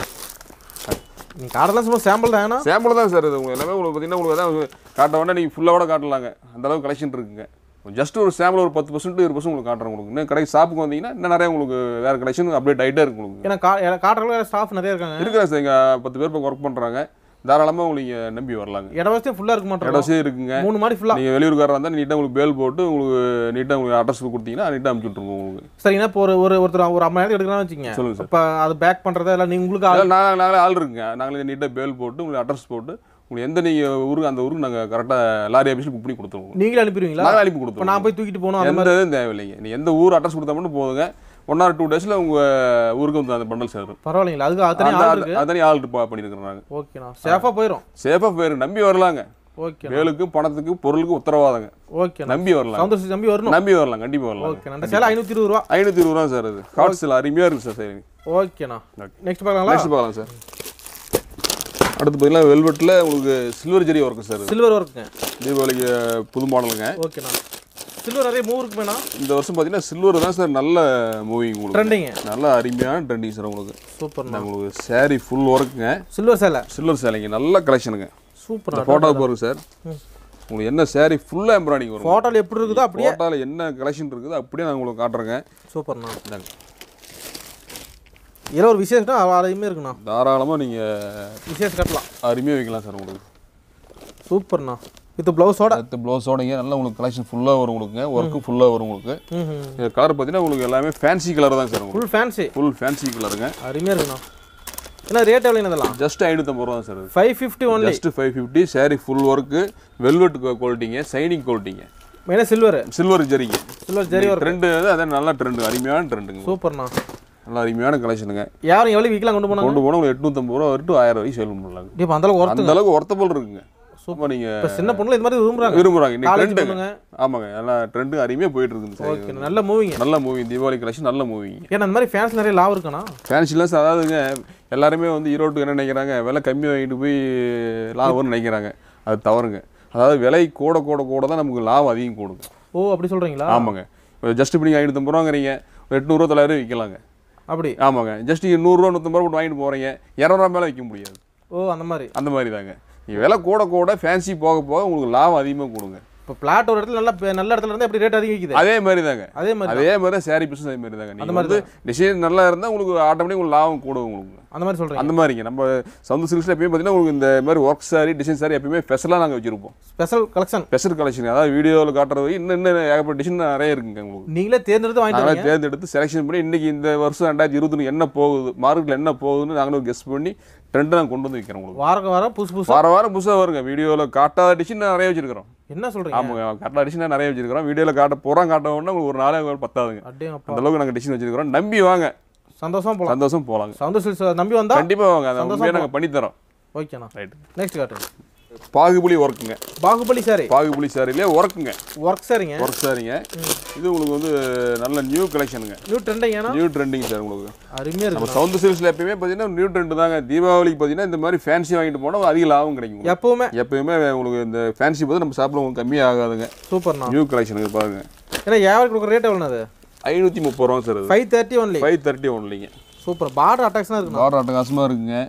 Speaker 2: நீங்கள் காட்டலாம் சும்மா சாம்பிள் தாங்கண்ணா
Speaker 3: சாம்பிள் தான் சார் இது உங்களுக்கு எல்லாமே உங்களுக்கு பார்த்தீங்கன்னா உங்களுக்கு அதான் காட்ட வேண்டாம் நீங்கள் ஃபுல்லாக கூட காட்டலாங்க அந்த அளவுக்கு கலெக்ஷன் இருக்குங்க ஜஸ்ட் ஒரு சாம்பிள் ஒரு பத்து பர்சன்ட் இருபது பர்சன்ட் உங்களுக்கு காட்டுறேன் உங்களுக்கு இன்னும் கடைக்கு ஷாப்புக்கு வந்தீங்கன்னா இன்னும் நிறைய உங்களுக்கு வேறு கலெக்ஷன் அப்டேட் ஆகிட்டே இருக்கு உங்களுக்கு
Speaker 2: ஏன்னா கா காட்டுறவங்க ஸ்டாஃப் நிறைய இருக்காங்க
Speaker 3: இருக்கிறாங்க சார் இங்கே பத்து பேர் பக்கம் ஒர்க் பண்ணுறாங்க தாராளமாக உங்களுக்கு இங்க நம்பி வரலாங்க
Speaker 2: இட வசதியும் ஃபுல்லாக இருக்க மாட்டோம்
Speaker 3: இடவசதி இருக்குங்க
Speaker 2: மூணு மாடி ஃபுல்லாக
Speaker 3: நீங்கள் வெளியூர்காரராக இருந்தால் நீட்டாக உங்களுக்கு பேல் போட்டு உங்களுக்கு நீட்டாக உங்களுக்கு அட்ரஸ் கொடுத்தீங்கன்னா நீட்டாக அனுப்பிச்சு விட்ருவோம் உங்களுக்கு
Speaker 2: சரிங்கன்னா இப்போ ஒரு ஒரு ஒருத்தர் ஒரு ஐம்பதாயிரம் எடுக்கலாம்னு வச்சுக்கோங்க
Speaker 3: சொல்லுங்கள் சார்
Speaker 2: இப்போ அது பேக் பண்ணுறதா இல்லை நீங்கள் உங்களுக்கு ஆள்
Speaker 3: அதில் நாங்கள் நாங்களே ஆள் இருக்குங்க நாங்களே நீட்டாக பேல் போட்டு உங்களுக்கு அட்ரஸ் போட்டு உங்களுக்கு எந்த நீங்கள் ஊருக்கு அந்த ஊருக்கு நாங்கள் கரெக்டாக லாரி ஆஃபீஸில் புக் பண்ணி கொடுத்துருவோம்
Speaker 2: நீங்களே அனுப்பிடுவீங்களா
Speaker 3: நாங்கள் அனுப்பி
Speaker 2: இப்போ
Speaker 3: கொடுத்துருவோம்
Speaker 2: நான் போய் தூக்கிட்டு போகணும் அந்த
Speaker 3: எந்த இதுவும் தேவையில்லைங்க நீ எந்த ஊர் அட்ரஸ் கொடுத்தா மட்டும் போதுங்க ஒன் ஆர் டூ டேஸில் உங்கள் ஊருக்கு வந்து அந்த பண்டல் சேரும்
Speaker 2: பரவாயில்லைங்களா அதுக்கு அது தனி ஆள் இருக்கு
Speaker 3: அதனே ஆள் இருப்பா பண்ணியிருக்கிறோம் நாங்கள்
Speaker 2: ஓகேண்ணா சேஃபாக போயிடும்
Speaker 3: சேஃபாக பேர் நம்பி வரலாங்க
Speaker 2: ஓகே
Speaker 3: வேலுக்கு பணத்துக்கு பொருளுக்கு உத்தரவாதங்க
Speaker 2: ஓகேண்ணா
Speaker 3: நம்பி வரலாம்
Speaker 2: சந்தோஷ் தம்பி வரணும்
Speaker 3: நம்பி வரலாம் கண்டிப்பாக வரலாம்
Speaker 2: ஓகேண்ணா இந்த சேலை ஐநூற்றி இருபது ரூபா
Speaker 3: ஐநூற்றி இருபது ரூபா சார் அது காட்ஸில் அருமையாக இருக்குது சார் சரி
Speaker 2: ஓகேண்ணா
Speaker 3: Okay.
Speaker 2: நெக்ஸ்ட் பார்க்கலாங்களா
Speaker 3: நெக்ஸ்ட் பார்க்கலாம் சார் அடுத்து பார்த்தீங்கன்னா வெல்வெட்டில் உங்களுக்கு சில்வர் ஜெரி ஒர்க்கு சார் இது.
Speaker 2: சில்வர் ஒர்க்குங்க
Speaker 3: தீபாவளிக்கு புது மாடலுங்க
Speaker 2: ஓகேண்ணா சில்வர் நிறைய மூவ் இருக்குமேண்ணா
Speaker 3: இந்த வருஷம் பார்த்தீங்கன்னா சில்வர் தான் சார் நல்ல மூவிங் உங்களுக்கு
Speaker 2: ட்ரெண்டிங்க
Speaker 3: நல்ல அருமையான ட்ரெண்டிங் சார் உங்களுக்கு
Speaker 2: சூப்பர்ண்ணா
Speaker 3: உங்களுக்கு saree ஃபுல் ஒர்க்குங்க
Speaker 2: சில்வர் சேலை
Speaker 3: சில்வர் சேலைங்க நல்ல கலெக்ஷனுங்க
Speaker 2: சூப்பர்ண்ணா
Speaker 3: இந்த ஃபோட்டோ போகிறோம் சார் உங்களுக்கு என்ன saree ஃபுல்லாக எம்ப்ராய்டிங் வரும்
Speaker 2: ஃபோட்டோவில் எப்படி இருக்குதோ அப்படியே
Speaker 3: ஃபோட்டோவில் என்ன கலெக்ஷன் இருக்குதோ அப்படியே நான் உங்களுக்கு காட்டுறேங்க
Speaker 2: சூப்பர்ண்ணா
Speaker 3: இந்தாங்க
Speaker 2: இதில் ஒரு விசேஷம்னா அதையுமே இருக்குண்ணா
Speaker 3: தாராளமாக நீங்கள்
Speaker 2: விசேஷம் கட்டலாம்
Speaker 3: அருமையாக வைக்கலாம் சார் உங்களுக்கு
Speaker 2: சூப்பர்ண்ணா வித் ப்ளவுஸோட
Speaker 3: அடுத்து ப்ளவுஸோடங்க நல்லா உங்களுக்கு கலெக்ஷன் ஃபுல்லாக வரும் உங்களுக்கு ஒர்க்கு ஃபுல்லாக வரும் உங்களுக்கு
Speaker 2: ம்
Speaker 3: இந்த கலர் பார்த்தீங்கன்னா உங்களுக்கு எல்லாமே ஃபேன்சி கலர் தான் சார் உங்களுக்கு
Speaker 2: ஃபுல் ஃபேன்சி
Speaker 3: ஃபுல் ஃபேன்சி கலருங்க
Speaker 2: அருமையாக இருக்குண்ணா என்ன ரேட் எவ்வளோ இதெல்லாம்
Speaker 3: ஜஸ்ட் ஐநூற்றம்பது ரூபா தான் சார் இது
Speaker 2: five fifty only
Speaker 3: just five fifty saree full work velvet குவாலிட்டிங்க சைனிங் குவாலிட்டிங்க
Speaker 2: மெயினாக சில்வர்
Speaker 3: சில்வர் ஜரிங்க
Speaker 2: சில்வர் ஜரி ஒரு
Speaker 3: ட்ரெண்டு அதான் நல்ல ட்ரெண்டு அருமையான ட்ரெண்டுங்க
Speaker 2: சூப்பர்ண்ணா
Speaker 3: நல்ல அருமையான கலெக்ஷனுங்க
Speaker 2: யாரும் எவ்வளோ விற்கலாம் கொண்டு போனாங்க
Speaker 3: கொண்டு போனால் உங்களுக்கு எட்நூற்றம்பது ரூபா வரைக்கும் ஆயிரம் வரைக்கும் சேல் பண்ணலாங்க
Speaker 2: இப்போ அந்தளவுக்கு ஒருத்தங்க
Speaker 3: அந்த அளவுக்கு ஒர்த்தபிள் இருக்குங்க சூப்பர் நீங்கள்
Speaker 2: இப்போ சின்ன பொண்ணுல இது மாதிரி விரும்புறாங்க
Speaker 3: விரும்புகிறாங்க இன்னைக்கு
Speaker 2: காலேஜ்
Speaker 3: ட்ரெண்டுங்க
Speaker 2: பொண்ணுங்க
Speaker 3: ஆமாங்க நல்லா ட்ரெண்டு அருமையாக போயிட்டு இருக்குது
Speaker 2: ஓகே நல்ல மூவிங்க
Speaker 3: நல்ல மூவி தீபாவளி கலெக்ஷன் நல்ல மூவிங்க
Speaker 2: ஏன்னா அந்த மாதிரி ஃபேன்ஸ் நிறைய லாபம் இருக்குண்ணா
Speaker 3: ஃபேன்சிலாம் அதாவதுங்க எல்லாருமே வந்து ஈரோட்டுக்கு என்ன நினைக்கிறாங்க விலை கம்மி வாங்கிட்டு போய் லாபம்னு நினைக்கிறாங்க அது தவறுங்க அதாவது விலை கூட கூட கூட தான் நமக்கு லாபம் அதிகம் கூடுங்க
Speaker 2: ஓ அப்படி சொல்கிறீங்களா
Speaker 3: ஆமாங்க ஜஸ்ட் இப்போ நீங்கள் ஐநூற்றம்பது ரூபாங்கிறீங்க ஒரு எட்நூறுவா தொள்ளாயிரம் விற்கலாங்க
Speaker 2: அப்படி
Speaker 3: ஆமாங்க ஜஸ்ட் நீங்கள் நூறுரூவா நூற்றம்பது ரூபா போட்டு வாங்கிட்டு போகிறீங்க இரநூறுவா மேலே விற்க முடியாது
Speaker 2: ஓ அந்த மாதிரி
Speaker 3: அந்த மாதிரி தாங்க நீங்கள் விலை கூட கூட ஃபேன்சி போக போக உங்களுக்கு லாபம் அதிகமாக கொடுங்க
Speaker 2: இப்போ பிளாட் ஒரு இடத்துல நல்ல நல்ல இடத்துல இருந்தால் எப்படி ரேட் அதிகம் விற்குது
Speaker 3: அதே மாதிரி தாங்க
Speaker 2: அதே மாதிரி
Speaker 3: அதே மாதிரி தான் சாரி பிஸ்னஸ் அதே மாதிரி தாங்க
Speaker 2: அந்த
Speaker 3: நீங்கள்
Speaker 2: மாதிரி
Speaker 3: வந்து டிசைன் நல்லா இருந்தால் உங்களுக்கு ஆட்டோமேட்டிக் உங்களுக்கு லாபம் கூட உங்களுக்கு
Speaker 2: அந்த மாதிரி சொல்கிறீங்க
Speaker 3: அந்த மாதிரிங்க நம்ம சவுந்து சில்க்ஸில் எப்பயும் பார்த்தீங்கன்னா உங்களுக்கு இந்த மாதிரி ஒர்க் சாரி டிசைன் சாரி எப்பயுமே ஸ்பெஷலாக நாங்கள் வச்சிருப்போம்
Speaker 2: ஸ்பெஷல் கலெக்ஷன்
Speaker 3: ஸ்பெஷல் கலெக்ஷன் அதாவது வீடியோவில் காட்டுறது இன்னும் இன்னும் ஏகப்பட்ட டிசைன் நிறைய இருக்குங்க உங்களுக்கு
Speaker 2: நீங்களே தேர்ந்தெடுத்து வாங்கிட்டு
Speaker 3: நாங்களே
Speaker 2: வரீங்க
Speaker 3: தேர்ந்தெடுத்து செலெக்ஷன் பண்ணி இன்னைக்கு இந்த வருஷம் ரெண்டாயிரத்தி இருபத்தி என்ன போகுது மார்க்கெட்டில் என்ன போகுதுன்னு நாங்களும் கெஸ்ட் பண்ணி ட்ரெண்டை நாங்கள் கொண்டு வந்து வைக்கிறோம் உங்களுக்கு
Speaker 2: வாரம் வாரம் புதுசு புதுசு
Speaker 3: வார வாரம் புதுசாக வருங்க வீடியோவில் காட்டாத டிசைன் நிறைய வச்சிருக்கிறோம்
Speaker 2: என்ன சொல்கிறீங்க
Speaker 3: ஆமாங்க காட்டாத டிசைன் நிறைய வச்சிருக்கிறோம் வீடியோவில் காட்ட போகிறோம் காட்டணும்னா உங்களுக்கு ஒரு நாளே உங்களுக்கு பத்தாதுங்க
Speaker 2: அடேங்கப்பா
Speaker 3: அந்த அளவுக்கு நாங்கள் டிசைன் வச்சிருக்கிறோம் நம்பி வாங்க
Speaker 2: சந்தோஷமா போகலாம்
Speaker 3: சந்தோஷம் போகலாங்க
Speaker 2: சந்தோஷ் சில்ஸ் நம்பி வந்தா
Speaker 3: கண்டிப்பாக வாங்க அதை
Speaker 2: சந்தோஷம்
Speaker 3: உண்மையாக நாங்கள் பண்ணித்தரோம்
Speaker 2: ஓகேண்ணா
Speaker 3: ரைட்
Speaker 2: நெக்ஸ்ட் காட்டுங்க
Speaker 3: பாகுபலி ஒர்க்குங்க
Speaker 2: பாகுபலி சாரி
Speaker 3: பாகுபலி சாரிலே ஒர்க்குங்க
Speaker 2: ஒர்க் சாரிங்க
Speaker 3: ஒர்க் சாரிங்க இது உங்களுக்கு வந்து நல்ல நியூ கலெக்ஷனுங்க
Speaker 2: நியூ ட்ரெண்டிங் ஏன்னா
Speaker 3: நியூ ட்ரெண்டிங் சார் உங்களுக்கு
Speaker 2: அருமையாக
Speaker 3: நம்ம
Speaker 2: இருக்கு
Speaker 3: சவுந்து சில்க்ஸில் எப்பயுமே பார்த்தீங்கன்னா நியூ ட்ரெண்ட் தாங்க தீபாவளிக்கு பார்த்தீங்கன்னா இந்த மாதிரி ஃபேன்சி வாங்கிட்டு போனால் அதிக லாபம் கிடைக்கும் உங்களுக்கு.
Speaker 2: எப்பவுமே
Speaker 3: எப்பயுமே உங்களுக்கு இந்த ஃபேன்சி பார்த்து நம்ம சாப்பிட உங்களுக்கு கம்மியாகாதுங்க
Speaker 2: சூப்பர்ண்ணா
Speaker 3: நியூ கலெக்ஷனுக்கு பாருங்க
Speaker 2: ஏன்னா வியாபாரம் கொடுக்குற ரேட் எவ்வளோ அது
Speaker 3: ஐநூற்றி முப்பது ரூபா சார் அது
Speaker 2: five thirty only
Speaker 3: five thirty ஒன்லிங்க
Speaker 2: சூப்பர் பார்டர் அட்டாக்ஷனாக இருக்குண்ணா
Speaker 3: பார்டர் அட்டகாசமாக இருக்குங்க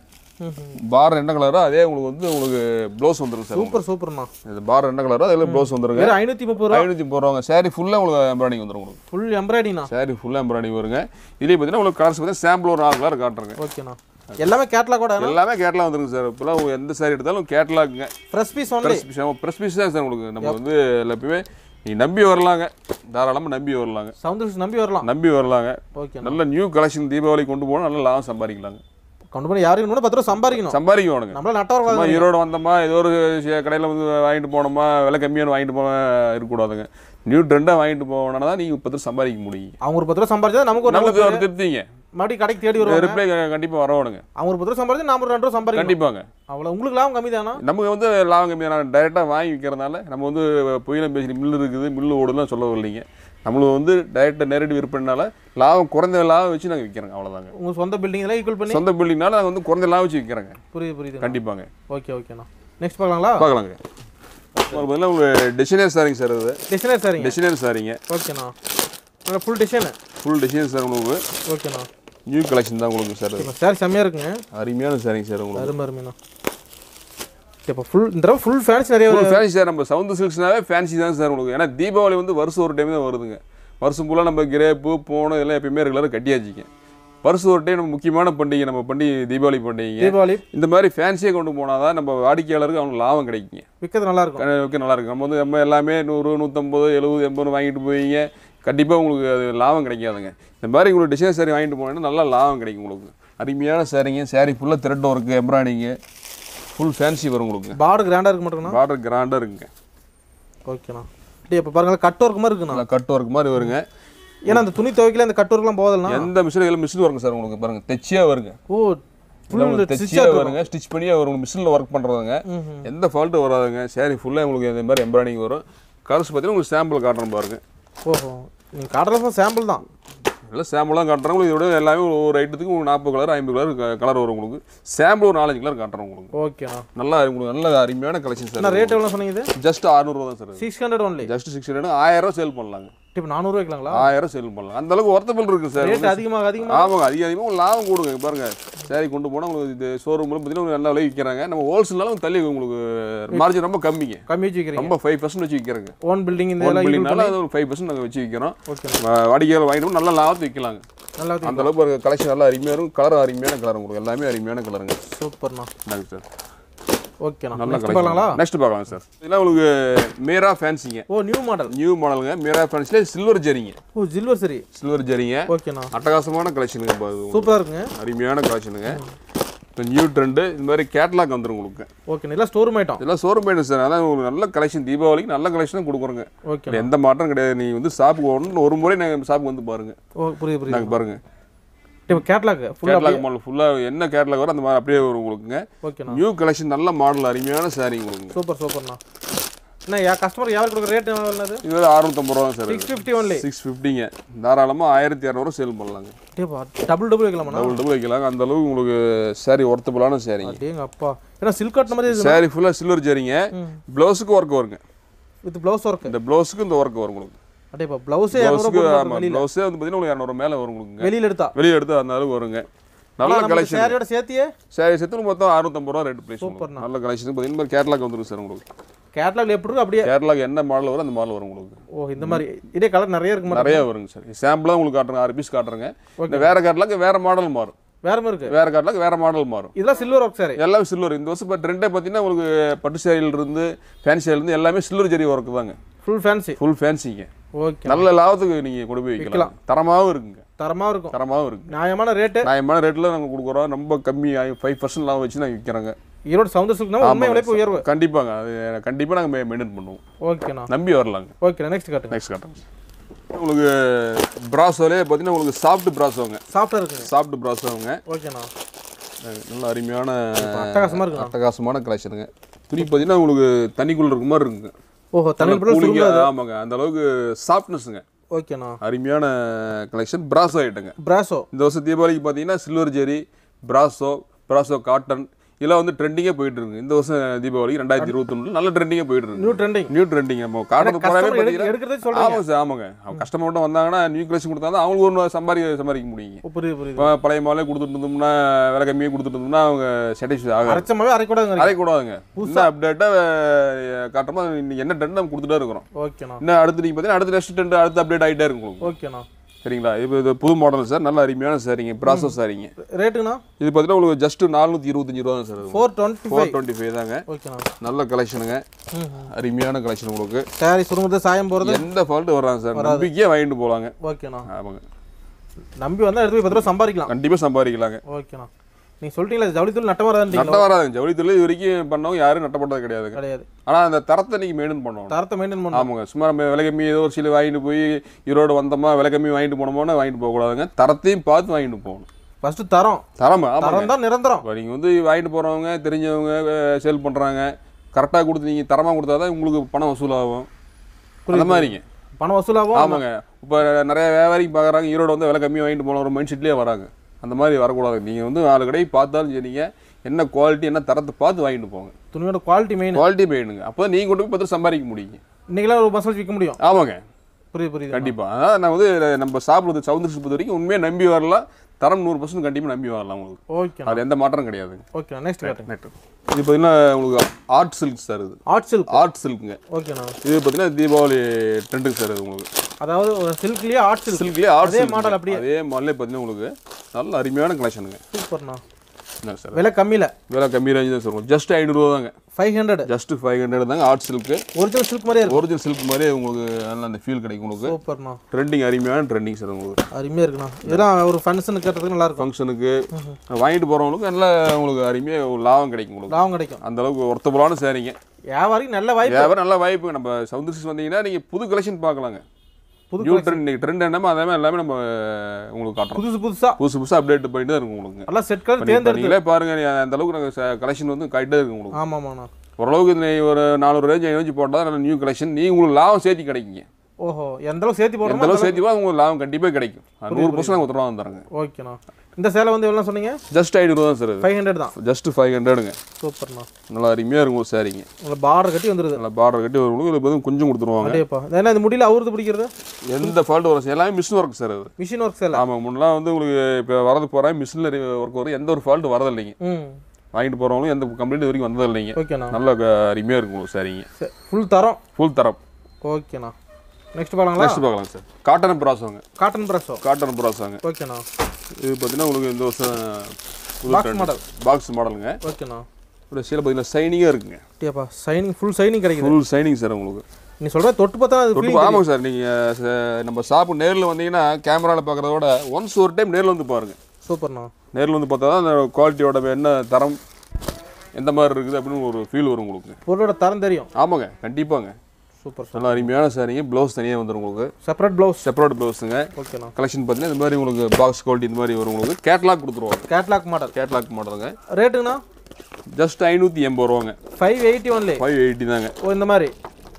Speaker 3: பார் என்ன கலரோ அதே உங்களுக்கு வந்து உங்களுக்கு ப்ளவுஸ் வந்துடும் சார்
Speaker 2: சூப்பர் சூப்பர்ண்ணா
Speaker 3: இந்த பார் என்ன கலரோ அதில் ப்ளவுஸ் வந்துருங்க
Speaker 2: வெறும் ஐநூற்றி முப்பது ரூபா
Speaker 3: ஐநூற்றி முப்பது ரூபாங்க சாரி ஃபுல்லாக உங்களுக்கு எம்ப்ராய்டிங் வந்துடும் உங்களுக்கு
Speaker 2: ஃபுல் எம்ப்ராய்டிங்ண்ணா
Speaker 3: சாரி ஃபுல்லாக எம்ப்ராய்டிங் வருங்க இதுலேயே பார்த்தீங்கன்னா உங்களுக்கு கலர்ஸ் பார்த்தீங்கன்னா சாம்பிள் ஒரு நாலு கலர் காட்டுறேங்க
Speaker 2: ஓகேண்ணா எல்லாமே கேட்லாக் கூட
Speaker 3: எல்லாமே கேட்லாக் வந்துருங்க சார் இப்போலாம் உங்களுக்கு எந்த சாரி எடுத்தாலும் கேட்லாக்குங்க
Speaker 2: fresh piece only
Speaker 3: fresh piece fresh piece தான் சார் உங்களுக்கு நம்ம வந்து எப்பயுமே நீ நம்பி வரலாங்க தாராளமாக நம்பி வரலாங்க
Speaker 2: சவுண்ட் நம்பி வரலாம்
Speaker 3: நம்பி வரலாங்க
Speaker 2: ஓகேண்ணா
Speaker 3: நல்ல நியூ கலெக்ஷன் தீபாவளி கொண்டு போனால் நல்ல லாபம் சம்பாதிக்கலாங்க
Speaker 2: கொண்டு போய் யாருக்கு இன்னும் பத்து ரூபா சம்பாதிக்கணும்
Speaker 3: சம்பாதிக்கணுங்க
Speaker 2: நம்மளால நட்டவர்
Speaker 3: சும்மா
Speaker 2: வாங்க
Speaker 3: ஈரோடு வந்தோமா ஏதோ ஒரு கடையில் வந்து வாங்கிட்டு போனோமா விலை கம்மியான வாங்கிட்டு போன இருக்கக்கூடாதுங்க நியூ ட்ரெண்டாக வாங்கிட்டு போனா தான் நீங்கள் பத்து ரூபா சம்பாதிக்க முடியும்
Speaker 2: அவங்க ஒரு பத்து ரூபா சம்பாதிச்சா நமக்கு ஒரு
Speaker 3: நல்லது
Speaker 2: நல்ல
Speaker 3: ஒரு திருப்திங்க
Speaker 2: மறுபடியும் கடைக்கு தேடி வருவாங்க
Speaker 3: ரிப்ளை கண்டிப்பாக வரணுங்க
Speaker 2: அவங்க ஒரு பத்து ரூபா சம்பாதிச்சா நாம ஒரு ரெண்டு ரூபா சம்பாதிக்கணும்
Speaker 3: கண்டிப்பாங்க
Speaker 2: அவ்வளோ உங்களுக்கு லாபம் கம்மி தானா
Speaker 3: நமக்கு வந்து லாபம் கம்மியான டைரெக்டாக வாங்கி விற்கிறதுனால நம்ம வந்து புயலம் பேசி மில்லு இருக்குது மில்லு ஓடுலாம் சொல்ல இல்லைங்க நம்மளுக்கு வந்து டைரெக்டாக நேரடி விற்பனைனால லாபம் குறைந்த லாபம் வச்சு நாங்கள் விற்கிறோங்க அவ்வளோதாங்க
Speaker 2: உங்க சொந்த பில்டிங் எல்லாம் ஈக்குவல் பண்ணி
Speaker 3: சொந்த பில்டிங்னால நாங்கள் வந்து குறைந்த லாபம் வச்சு விற்கிறோங்க
Speaker 2: புரியுது புரியுது
Speaker 3: கண்டிப்பாங்க
Speaker 2: ஓகே ஓகேண்ணா நெக்ஸ்ட் பார்க்கலாங்களா
Speaker 3: பார்க்கலாங்க பார்த்தீங்கன்னா உங்களுக்கு டிசைனர் சாரிங்க சார் அது
Speaker 2: டிசைனர் சாரிங்க
Speaker 3: டிசைனர் சாரிங்க
Speaker 2: ஓகேண்ணா நல்லா full design
Speaker 3: full design sir உங்களுக்கு
Speaker 2: ஓகேண்ணா
Speaker 3: நியூ கலெக்ஷன் தான் உங்களுக்கு சார் அது.
Speaker 2: சாரி செம்மையாக இருக்குங்க
Speaker 3: அருமையான சாரிங்க சார் உங்களுக்கு
Speaker 2: அருமை அருமைண்ணா இப்போ ஃபுல் இந்த தடவை ஃபுல் ஃபேன்ஸ் நிறைய
Speaker 3: ஃபுல் ஃபேன்சி சார் நம்ம சவுந்து சில்க்ஸ்னாவே ஃபேன்சி தான் சார் உங்களுக்கு ஏன்னா தீபாவளி வந்து வருஷம் ஒரு டைம் தான் வருதுங்க வருஷம் ஃபுல்லாக நம்ம கிரேப்பு போன இதெல்லாம் எப்பயுமே ரெகுலராக கட்டியாச்சுங்க வருஷம் ஒரு டைம் நம்ம முக்கியமான பண்டிகை நம்ம பண்டிகை தீபாவளி பண்டிகைங்க
Speaker 2: தீபாவளி
Speaker 3: இந்த மாதிரி ஃபேன்சியை கொண்டு போனால் தான் நம்ம வாடிக்கையாளருக்கு அவங்களுக்கு லாபம் கிடைக்குங்க
Speaker 2: விற்கிறது நல்லா இருக்கும்
Speaker 3: ஓகே நல்லா இருக்கு நம்ம வந்து நம்ம எல்லாமே நூறு நூற்றம்பது எழுபது எண்பது வாங்கிட்டு போவீங்க கண்டிப்பாக உங்களுக்கு அது லாபம் கிடைக்காதுங்க இந்த மாதிரி உங்களுக்கு டிசைன் சாரி வாங்கிட்டு போனீங்கன்னா நல்லா லாபம் கிடைக்கும் உங்களுக்கு அருமையான சாரிங்க சாரி ஃபுல்லாக thread work embroidering full fancy வரும் உங்களுக்கு
Speaker 2: பார்டர் கிராண்டாக இருக்க மாட்டேங்கண்ணா
Speaker 3: பார்டர் கிராண்டாக இருக்குங்க
Speaker 2: ஓகேண்ணா அப்படியே இப்போ பாருங்க கட் ஒர்க் மாதிரி இருக்குண்ணா
Speaker 3: நல்லா கட் ஒர்க் மாதிரி வருங்க
Speaker 2: ஏன்னா அந்த துணி துவைக்கல அந்த கட் ஒர்க்லாம் போதல்னா
Speaker 3: எந்த மிஷின் எல்லாம் மிஷின் வருங்க சார் உங்களுக்கு பாருங்க தெச்சியா வருங்க
Speaker 2: ஓ
Speaker 3: இதெல்லாம்
Speaker 2: ஃபுல்
Speaker 3: உங்களுக்கு தெச்சியா வருங்க ஸ்டிச் பண்ணியே வரும் மிஷினில் ஒர்க் பண்ணுறதுங்க
Speaker 2: ம்
Speaker 3: எந்த ஃபால்ட்டும் வராதுங்க சாரி ஃபுல்லாக உங்களுக்கு இந்த மாதிரி எம்ப்ராய்டிங் வரும் கலர்ஸ் பார்த்தீங்கன்னா உங்களுக்கு சாம்பிள் காட்டுறேன் பாருங்க
Speaker 2: ஓஹோ நீங்கள் காட்டுறது சாம்பிள் தான்
Speaker 3: எல்லாம் சாம்பிளாக காட்டுறேன் உங்களுக்கு இதோட எல்லாமே ஒரு ஐட்டத்துக்கு உங்களுக்கு நாற்பது கலர் ஐம்பது கலர் கலர் வரும் உங்களுக்கு சாம்பிள் ஒரு நாலஞ்சு கலர் காட்டுறேன் உங்களுக்கு
Speaker 2: ஓகேண்ணா
Speaker 3: நல்லா உங்களுக்கு நல்ல அருமையான கலெக்ஷன்
Speaker 2: என்ன
Speaker 3: சார்
Speaker 2: ரேட் எவ்வளோ சொன்னீங்க இது
Speaker 3: ஜஸ்ட் அறுநூறுவா தான் sir
Speaker 2: six hundred only
Speaker 3: just six hundred ஆயிரம் ரூபா சேல் பண்ணலாங்க
Speaker 2: இப்போ நானூறுவா வைக்கலாங்களா
Speaker 3: ஆயிரம் சேல் பண்ணலாம் அந்த அளவுக்கு ஒர்த்தபிள் இருக்கு சார்
Speaker 2: ரேட் அதிகமாக அதிகமாக
Speaker 3: ஆமாங்க அதிக அதிகமாக உங்களுக்கு லாபம் கொடுங்க இங்க பாருங்க சாரி கொண்டு போனால் உங்களுக்கு இது ஷோரூமில் பார்த்தீங்கன்னா உங்களுக்கு நல்ல விலை விற்கிறாங்க நம்ம ஹோல்சேல்னாலும் தள்ளி உங்களுக்கு மார்ஜின் ரொம்ப கம்மிங்க
Speaker 2: கம்மி வச்சு வைக்கிறீங்க
Speaker 3: ரொம்ப ஃபைவ் பர்சன்ட் வச்சு விற்கிறேங்க
Speaker 2: ஓன் பில்டிங் இந்த
Speaker 3: ஒன்
Speaker 2: எல்லாம்
Speaker 3: பில்லிங்னால அது ஒரு ஃபைவ் பர்சன்ட் நாங்கள் வச்சு விற்கிறோம்
Speaker 2: ஓகே
Speaker 3: வாடிக்கையாளர் வாங்கிட்டு நல்ல லாபத்தை விற்கலாங்க
Speaker 2: நல்லா இருக்கு.
Speaker 3: அந்த அளவுக்கு ஒரு கலெக்ஷன் நல்லா அருமையாக இருக்கும் கலர் அருமையான கலர் உங்களுக்கு எல்லாமே அருமையான கலருங்க
Speaker 2: சூப்பர்ண்ணா
Speaker 3: இந்தாங்க சார்
Speaker 2: ஓகேண்ணா
Speaker 3: நல்ல
Speaker 2: நெக்ஸ்ட் பார்க்கலாங்களா
Speaker 3: கலெக்ஷன் நெக்ஸ்ட் பார்க்கலாம் சார் இதெல்லாம் உங்களுக்கு மீரா ஃபேன்சிங்க
Speaker 2: ஓ நியூ மாடல்
Speaker 3: நியூ மாடலுங்க மீரா ஃபேன்சிலே சில்வர் ஜரிங்க
Speaker 2: ஓ ஜில்வர் சரி
Speaker 3: சில்வர் ஜரிங்க
Speaker 2: ஓகேண்ணா
Speaker 3: அட்டகாசமான கலெக்ஷனுங்க இப்போ அது உங்களுக்கு.
Speaker 2: சூப்பராக இருக்குங்க
Speaker 3: அருமையான கலெக்ஷனுங்க இப்போ நியூ ட்ரெண்டு இந்த மாதிரி கேட்லாக் வந்துடும் உங்களுக்கு
Speaker 2: ஓகே எல்லாம் ஸ்டோர் ஐட்டம்
Speaker 3: இதெல்லாம் ஷோரூம் போயிடும் சார் அதான் உங்களுக்கு நல்ல கலெக்ஷன் தீபாவளிக்கு நல்ல கலெக்ஷன் கொடுக்குறோங்க
Speaker 2: ஓகே
Speaker 3: இதுல எந்த மாற்றம் கிடையாது நீ வந்து ஷாப்புக்கு வரணும் ஒரு முறை நாங்கள் ஷாப்புக்கு வந்து பாருங்க
Speaker 2: ஓ புரியுது புரியுது
Speaker 3: நாங்கள் பாருங்க
Speaker 2: இப்போ கேட்லாக் ஃபுல்லாக
Speaker 3: கேட்லாக் மாடல் ஃபுல்லாக என்ன கேட்லாக் வரும் அந்த மாதிரி அப்படியே வரும் உங்களுக்குங்க
Speaker 2: ஓகேண்ணா
Speaker 3: நியூ கலெக்ஷன் நல்ல மாடல் அருமையான சாரி உங்களுக்கு
Speaker 2: சூப்பர் சூப்பர்ண்ணா என்ன யா கஸ்டமர் யாருக்கு கொடுக்குற ரேட் என்னது
Speaker 3: இது வேறு அறுநூத்தம்பது ரூபா sir
Speaker 2: six fifty only
Speaker 3: six ஃபிஃப்டிங்க தாராளமாக ஆயிரத்தி இரநூறு சேல் பண்ணலாங்க
Speaker 2: டேப்பா டபுள் டபுள் வைக்கலாமாண்ணா
Speaker 3: டபுள் டபுள் வைக்கலாங்க அந்த அளவுக்கு உங்களுக்கு சாரி ஒர்த்தபுளான சாரிங்க
Speaker 2: அடேங்க அப்பா ஏன்னா சில்க் காட்டன் மாதிரி இது
Speaker 3: சாரி ஃபுல்லாக சில்வர் சரிங்க ப்ளவுஸுக்கு ஒர்க் வருங்க
Speaker 2: வித் ப்ளவுஸ் ஒர்க்
Speaker 3: இந்த ப்ளவுஸுக்கு இந்த ஒர்க் வரும் உங்களுக்கு
Speaker 2: அடேப்பா ப்ளவுஸே
Speaker 3: ப்ளவுஸுக்கு
Speaker 2: இரநூறுவா
Speaker 3: ஆமாம்
Speaker 2: வெளியில்
Speaker 3: ப்ளவுஸே வந்து பார்த்தீங்கன்னா உங்களுக்கு இரநூறு மேலே வரும் உங்களுக்கு
Speaker 2: வெளியில் எடுத்தா
Speaker 3: வெளியே எடுத்து அந்த அளவுக்கு வருங்க நல்ல கலெக்ஷன்
Speaker 2: சேரியோட சேர்த்தியே
Speaker 3: சாரி செத்து மொத்தம் அறுநூத்தம்பது ரூபா ரேட் ப்ரைஸ்
Speaker 2: சூப்பர்ண்ணா.
Speaker 3: நல்ல கலெக்ஷன் பார்த்தீங்கன்னா கேட்லாக் வந்துடும் சார் உங்களுக்கு
Speaker 2: கேட்லாக்ல எப்படி இருக்கும் அப்படியே
Speaker 3: கேட்லாக் என்ன மாடல் வரும் அந்த மாடல் வரும் உங்களுக்கு
Speaker 2: ஓ இந்த மாதிரி இதே கலர் நிறைய இருக்கு மாதிரி
Speaker 3: நிறைய வருங்க சார் சாம்பிளாக உங்களுக்கு காட்டுறேங்க ஆறு பீஸ் காட்டுறேங்க இந்த வேற கேட்லாக் வேற மாடல் மாறும்
Speaker 2: வேற மாதிரி இருக்கு
Speaker 3: வேற கேட்லாக் வேற மாடல் மாறும்
Speaker 2: இதெல்லாம் சில்வர் ஒர்க் சாரி
Speaker 3: எல்லாமே சில்வர் இந்த வருஷம் இப்போ ட்ரெண்டே பார்த்தீங்கன்னா உங்களுக்கு பட்டு சேரியில இருந்து ஃபேன்சி சேரில இருந்து எல்லாமே சில்வர் ஜெரி ஒர்க் தாங்க
Speaker 2: ஃபுல் ஃபேன்சி
Speaker 3: ஃபுல் ஃபேன்சிங்க
Speaker 2: ஓகே
Speaker 3: நல்ல லாபத்துக்கு நீங்கள் கொண்டு போய் விற்கலாம் தரமாகவும் இருக்குங்க
Speaker 2: தரமா இருக்கும்
Speaker 3: தரமாகவும் இருக்கு
Speaker 2: நியாயமான ரேட்டு
Speaker 3: நியாயமான ரேட்டில் நாங்கள் கொடுக்குறோம் ரொம்ப கம்மி ஃபைவ் பர்சன்ட் லாபம் வச்சு நாங்கள் விற்கிறோங்க
Speaker 2: ஈரோடு சவுந்தர் சில்க்னா உண்மை உழைப்பு உயர்வு
Speaker 3: கண்டிப்பாங்க அது கண்டிப்பாக நாங்கள் மெயின்டைன் பண்ணுவோம்
Speaker 2: ஓகேண்ணா
Speaker 3: நம்பி வரலாங்க
Speaker 2: ஓகேண்ணா நெக்ஸ்ட் காட்டுங்க
Speaker 3: நெக்ஸ்ட் காட்டுங்க உங்களுக்கு ப்ராசோலே பார்த்தீங்கன்னா உங்களுக்கு சாஃப்ட் ப்ராசோங்க
Speaker 2: சாஃப்டாக இருக்குங்க
Speaker 3: சாஃப்ட் ப்ராசோங்க
Speaker 2: ஓகேண்ணா
Speaker 3: நல்ல அருமையான
Speaker 2: அட்டகாசமா இருக்குண்ணா
Speaker 3: அட்டகாசமான கலெக்ஷனுங்க துணி பார்த்தீங்கன்னா உங்களுக்கு தண்ணிக்குள்ள இருக்க மாதிரி இருக்குங்க
Speaker 2: ஓஹோ தமிழ் படம்
Speaker 3: கூலிங்க ஆமாங்க அந்த அளவுக்கு சாஃப்ட்னஸ்ங்க
Speaker 2: ஓகேண்ணா
Speaker 3: அருமையான கலெக்ஷன் பிராசோ ஐட்டங்க
Speaker 2: பிராசோ
Speaker 3: இந்த வருஷம் தீபாவளிக்கு பார்த்தீங்கன்னா silver zari brasso brasso cotton இதெல்லாம் வந்து ட்ரெண்டிங்கே போயிட்டு இருக்கு இந்த வருஷம் தீபாவளிக்கு ரெண்டாயிரத்தி இருபத்தொன்னு நல்ல ட்ரெண்டிங்கே போயிட்டு இருக்கு
Speaker 2: நியூ ட்ரெண்டிங்
Speaker 3: நியூ ட்ரெண்டிங் நம்ம காட்டன் போறாவே
Speaker 2: கஸ்டமர்
Speaker 3: பார்த்தீங்கன்னா
Speaker 2: எடுக்கிறதே சொல்றீங்க
Speaker 3: ஆமாங்க சார் ஆமாங்க அவங்க கஸ்டமர் மட்டும் வந்தாங்கன்னா நியூ கலெக்ஷன் கொடுத்தா தான் அவங்களுக்கு ஒரு சம்பாதிக்க சம்பாதிக்க முடியுங்க
Speaker 2: ஓ, புரியுது புரியுது
Speaker 3: இப்போ பழைய மாலே கொடுத்துட்டு இருந்தோம்னா விலை கம்மியாக கொடுத்துட்டு இருந்தோம்னா அவங்க சாட்டிஸ்ஃபை ஆகாது
Speaker 2: அரைச்சமாவே அரைக்கூடாதுங்க
Speaker 3: அரை கூடாதுங்க இன்னும் அப்டேட்டாக காட்டுறோமா இன்னைக்கு என்ன ட்ரெண்ட் நம்ம கொடுத்துட்டே இருக்கிறோம்
Speaker 2: ஓகேண்ணா
Speaker 3: இன்னும் அடுத்து நீங்கள் பார்த்தீங்கன்னா அடுத்த நெக்ஸ்ட் ட்ரெண்ட் அடுத்து அப்டேட் ஆகிட்டே இருக்கும் உங்களுக்கு
Speaker 2: ஓகேண்ணா
Speaker 3: சரிங்களா இப்போ இது புது மாடல் சார் நல்ல அருமையான சாரிங்க ப்ராசஸ் சாரிங்க
Speaker 2: ரேட்டுண்ணா
Speaker 3: இது பார்த்தீங்கன்னா உங்களுக்கு ஜஸ்ட் நானூற்றி இருபத்தஞ்சு ரூபா தான் sir
Speaker 2: four twenty
Speaker 3: four
Speaker 2: five
Speaker 3: twenty five தாங்க
Speaker 2: ஓகேண்ணா
Speaker 3: நல்ல கலெக்ஷனுங்க
Speaker 2: ம்
Speaker 3: அருமையான கலெக்ஷன் உங்களுக்கு
Speaker 2: சாரி சுருங்குறது சாயம் போகிறது
Speaker 3: எந்த ஃபால்ட்டு வராங்க சார் நம்பிக்கையாக வாங்கிட்டு போகலாங்க
Speaker 2: ஓகேண்ணா
Speaker 3: ஆமாங்க
Speaker 2: நம்பி வந்தால் எடுத்து போய் பத்து ரூபா சம்பாதிக்கலாம்
Speaker 3: கண்டிப்பாக சம்பாதிக்கலாங்க
Speaker 2: ஓகேண்ணா நீங்கள் சொல்லிட்டீங்களா ஜவுளி தூள் நட்டம் வராதுன்றீங்களா
Speaker 3: நட்டம் வராதுங்க ஜவுளி தொழில் இது வரைக்கும் பண்ணவங்க யாரும் நட்டப்பட்டது கிடையாதுங்க
Speaker 2: கிடையாது
Speaker 3: ஆனால் அந்த தரத்தை நீங்கள் மெயின்டைன் பண்ணணும்
Speaker 2: தரத்தை மெயின்டைன் பண்ணணும்
Speaker 3: ஆமாங்க சும்மா நம்ம விலை கம்மி ஏதோ ஒரு சில வாங்கிட்டு போய் ஈரோடு வந்தோமா விலை கம்மி வாங்கிட்டு போனோமோன்னு வாங்கிட்டு போகக்கூடாதுங்க தரத்தையும் பார்த்து வாங்கிட்டு போகணும்
Speaker 2: ஃபர்ஸ்ட் தரம்
Speaker 3: தரம் ஆமாங்க
Speaker 2: தரம் தான் நிரந்தரம்
Speaker 3: இப்போ நீங்கள் வந்து வாங்கிட்டு போகிறவங்க தெரிஞ்சவங்க சேல் பண்ணுறாங்க கரெக்டாக கொடுத்து நீங்கள் தரமாக கொடுத்தா தான் உங்களுக்கு பணம் வசூலாகும் அந்த மாதிரிங்க
Speaker 2: பணம் வசூலாகும்
Speaker 3: ஆமாங்க இப்போ நிறைய வியாபாரிக்கு பார்க்குறாங்க ஈரோடு வந்து விலை கம்மியாக வாங்கிட்டு போன ஒரு மைண்ட் செட்லேயே வராங்க அந்த மாதிரி வரக்கூடாது நீங்கள் வந்து நாலு கடை பார்த்தாலும் சரிங்க என்ன குவாலிட்டி என்ன தரத்தை பார்த்து வாங்கிட்டு போங்க
Speaker 2: துணியோட குவாலிட்டி மெயின்
Speaker 3: குவாலிட்டி வேணுங்க அப்போ தான் நீங்கள் கொண்டு போய் பத்து சம்பாதிக்க முடியுங்க
Speaker 2: இன்னைக்கெல்லாம் ஒரு மசாலா விற்க முடியும்
Speaker 3: ஆமாங்க
Speaker 2: புரியுது புரியுது
Speaker 3: கண்டிப்பாக அதாவது நான் வந்து நம்ம சாப்பிடுறது சவுந்தர் பொறுத்த வரைக்கும் உண்மையாக நம்பி வரலாம் தரம் நூறு பர்சன்ட் கண்டிப்பாக நம்பி வரலாம் உங்களுக்கு
Speaker 2: ஓகேண்ணா
Speaker 3: அதில் எந்த மாற்றம் கிடையாதுங்க
Speaker 2: ஓகேண்ணா நெக்ஸ்ட் காட்டுங்க
Speaker 3: நெட் இது பார்த்தீங்கன்னா உங்களுக்கு ஆர்ட் சில்க் சார் இது
Speaker 2: ஆர்ட் சில்க்
Speaker 3: ஆர்ட் சில்க்குங்க
Speaker 2: ஓகேண்ணா
Speaker 3: இது பார்த்தீங்கன்னா தீபாவளி ட்ரெண்டுக்கு சார் இது உங்களுக்கு
Speaker 2: அதாவது சில்க்லேயே ஆர்ட் சில்க்
Speaker 3: சில்க்லேயே ஆர்ட்
Speaker 2: அதே
Speaker 3: சில்க்
Speaker 2: model அப்படியே.
Speaker 3: அதே மாடலே பார்த்தீங்கன்னா உங்களுக்கு நல்ல அருமையான கலெக்ஷனுங்க
Speaker 2: சூப்பர்ண்ணா
Speaker 3: என்ன சார்
Speaker 2: விலை கம்மியில்
Speaker 3: விலை கம்மி ரேஞ்சு தான் சொல்லுவோம் ஜஸ்ட் ஐநூறுரூவா தாங்க
Speaker 2: five hundred
Speaker 3: just five hundred தாங்க ஆர்ட் சில்க்கு
Speaker 2: ஒரிஜினல் சில்க் மாதிரியே இருக்கும்
Speaker 3: ஒரிஜினல் சில்க் மாதிரியே உங்களுக்கு நல்ல அந்த ஃபீல் கிடைக்கும் உங்களுக்கு
Speaker 2: சூப்பர்ண்ணா
Speaker 3: ட்ரெண்டிங் அருமையான ட்ரெண்டிங் சார் உங்களுக்கு
Speaker 2: அருமையாக இருக்குண்ணா இதெல்லாம் ஒரு ஃபங்க்ஷனுக்கு கட்டுறதுக்கு நல்லா இருக்கும்
Speaker 3: ஃபங்க்ஷனுக்கு வாங்கிட்டு போகிறவங்களுக்கு நல்ல உங்களுக்கு அருமையாக ஒரு லாபம் கிடைக்கும் உங்களுக்கு
Speaker 2: லாபம் கிடைக்கும்
Speaker 3: அந்த அளவுக்கு ஒர்த்தபுளான சேரீங்க
Speaker 2: வியாபாரிக்கு நல்ல வாய்ப்பு
Speaker 3: வியாபாரம் நல்ல வாய்ப்பு நம்ம சவுந்தர்ஸ் வந்தீங்கன்னா நீங்கள் புது கலெக்ஷன் பார்க்கலாங்க
Speaker 2: புது
Speaker 3: நியூ ட்ரெண்ட் இன்னைக்கு ட்ரெண்ட் என்னமோ அதே எல்லாமே நம்ம உங்களுக்கு காட்டுறோம்
Speaker 2: புதுசு புதுசா
Speaker 3: புதுசு புதுசாக அப்டேட் பண்ணிட்டு தான் இருக்கும் உங்களுக்கு
Speaker 2: நல்லா செட் கலர்
Speaker 3: இப்ப நீங்க-
Speaker 2: தேர்ந்தெடுத்து
Speaker 3: நீங்களே பாருங்க நீ அந்த அளவுக்கு நாங்கள் கலெக்ஷன் வந்து காட்டிட்டே இருக்கு உங்களுக்கு
Speaker 2: ஆமாம் ஆமாண்ணா
Speaker 3: ஓரளவுக்கு நீ ஒரு நானூறு ரேஞ்ச் ரேஞ்சு போட்டால் நல்ல நியூ கலெக்ஷன் நீ உங்களுக்கு லாபம் சேர்த்து கிடைக்குங்க
Speaker 2: ஓஹோ எந்த அளவுக்கு சேர்த்து
Speaker 3: எந்த
Speaker 2: போடுறோமோ
Speaker 3: அளவு சேர்த்து போனால் உங்களுக்கு லாபம் கண்டிப்பாக கிடைக்கும் அது நூறு பர்சன்ட் நாங்கள் உத்தரவாதம் தரங்க
Speaker 2: ஓகேண்ணா இந்த சேலை வந்து எவ்வளோ சொன்னீங்க
Speaker 3: ஜஸ்ட் ஐநூறுவா தான் சார் இது
Speaker 2: ஃபைவ் ஹண்ட்ரட் தான்
Speaker 3: ஜஸ்ட் ஃபைவ் ஹண்ட்ரடுங்க
Speaker 2: சூப்பர்ண்ணா
Speaker 3: நல்லா அருமையாக இருக்கும் ஒரு சாரிங்க
Speaker 2: உங்களுக்கு பார்டர் கட்டி வந்துருது
Speaker 3: நல்லா பார்டர் கட்டி வருவங்களுக்கு இதில் வந்து கொஞ்சம் கொடுத்துருவாங்க
Speaker 2: அப்படியேப்பா ஏன்னா இந்த முடியல அவுர்த்து பிடிக்கிறது
Speaker 3: எந்த ஃபால்ட் வரும் எல்லாமே மிஷின் ஒர்க் சார் அது
Speaker 2: மிஷின் ஒர்க் சேலை
Speaker 3: ஆமாம் முன்னெல்லாம் வந்து உங்களுக்கு இப்போ வரது போகிறேன் மிஷினில் ஒர்க் வரும் எந்த ஒரு ஃபால்ட்டு வரது இல்லைங்க
Speaker 2: ம்
Speaker 3: வாங்கிட்டு போகிறவங்களும் எந்த கம்ப்ளைண்ட் வரைக்கும் வந்தது இல்லைங்க
Speaker 2: ஓகேண்ணா
Speaker 3: நல்ல அருமையாக இருக்கும் உங்களுக்கு சாரிங்க
Speaker 2: ஃபுல் தரம்
Speaker 3: ஃபுல் தரம்
Speaker 2: ஓகேண்ணா நெக்ஸ்ட் பார்க்கலாங்களா
Speaker 3: நெக்ஸ்ட் பார்க்கலாம் சார் காட்டன் ப்ராஸோங்க
Speaker 2: காட்டன் ப்ரஷோ
Speaker 3: காட்டன் ப்ராஸாங்க
Speaker 2: ஓகேண்ணா
Speaker 3: இது பார்த்தீங்கன்னா உங்களுக்கு இந்த வருஷம்
Speaker 2: Box model.
Speaker 3: பாக்ஸ் மாடலுங்க
Speaker 2: ஓகேண்ணா
Speaker 3: ஒரு சீலை பார்த்தீங்கன்னா சைனிங்காக இருக்குங்க
Speaker 2: அப்படியாப்பா சைனிங் ஃபுல் சைனிங் கிடைக்குது
Speaker 3: ஃபுல் சைனிங் சார் உங்களுக்கு
Speaker 2: நீ சொல்ற தொட்டு பார்த்தா அது
Speaker 3: தொட்டு
Speaker 2: feeling
Speaker 3: ஆமாங்க சார் நீங்கள் நம்ம ஷாப்பு நேரில் வந்தீங்கன்னா கேமராவில் பார்க்குறத விட ஒன்ஸ் ஒரு டைம் நேரில் வந்து பாருங்கள்
Speaker 2: தெரியும். சூப்பர்ண்ணா
Speaker 3: நேரில் வந்து பார்த்தா தான் அந்த குவாலிட்டியோட என்ன தரம் எந்த மாதிரி இருக்குது அப்படின்னு ஒரு ஃபீல் வரும் உங்களுக்கு
Speaker 2: பொருளோட தரம் தெரியும்
Speaker 3: ஆமாங்க கண்டிப்பாங்க
Speaker 2: சூப்பர்
Speaker 3: நல்லா அருமையான சாரிங்க ப்ளவுஸ் தனியாக வந்துடும் உங்களுக்கு
Speaker 2: செப்பரேட் ப்ளவுஸ்
Speaker 3: செப்பரேட் ப்ளவுஸுங்க
Speaker 2: ஓகேண்ணா
Speaker 3: கலெக்ஷன் பார்த்தீங்கன்னா இந்த மாதிரி உங்களுக்கு பாக்ஸ் குவாலிட்டி இந்த மாதிரி வரும் உங்களுக்கு கேட்லாக் கொடுத்துருவாங்க
Speaker 2: கேட்லாக் மாடல்
Speaker 3: கேட்லாக் மாடலுங்க
Speaker 2: ரேட்டுங்கண்ணா
Speaker 3: ஜஸ்ட் ஐநூற்றி எண்பது ரூபாங்க
Speaker 2: five eighty only
Speaker 3: five eighty தாங்க
Speaker 2: ஓ இந்த மாதிரி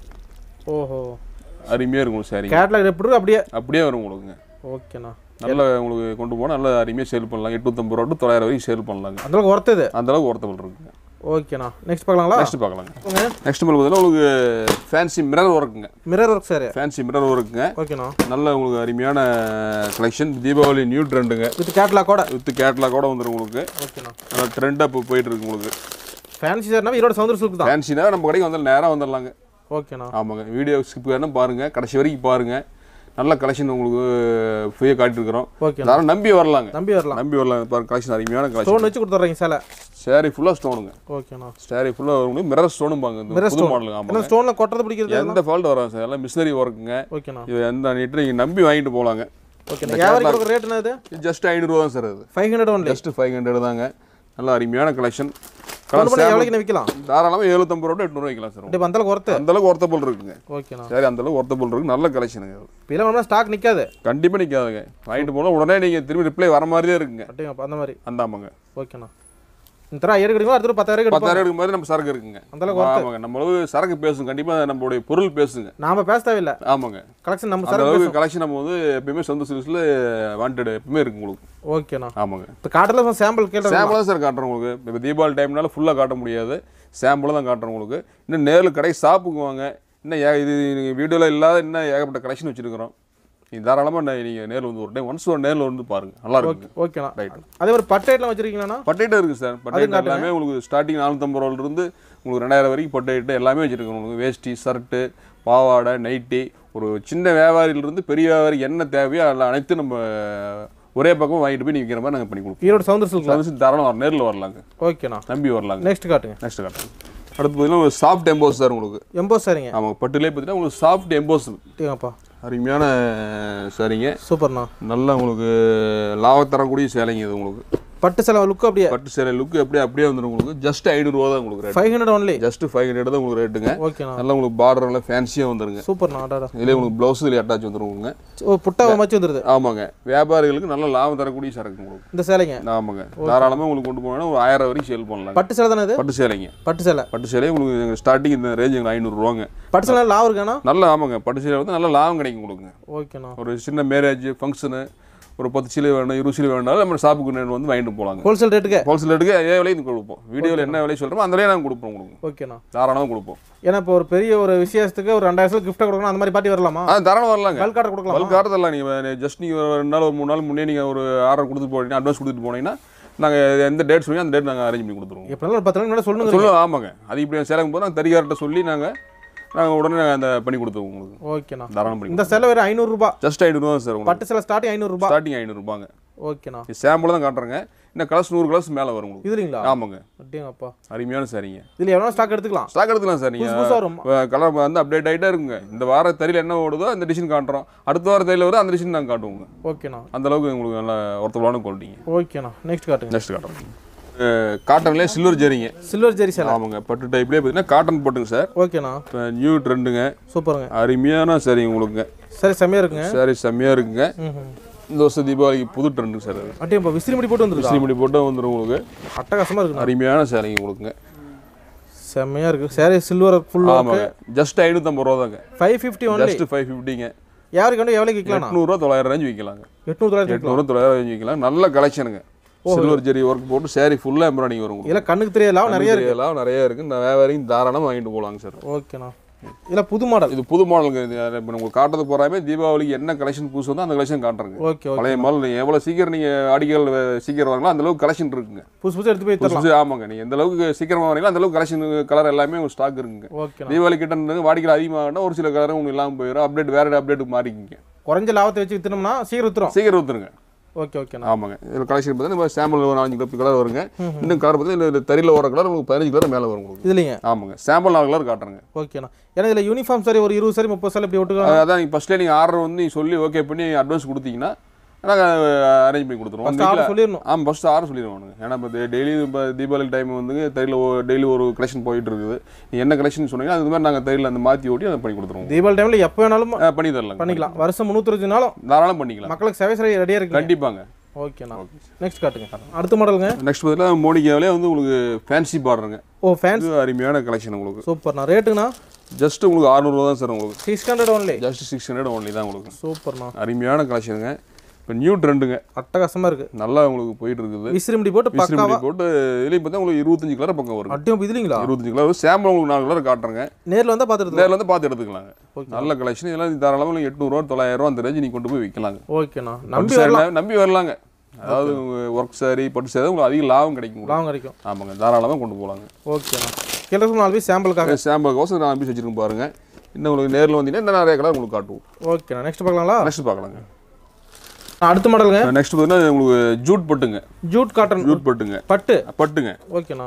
Speaker 2: ஓஹோ
Speaker 3: அருமையாக இருக்கும் சாரிங்க
Speaker 2: கேட்லாக் எப்படி இருக்கு அப்படியே
Speaker 3: அப்படியே வரும் உங்களுக்குங்க
Speaker 2: ஓகேண்ணா
Speaker 3: நல்ல உங்களுக்கு கொண்டு போனால் நல்ல அருமையாக சேல் பண்ணலாம் எட்நூற்றம்பது ரூபா to தொள்ளாயிரம் வரைக்கும் சேல் பண்ணலாங்க
Speaker 2: அந்தளவுக்கு ஒர்த்தது
Speaker 3: அந்த அளவுக்கு ஒர்த்தபிள் இருக்குங்க
Speaker 2: ஓகேண்ணா நெக்ஸ்ட் பார்க்கலாங்களா
Speaker 3: நெக்ஸ்ட் பார்க்கலாங்க நெக்ஸ்ட் மேலே பார்த்தீங்கன்னா உங்களுக்கு ஃபேன்சி மிரர் ஒர்க்குங்க
Speaker 2: mirror work sir
Speaker 3: fancy mirror ஒர்க்குங்க
Speaker 2: ஓகேண்ணா
Speaker 3: நல்ல உங்களுக்கு அருமையான கலெக்ஷன் தீபாவளி நியூ ட்ரெண்டுங்க
Speaker 2: வித் கேட்லாக்கோட
Speaker 3: வித் கேட்லாகோட வந்துடும் உங்களுக்கு
Speaker 2: ஓகேண்ணா
Speaker 3: நல்லா ட்ரெண்டாக இப்போ போயிட்டு இருக்கு உங்களுக்கு
Speaker 2: ஃபேன்சி சார்னா ஈரோட சவுந்தர் சில்க் தான்
Speaker 3: ஃபேன்சினா நம்ம கடைக்கு வந்து நேராக வந்துடலாங்க
Speaker 2: ஓகேண்ணா
Speaker 3: ஆமாங்க வீடியோ ஸ்கிப் வேணும் பாருங்கள் கடைசி வரைக்கும் பாருங்கள் நல்ல கலெக்ஷன் உங்களுக்கு ஃப்ரீயாக காட்டியிருக்கிறோம்
Speaker 2: ஓகேண்ணா
Speaker 3: எல்லாரும் நம்பி வரலாங்க
Speaker 2: நம்பி வரலாம்
Speaker 3: நம்பி வரலாம் பாருங்க கலெக்ஷன் அருமையான
Speaker 2: ஸ்டோன்
Speaker 3: கலெக்ஷன்
Speaker 2: வச்சு கொடுத்துட்றீங்க சேலை
Speaker 3: சாரி ஃபுல்லாக ஸ்டோனுங்க
Speaker 2: ஓகேண்ணா
Speaker 3: சாரி ஃபுல்லாக வரும் மிரர் ஸ்டோனும் பாங்க இந்த
Speaker 2: மிரர்
Speaker 3: புது
Speaker 2: ஸ்டோன்
Speaker 3: மாடலுங்க
Speaker 2: என்ன
Speaker 3: ஆமாங்க
Speaker 2: ஸ்டோனில் கொட்டது பிடிக்கிறது
Speaker 3: எந்த ஃபால்ட் வராது சார் எல்லாம் மிஷினரி ஒர்க்குங்க
Speaker 2: ஓகேண்ணா
Speaker 3: இது எந்த நீட்டு நீங்கள் நம்பி வாங்கிட்டு போகலாங்க
Speaker 2: ஓகேண்ணா வியாபாரி கொடுக்குற ரேட் என்னது
Speaker 3: ஜஸ்ட் ஐநூறுரூவா தான் சார் அது
Speaker 2: five hundred only
Speaker 3: just five hundred தாங்க நல்ல அருமையான கலெக்ஷன்
Speaker 2: கொண்டு பண்ணி எவ்வளோக்கு விற்கலாம்
Speaker 3: தாராளமாக எழுபத்தம்பது ரூபா எட்நூறு வைக்கலாம் சார்
Speaker 2: இப்போ அந்தளவுக்கு ஒர்த்து
Speaker 3: அந்த அளவுக்கு ஒர்த்தபிள் இருக்குங்க
Speaker 2: ஓகேண்ணா
Speaker 3: சரி அந்த அளவுக்கு ஒர்த்தபிள் இருக்கு நல்ல கலெக்ஷனுங்க அது
Speaker 2: இப்போ இல்லை ஸ்டாக் நிற்காது
Speaker 3: கண்டிப்பாக நிற்காதுங்க வாங்கிட்டு போனால் உடனே நீங்கள் திரும்பி ரிப்ளை வர மாதிரியே இருக்குங்க
Speaker 2: அப்படிங்க அந்த மாதிரி
Speaker 3: அந்த ஆமாங்க
Speaker 2: ஓகேண்ணா இந்த தர ஏழு கிடைக்கும் அடுத்த பத்தாயிரம் எடுப்போம்
Speaker 3: பத்தாயிரம் எடுக்கும் மாதிரி நம்ம சரக்கு இருக்குங்க
Speaker 2: அந்த அளவுக்கு worth.
Speaker 3: ஆமாங்க நம்ம அளவு சரக்கு பேசும் கண்டிப்பாக நம்மளுடைய பொருள் பேசுங்க
Speaker 2: நாம பேச தேவையில்லை
Speaker 3: ஆமாங்க
Speaker 2: கலெக்ஷன் நம்ம
Speaker 3: அந்த
Speaker 2: சார்
Speaker 3: அளவுக்கு கலெக்ஷன் நம்ம வந்து எப்பயுமே சொந்த சிறுசில் வாண்டட் எப்பவுமே இருக்கு உங்களுக்கு
Speaker 2: ஓகேண்ணா
Speaker 3: ஆமாங்க
Speaker 2: இப்போ காட்டில் சாம்பிள் கேட்டேன்
Speaker 3: சாம்பிளாக தான் சார் காட்டுறோம் உங்களுக்கு இப்போ தீபாவளி டைம்னால ஃபுல்லாக காட்ட முடியாது சாம்பிளாக தான் காட்டுறோம் உங்களுக்கு இன்னும் நேரில் கடை ஷாப்புக்கு வாங்க இன்னும் ஏ இது வீடியோவில் இல்லாத இன்னும் ஏகப்பட்ட கலெக்ஷன் வச்சுருக்கிறோம் நீங்கள் தாராளமாக நீங்கள் நேரில் வந்து ஒரு டைம் ஒன்ஸ் ஒரு நேரில் வந்து பாருங்க நல்லா இருக்குங்க
Speaker 2: ஓகேண்ணா
Speaker 3: ரைட்
Speaker 2: அதே மாதிரி பட்டேட்லாம் வச்சிருக்கீங்களாண்ணா
Speaker 3: பட்டேட்டோ இருக்குது சார் பட்டேட்டோ எல்லாமே உங்களுக்கு ஸ்டார்டிங் நானூற்றம்பது ரூபாயிலிருந்து உங்களுக்கு ரெண்டாயிரம் வரைக்கும் பட்டேட்டோ எல்லாமே வச்சுருக்கோம் உங்களுக்கு வேஷ்டி ஷர்ட்டு பாவாடை நைட்டி ஒரு சின்ன வியாபாரியிலிருந்து பெரிய வியாபாரி என்ன தேவையோ அதில் அனைத்தும் நம்ம ஒரே பக்கம் வாங்கிட்டு போய் நீங்கள் விற்கிற மாதிரி நாங்கள் பண்ணி கொடுப்போம்
Speaker 2: ஈரோடு சவுந்தர் சில்க்
Speaker 3: சர்வீஸ் தாராளம் வர நேரில் வரலாங்க
Speaker 2: ஓகேண்ணா
Speaker 3: நம்பி வரலாங்க
Speaker 2: நெக்ஸ்ட் காட்டுங்க
Speaker 3: நெக்ஸ்ட் காட்டுறேன் அடுத்து பார்த்தீங்கன்னா ஒரு சாஃப்ட் எம்போஸ் சார் உங்களுக்கு
Speaker 2: எம்போ சரிங்க
Speaker 3: ஆமாம் பட்டுலேயே பார்த்தீங்கன்னா உங்களுக்கு சாஃப்ட் எம்போஸ்
Speaker 2: டீங்கப்பா
Speaker 3: அருமையான சரிங்க
Speaker 2: சூப்பர்ண்ணா
Speaker 3: நல்லா உங்களுக்கு லாபம் தரக்கூடிய சேலைங்க இது உங்களுக்கு
Speaker 2: பட்டு சேலை லுக்கு அப்படியே
Speaker 3: பட்டு சேலை லுக்கு அப்படியே அப்படியே வந்துடும் உங்களுக்கு ஜஸ்ட் ஐநூறுரூவா தான் உங்களுக்கு rate
Speaker 2: five hundred only
Speaker 3: just five hundred தான் உங்களுக்கு ரேட்டுங்க
Speaker 2: ஓகேண்ணா
Speaker 3: நல்லா உங்களுக்கு பார்டர் நல்லா ஃபேன்சியாக வந்துருங்க
Speaker 2: சூப்பர்ண்ணா அடாடா
Speaker 3: இதுலேயே உங்களுக்கு ப்ளவுஸ் இதில் அட்டாச் வந்துருங்க
Speaker 2: ஓ புட்டாவை மச்சு வந்துருது
Speaker 3: ஆமாங்க வியாபாரிகளுக்கு நல்ல லாபம் தரக்கூடிய சரக்கு உங்களுக்கு
Speaker 2: இந்த சேலைங்க
Speaker 3: ஆமாங்க தாராளமாக உங்களுக்கு கொண்டு போனோன்னா ஒரு ஆயிரம் வரைக்கும் சேல் பண்ணலாம்
Speaker 2: பட்டு சேலை தானே இது
Speaker 3: பட்டு சேலைங்க
Speaker 2: பட்டு சேலை
Speaker 3: பட்டு சேலை உங்களுக்கு ஸ்டார்டிங் இந்த ரேஞ்ச் எங்களுக்கு ஐநூறுரூவாங்க
Speaker 2: பட்டு சேலை லாபம் இருக்காண்ணா
Speaker 3: நல்ல ஆமாங்க பட்டு சேலை வந்து நல்ல லாபம் கிடைக்கும் கொடுங்க
Speaker 2: ஓகேண்ணா
Speaker 3: ஒரு சின்ன மேரேஜ் ஃபங்க்ஷனு ஒரு பத்து சீலை வேணும் இருபது சீலை வேணாலும் நம்ம ஷாப்புக்கு நேரில் வந்து வாங்கிட்டு போகலாங்க
Speaker 2: ஹோல்சேல் ரேட்டுக்கு
Speaker 3: ஹோல்சேல் ரேட்டுக்கு அதே விலையும் கொடுப்போம் வீடியோவில் என்ன விலை சொல்கிறோமோ அந்த விலையை நாங்கள் கொடுப்போம் உங்களுக்கு
Speaker 2: ஓகேண்ணா
Speaker 3: தாராளமாக கொடுப்போம்
Speaker 2: ஏன்னா இப்போ ஒரு பெரிய ஒரு விசேஷத்துக்கு ஒரு ரெண்டாயிரம் கிஃப்ட் கொடுக்கணும் அந்த மாதிரி பார்ட்டி வரலாமா
Speaker 3: ஆ தாராளம் வரலாங்க
Speaker 2: பல்க் ஆர்டர் கொடுக்கலாம்
Speaker 3: பல்க் ஆர்டர் தரலாம் நீங்கள் ஜஸ்ட் நீங்கள் ஒரு ரெண்டு நாள் ஒரு மூணு நாள் முன்னே நீங்கள் ஒரு ஆர்டர் கொடுத்துட்டு போனீங்கன்னா அட்வான்ஸ் கொடுத்துட்டு போனீங்கன்னா நாங்கள் எந்த டேட் சொன்னீங்க அந்த டேட் நாங்கள் அரேஞ்ச் பண்ணி கொடுத்துருவோம்
Speaker 2: எப்படினாலும் ஒரு பத்து நாள் முன்னாடி சொல்லுங்க
Speaker 3: சொல்லுவோம் ஆமாங்க அது இப்படி சேலம் போது நாங்கள் தறிகார்ட்ட சொல்லி நாங்கள் நாங்கள் உடனே அந்த பண்ணி கொடுத்துருவோம் உங்களுக்கு
Speaker 2: ஓகேண்ணா
Speaker 3: தாராளம் பண்ணி
Speaker 2: இந்த சேலை வேறு ஐநூறுரூபா
Speaker 3: ஜஸ்ட் ஐநூறுரூவா சார் உங்களுக்கு
Speaker 2: பட்டு சேலை ஸ்டார்டிங் ஐநூறுரூபா
Speaker 3: ஸ்டார்டிங் ஐநூறுரூபாங்க
Speaker 2: ஓகேண்ணா
Speaker 3: இது சாம்பிள் தான் காட்டுறேங்க இன்னும் கலர்ஸ் நூறு கலர்ஸ் மேலே வரும் உங்களுக்கு
Speaker 2: இதுலீங்களா
Speaker 3: ஆமாங்க
Speaker 2: அப்படியேப்பா
Speaker 3: அருமையான சாரிங்க
Speaker 2: இதில் எவ்வளோ ஸ்டாக் எடுத்துக்கலாம்
Speaker 3: ஸ்டாக் எடுத்துக்கலாம் சார்
Speaker 2: புதுசு
Speaker 3: நீங்கள்
Speaker 2: புதுசாக வரும்
Speaker 3: கலர் வந்து அப்டேட் ஆகிட்டே இருக்குங்க இந்த வார தறியில் என்ன ஓடுதோ அந்த டிசைன் காட்டுறோம் அடுத்த வார தறியில் வருதோ அந்த டிசைன் நாங்கள் காட்டுவோங்க
Speaker 2: ஓகேண்ணா
Speaker 3: அந்த அளவுக்கு உங்களுக்கு நல்ல ஒருத்தவளான குவாலிட்டிங்க
Speaker 2: ஓகேண்ணா நெக்ஸ்ட் காட்டுங்க
Speaker 3: நெக்ஸ்ட் காட்டுறோம் காட்டன்லேயே சில்வர் ஜெரிங்க
Speaker 2: சில்வர் ஜெரி சேலை
Speaker 3: ஆமாங்க பட்டு டைப்லேயே பார்த்தீங்கன்னா காட்டன் போட்டுங்க சார்
Speaker 2: ஓகேண்ணா
Speaker 3: இப்போ நியூ ட்ரெண்டுங்க
Speaker 2: சூப்பருங்க
Speaker 3: அருமையான சரிங்க உங்களுக்குங்க
Speaker 2: சரி செம்மையாக இருக்குங்க
Speaker 3: சாரி செம்மையாக இருக்குங்க
Speaker 2: ம்
Speaker 3: இந்த வருஷம் தீபாவளிக்கு புது ட்ரெண்டுங்க சார் அது
Speaker 2: அப்படியே விசிறி முடி போட்டு வந்துருக்கா
Speaker 3: ஸ்ரீமணி போட்டு வந்துடும் உங்களுக்கு
Speaker 2: அட்டகாசமாக இருக்குண்ணா
Speaker 3: அருமையான சேலைங்க உங்களுக்குங்க
Speaker 2: செம்மையாக இருக்குது சாரி சில்வர் ஃபுல்
Speaker 3: ஆமாங்க ஜஸ்ட் ஐநூற்றம்பது ரூபா தாங்க
Speaker 2: five fifty only
Speaker 3: just five ஃபிஃப்டிங்க
Speaker 2: யாருக்கு வந்து எவ்வளோக்கு விற்கலாம்
Speaker 3: எட்நூறுரூவா தொள்ளாயிரம் ரேஞ்சு விற்கலாங்க
Speaker 2: எட்நூறு தொள்ளாயிரத்தி
Speaker 3: எட்நூறு தொள்ளாயிரம் ரேஞ்சு விற்கலாம் நல்ல கலெக்ஷனுங்க சில்வர் ஜெரி ஒர்க் போட்டு saree ஃபுல்லாக எம்ப்ராய்டிங் வரும் உங்களுக்கு
Speaker 2: இல்லை கண்ணுக்கு தெரியலாம் நிறைய இருக்கு
Speaker 3: எல்லாம் நிறைய இருக்கு நான் வியாபாரியும் தாராளமாக வாங்கிட்டு போகலாங்க சார்
Speaker 2: ஓகேண்ணா இல்லை புது மாடல்
Speaker 3: இது புது மாடலுங்க இது இப்போ உங்களுக்கு காட்டுறது போறாமே தீபாவளிக்கு என்ன கலெக்ஷன் புதுசு வந்தோ அந்த கலெக்ஷன் காட்டுறேங்க
Speaker 2: ஓகே ஓகே
Speaker 3: பழைய மாடல் நீங்கள் எவ்வளோ சீக்கிரம் நீங்கள் ஆடிகள் சீக்கிரம் வாங்கலாம் அந்த அளவுக்கு கலெக்ஷன் இருக்குங்க
Speaker 2: புதுசு புதுசு எடுத்து போய்
Speaker 3: புதுசு
Speaker 2: தரலாம்
Speaker 3: புதுசு ஆமாங்க நீங்கள் எந்த அளவுக்கு சீக்கிரமா வரீங்களோ அந்த அளவுக்கு கலெக்ஷன் கலர் எல்லாமே உங்களுக்கு ஸ்டாக் இருக்குங்க
Speaker 2: ஓகேண்ணா
Speaker 3: தீபாவளி கிட்ட இருந்து வாடிக்கை அதிகமாகனா ஒரு சில கலரும் உங்களுக்கு இல்லாமல் போயிடும் அப்டேட் வேற அப்டேட் மாறிக்கிங்க
Speaker 2: குறைஞ்ச லாபத்தை வச்சு விற்றுனோம்னா சீக்கிரம் விற்றுரும்
Speaker 3: சீக்கிரம் ஊற்றுருங்க
Speaker 2: ஓகே ஓகேண்ணா
Speaker 3: ஆமாங்க இதில் கலெக்ஷன் பார்த்தீங்கன்னா சாம்பிள் ஒரு நாலஞ்சு கலர் கலர் வருங்க இன்னும் கலர் பார்த்தீங்கன்னா இந்த தறியில் வர கலர் உங்களுக்கு பதினஞ்சு கலர் மேலே வரும் உங்களுக்கு
Speaker 2: இதுலைங்க
Speaker 3: ஆமாங்க சாம்பிள் நாலு கலர் காட்டுறேங்க
Speaker 2: ஓகேண்ணா ஏன்னா இதில் யூனிஃபார்ம் சரி ஒரு இருபது சரி முப்பது சாரி இப்படி விட்டுக்கலாம்
Speaker 3: அதான் நீங்கள் ஃபஸ்ட்டே நீங்கள் ஆர்டர் வந்து நீங்கள் சொல்லி ஓகே பண்ணி அட்வான்ஸ் கொடுத்தீங்கன்னா நாங்கள் அரேஞ்ச் பண்ணி கொடுத்துருவோம்
Speaker 2: ஃபஸ்ட் ஆர்டர் சொல்லிடணும்
Speaker 3: ஆமாம் ஃபஸ்ட்டு ஆர்டர் சொல்லிடுவானுங்க ஏன்னா இப்போ டெய்லி இப்போ தீபாவளி டைம் வந்து தையில் டெய்லி ஒரு கலெக்ஷன் போயிட்டு இருக்குது நீ என்ன கலெக்ஷன் சொன்னீங்கன்னா அது மாதிரி நாங்கள் தையில் அந்த மாற்றி ஓட்டி அதை பண்ணி கொடுத்துருவோம்
Speaker 2: தீபாவளி டைமில் எப்போ வேணாலும்
Speaker 3: ஆ, பண்ணி தரலாம்
Speaker 2: பண்ணிக்கலாம் வருஷம் முந்நூற்றி நாளும்
Speaker 3: தாராளம் பண்ணிக்கலாம்
Speaker 2: மக்களுக்கு சேவை சரி ரெடியாக இருக்கு
Speaker 3: கண்டிப்பாங்க
Speaker 2: ஓகேண்ணா நெக்ஸ்ட் காட்டுங்க அடுத்த மாடலுங்க
Speaker 3: நெக்ஸ்ட் பார்த்தீங்கன்னா மோனிகாவிலே வந்து உங்களுக்கு ஃபேன்சி பார்டருங்க
Speaker 2: ஓ ஃபேன்ஸ்
Speaker 3: இது அருமையான கலெக்ஷன் உங்களுக்கு
Speaker 2: சூப்பர்ண்ணா ரேட்டுங்கண்ணா
Speaker 3: ஜஸ்ட் உங்களுக்கு அறுநூறுவா தான் சார் உங்களுக்கு
Speaker 2: six hundred only
Speaker 3: just six hundred only தான் உங்களுக்கு
Speaker 2: சூப்பர்ண்ணா
Speaker 3: அருமையான கலெக்ஷனுங்க இப்போ நியூ ட்ரெண்டுங்க
Speaker 2: அட்டகாசமாக இருக்கு
Speaker 3: நல்லா உங்களுக்கு போயிட்டு இருக்குது
Speaker 2: விசிறிமுடி போட்டு
Speaker 3: விசிறி
Speaker 2: பக்காவா
Speaker 3: முடி போட்டு இதுலேயும் பார்த்தா உங்களுக்கு இருபத்தஞ்சு கலர் பக்கம் வரும்
Speaker 2: அட்டியும் இதுலீங்களா
Speaker 3: இருபத்தஞ்சு கலர் சாம்பிள் உங்களுக்கு நாலு கலர் காட்டுறேங்க
Speaker 2: நேரில் வந்தால் பார்த்துட்டு
Speaker 3: நேரில் வந்து பார்த்து எடுத்துக்கலாங்க
Speaker 2: Okay.
Speaker 3: நல்ல கலெக்ஷன் இதெல்லாம் தாராளமாக எட்நூறுவா தொள்ளாயிரம் ரூபா அந்த ரேஞ்சு நீ கொண்டு போய் விற்கலாங்க
Speaker 2: ஓகேண்ணா
Speaker 3: பட்டு
Speaker 2: நம்பி
Speaker 3: saree
Speaker 2: வரலாம்
Speaker 3: நம்பி வரலாங்க அதாவது ஒர்க் சாரி பட்டு சாரி உங்களுக்கு அதிக லாபம் கிடைக்கும் உங்களுக்கு.
Speaker 2: லாபம் கிடைக்கும்
Speaker 3: ஆமாங்க தாராளமாக கொண்டு போகலாங்க
Speaker 2: ஓகேண்ணா கிலோ நாலு பீஸ் சாம்பிளுக்காக
Speaker 3: சாம்பிள் கோசம் நான் அனுப்பி வச்சிருக்கேன் பாருங்க இன்னும் உங்களுக்கு நேரில் வந்தீங்கன்னா இன்னும் நிறைய கலர் உங்களுக்கு காட்டுவோம்
Speaker 2: ஓகேண்ணா நெக்ஸ்ட் பார்க்கலாங்களா
Speaker 3: நெக்ஸ்ட் பார்க்கலாங்க
Speaker 2: அடுத்த மாடலுங்க
Speaker 3: நெக்ஸ்ட் பார்த்தீங்கன்னா உங்களுக்கு ஜூட் பட்டுங்க
Speaker 2: ஜூட் காட்டன்
Speaker 3: ஜூட் பட்டுங்க
Speaker 2: பட்டு
Speaker 3: பட்டுங்க
Speaker 2: ஓகேண்ணா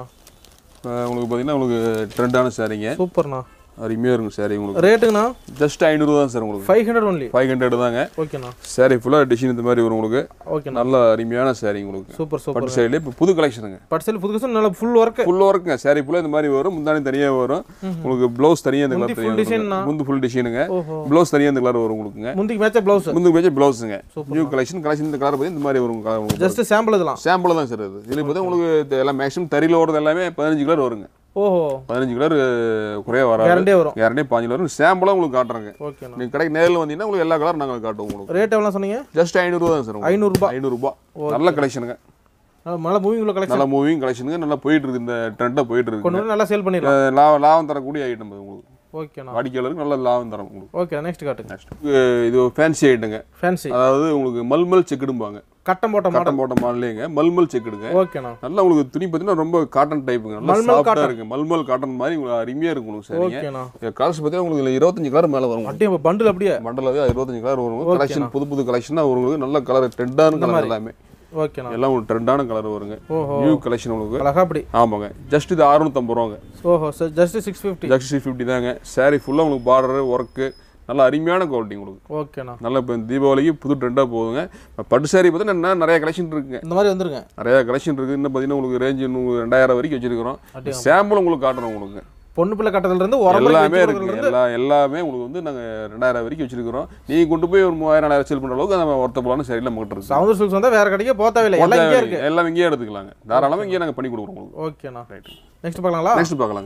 Speaker 3: அஹ் உங்களுக்கு பார்த்தீங்கன்னா உங்களுக்கு ட்ரெண்டான சாரீங்க
Speaker 2: சூப்பர்ண்ணா
Speaker 3: அருமையாக இருக்கும் சாரி உங்களுக்கு
Speaker 2: ரேட்டுங்கண்ணா
Speaker 3: ஜஸ்ட் ஐநூறுரூவா தான் சார் உங்களுக்கு
Speaker 2: five hundred only
Speaker 3: five hundred தாங்க
Speaker 2: ஓகேண்ணா
Speaker 3: சாரி ஃபுல்லாக டிசைன் இந்த மாதிரி வரும் உங்களுக்கு
Speaker 2: ஓகேண்ணா
Speaker 3: நல்ல அருமையான சாரி உங்களுக்கு
Speaker 2: சூப்பர் சூப்பர்
Speaker 3: பட்டு சாரிலே இப்போ புது கலெக்ஷனுங்க
Speaker 2: பட்டு சேல் புது கசம் நல்லா ஃபுல் ஒர்க்கு
Speaker 3: ஃபுல் ஒர்க்குங்க சாரி ஃபுல்லாக இந்த மாதிரி வரும் முந்தானி தனியாக வரும் உங்களுக்கு ப்ளவுஸ் தனியாக இந்த
Speaker 2: முந்தி
Speaker 3: கலர்
Speaker 2: full design னா?
Speaker 3: தனியாக முந்து ஃபுல் டிசைனுங்க
Speaker 2: ஓஹோ
Speaker 3: ப்ளவுஸ் தனியாக இந்த கலர் வரும் உங்களுக்குங்க
Speaker 2: முந்திக்கு மேட்சா ப்ளவுஸ்
Speaker 3: முந்து மேட்ச் ப்ளவுஸுங்க நியூ கலெக்ஷன் கலெக்ஷன் இந்த கலர் பார்த்து இந்த மாதிரி வரும் colour உங்களுக்கு
Speaker 2: ஜஸ்ட் சாம்பிள் இதெல்லாம்
Speaker 3: சாம்பிள் தான் சார் இது இதில் பார்த்தா உங்களுக்கு இது எல்லாம் மேக்ஸிமம் தறியில் ஓடுறது எல்லாமே பதினஞ்சு கலர் வருங்க
Speaker 2: ஓஹோ
Speaker 3: பதினஞ்சு கலர் குறைய வராது
Speaker 2: கேரண்டே வரும்
Speaker 3: கேரண்டே பாஞ்சு கலர் சாம்பிளாக உங்களுக்கு காட்டுறாங்க
Speaker 2: ஓகேண்ணா
Speaker 3: நீங்கள் கடைக்கு நேரில் வந்தீங்கன்னா உங்களுக்கு எல்லா கலரும் நாங்கள் காட்டுவோம் உங்களுக்கு
Speaker 2: ரேட் எவ்வளோ சொன்னீங்க
Speaker 3: ஜஸ்ட் ஐநூறுரூவா தான் சார் உங்களுக்கு.
Speaker 2: ஐநூறுரூபா
Speaker 3: ஐநூறுரூபா நல்ல கலெக்ஷனுங்க
Speaker 2: நல்லா மூவிங் உள்ள கலெக்ஷன்
Speaker 3: நல்ல மூவிங் கலெக்ஷனுங்க நல்லா போயிட்டு இருக்கு இந்த ட்ரெண்டாக போயிட்டு
Speaker 2: கொண்டு
Speaker 3: இருக்கு
Speaker 2: வந்து நல்லா சேல் பண்ணிடலாம்
Speaker 3: அஹ் லாபம் லாபம் தரக்கூடிய ஐட்டம் அது உங்களுக்கு
Speaker 2: ஓகேண்ணா
Speaker 3: வாடிக்கையாளருக்கு நல்ல லாபம் தரும் உங்களுக்கு
Speaker 2: ஓகே நெக்ஸ்ட் காட்டுங்க
Speaker 3: நெக்ஸ்ட் இது ஃபேன்சி ஐட்டங்க
Speaker 2: ஃபேன்சி
Speaker 3: அதாவது உங்களுக்கு மல்மல் செக்குடும்பாங்க
Speaker 2: கட்டம் போட்ட மாடல்
Speaker 3: காட்டன் போட்ட மாடலேங்க மல்மல் செக்குடுங்க
Speaker 2: ஓகேண்ணா
Speaker 3: நல்லா உங்களுக்கு துணி பார்த்தீங்கன்னா ரொம்ப காட்டன் டைப்புங்க நல்லா
Speaker 2: மல்மல்
Speaker 3: சாஃப்டாக
Speaker 2: cotton.
Speaker 3: இருக்கு மல்மல் காட்டன் மாதிரி உங்களுக்கு அருமையாக இருக்கும் உங்களுக்கு சரிங்க
Speaker 2: ஓகேண்ணா
Speaker 3: கலர்ஸ் பார்த்தீங்கன்னா உங்களுக்கு இதுல இருபத்தஞ்சு கலர் மேலே வரும்
Speaker 2: அப்படியே பண்டில் அப்படியே
Speaker 3: மண்டல இருபத்தஞ்சு கலர் வரும் கலெக்ஷன் புது புது கலெக்ஷனாக வரும் நல்ல கலர் ட்ரெண்டான கலர் எல்லாமே
Speaker 2: ஓகேண்ணா
Speaker 3: எல்லாம் ஒரு ட்ரெண்டான கலர் வருங்க
Speaker 2: ஓஹோ
Speaker 3: நியூ கலெக்ஷன் உங்களுக்கு
Speaker 2: அழகா அப்படி
Speaker 3: ஆமாங்க ஜஸ்ட் இது அறுநூத்தம்பது ரூபாங்க
Speaker 2: ஓஹோ sir just six fifty
Speaker 3: just six fifty தாங்க saree ஃபுல்லாக உங்களுக்கு பார்டர் ஒர்க்கு நல்ல அருமையான குவாலிட்டி உங்களுக்கு
Speaker 2: ஓகேண்ணா
Speaker 3: நல்ல இப்போ தீபாவளிக்கு புது ட்ரெண்டாக போகுதுங்க இப்ப பட்டு saree பார்த்தீங்கன்னா நிறைய கலெக்ஷன் இருக்குங்க
Speaker 2: இந்த மாதிரி வந்துருங்க
Speaker 3: நிறைய கலெக்ஷன் இருக்குது இன்னும் பார்த்தீங்கன்னா உங்களுக்கு ரேஞ்சு இன்னும் ரெண்டாயிரம் வரைக்கும் வச்சிருக்கிறோம்
Speaker 2: அப்படியா?
Speaker 3: சாம்பிள் உங்களுக்கு காட்டுறோம் உங்களுக்கு
Speaker 2: பொண்ணு பிள்ளை கட்டதுல இருந்து
Speaker 3: எல்லாமே
Speaker 2: உரமே
Speaker 3: இருக்கு எல்லா எல்லாமே உங்களுக்கு வந்து நாங்கள் ரெண்டாயிரம் வரைக்கும் வச்சிருக்கிறோம் நீங்கள் கொண்டு போய் ஒரு மூவாயிரம் நாலாயிரம் சேல் பண்ணுற அளவுக்கு நம்ம ஒருத்தப்பலான சரியில்லை நம்மகிட்ட இருக்கு
Speaker 2: சவுந்தர் சில்க்ஸ் வந்தா வேற கடைக்கே போக தேவையில்லை எல்லாம் இங்கே இருக்கு
Speaker 3: எல்லாம் இங்கேயே எடுத்துக்கலாங்க தாராளமாக இங்கேயே நாங்கள் பண்ணி கொடுக்குறோம் உங்களுக்கு
Speaker 2: ஓகேண்ணா
Speaker 3: ரைட்
Speaker 2: நெக்ஸ்ட் பார்க்கலாங்களா
Speaker 3: நெக்ஸ்ட் பார்க்கலாங்க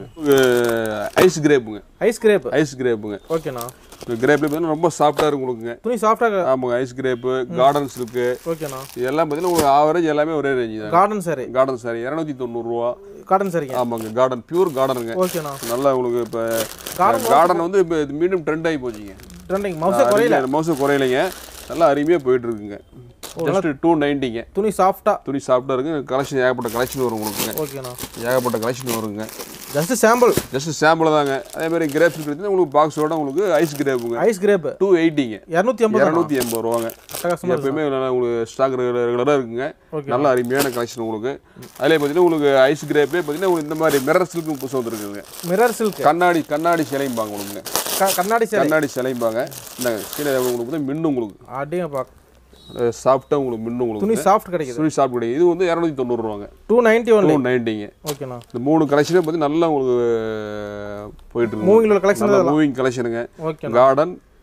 Speaker 3: ஐஸ் கிரேப்புங்க
Speaker 2: ஐஸ் கிரேப்
Speaker 3: ஐஸ் கிரேப்புங்க
Speaker 2: ஓகேண்ணா
Speaker 3: கிரேப்ல பார்த்தீங்கன்னா ரொம்ப சாஃப்டாக இருக்கும் உங்களுக்குங்க
Speaker 2: துணி சாஃப்டாக
Speaker 3: ஆமாங்க ஐஸ் கிரேப்பு கார்டன் சில்க்கு
Speaker 2: ஓகேண்ணா
Speaker 3: இதெல்லாம் பார்த்தீங்கன்னா உங்களுக்கு ஆவரேஜ் எல்லாமே ஒரே ரேஞ்சு தான்
Speaker 2: கார்டன் சாரி
Speaker 3: கார்டன் சாரி இரநூத்தி தொண்ணூறுரூவா
Speaker 2: கார்டன் சாரிங்க
Speaker 3: ஆமாங்க கார்டன் பியூர் கார்டனுங்க
Speaker 2: ஓகேண்ணா
Speaker 3: நல்லா உங்களுக்கு இப்போ
Speaker 2: Garden
Speaker 3: கார்டன் வந்து இப்போ இது மீண்டும் ட்ரெண்ட் ஆகி போச்சுங்க
Speaker 2: ட்ரெண்டிங் மவுசே குறையில
Speaker 3: மோசம் குறையலைங்க நல்லா அருமையாக போயிட்டு இருக்குங்க ஜஸ்ட் டூ நைன்ட்டிங்க
Speaker 2: துணி சாஃப்டா
Speaker 3: துணி சாப்பிட்டா இருக்குங்க கலெக்ஷன் ஏகப்பட்ட கலெக்ஷன் வரும் உங்களுக்குங்க
Speaker 2: ஓகேண்ணா
Speaker 3: ஏகப்பட்ட கலெக்ஷன் வருங்க
Speaker 2: ஜஸ்ட் சாம்பிள்
Speaker 3: ஜஸ்ட் சாம்பிள் தாங்க அதே மாதிரி கிரேப்ஸ் எடுத்தீங்கன்னா உங்களுக்கு பாக்ஸோட உங்களுக்கு ஐஸ் கிரேப்புங்க
Speaker 2: ஐஸ் கிரேப்
Speaker 3: டூ எயிட்டிங்க
Speaker 2: இரநூத்தி ஐம்பது
Speaker 3: இரநூத்தி எண்பது ரூபாங்க
Speaker 2: அட்டகாசமா இருக்கு
Speaker 3: எப்பயுமே நல்லா உங்களுக்கு ஸ்டாக் ரெகுலராக இருக்குங்க
Speaker 2: Okay.
Speaker 3: நல்ல அருமையான கலெக்ஷன் உங்களுக்கு அதிலே பார்த்தீங்கன்னா உங்களுக்கு ஐஸ் கிரேப்பே பார்த்தீங்கன்னா உங்களுக்கு இந்த மாதிரி மிரர் சில்க் புதுசாக வந்துருக்குங்க
Speaker 2: மிரர் சில்க்
Speaker 3: கண்ணாடி கண்ணாடி சிலைம்பாங்க உங்களுக்கு
Speaker 2: கண்ணாடி சாரி
Speaker 3: கண்ணாடி சிலைம்பாங்க இந்த கீழே உங்களுக்கு வந்து மின்னு உங்களுக்கு
Speaker 2: அப்படியே பாக்க
Speaker 3: சாஃப்டாக உங்களுக்கு மின்னு
Speaker 2: துணி
Speaker 3: உங்களுக்கு
Speaker 2: சாஃப்ட் கிடைக்குது
Speaker 3: சுழி சாப்பிட்டு கிடையாது இது வந்து இரநூத்தி தொண்ணூறுவாங்க
Speaker 2: டூ நைன்டி ஒன்லி
Speaker 3: டூ நைன்ட்டிங்க
Speaker 2: ஓகேண்ணா
Speaker 3: இந்த மூணு கலெக்ஷனே பார்த்து நல்லா உங்களுக்கு போயிட்டு இருக்கு
Speaker 2: மூவிங் உள்ள கலெக்ஷன்
Speaker 3: நல்ல மூவிங் கலெக்ஷனுங்க
Speaker 2: ஓகேண்ணா
Speaker 3: கார்டன்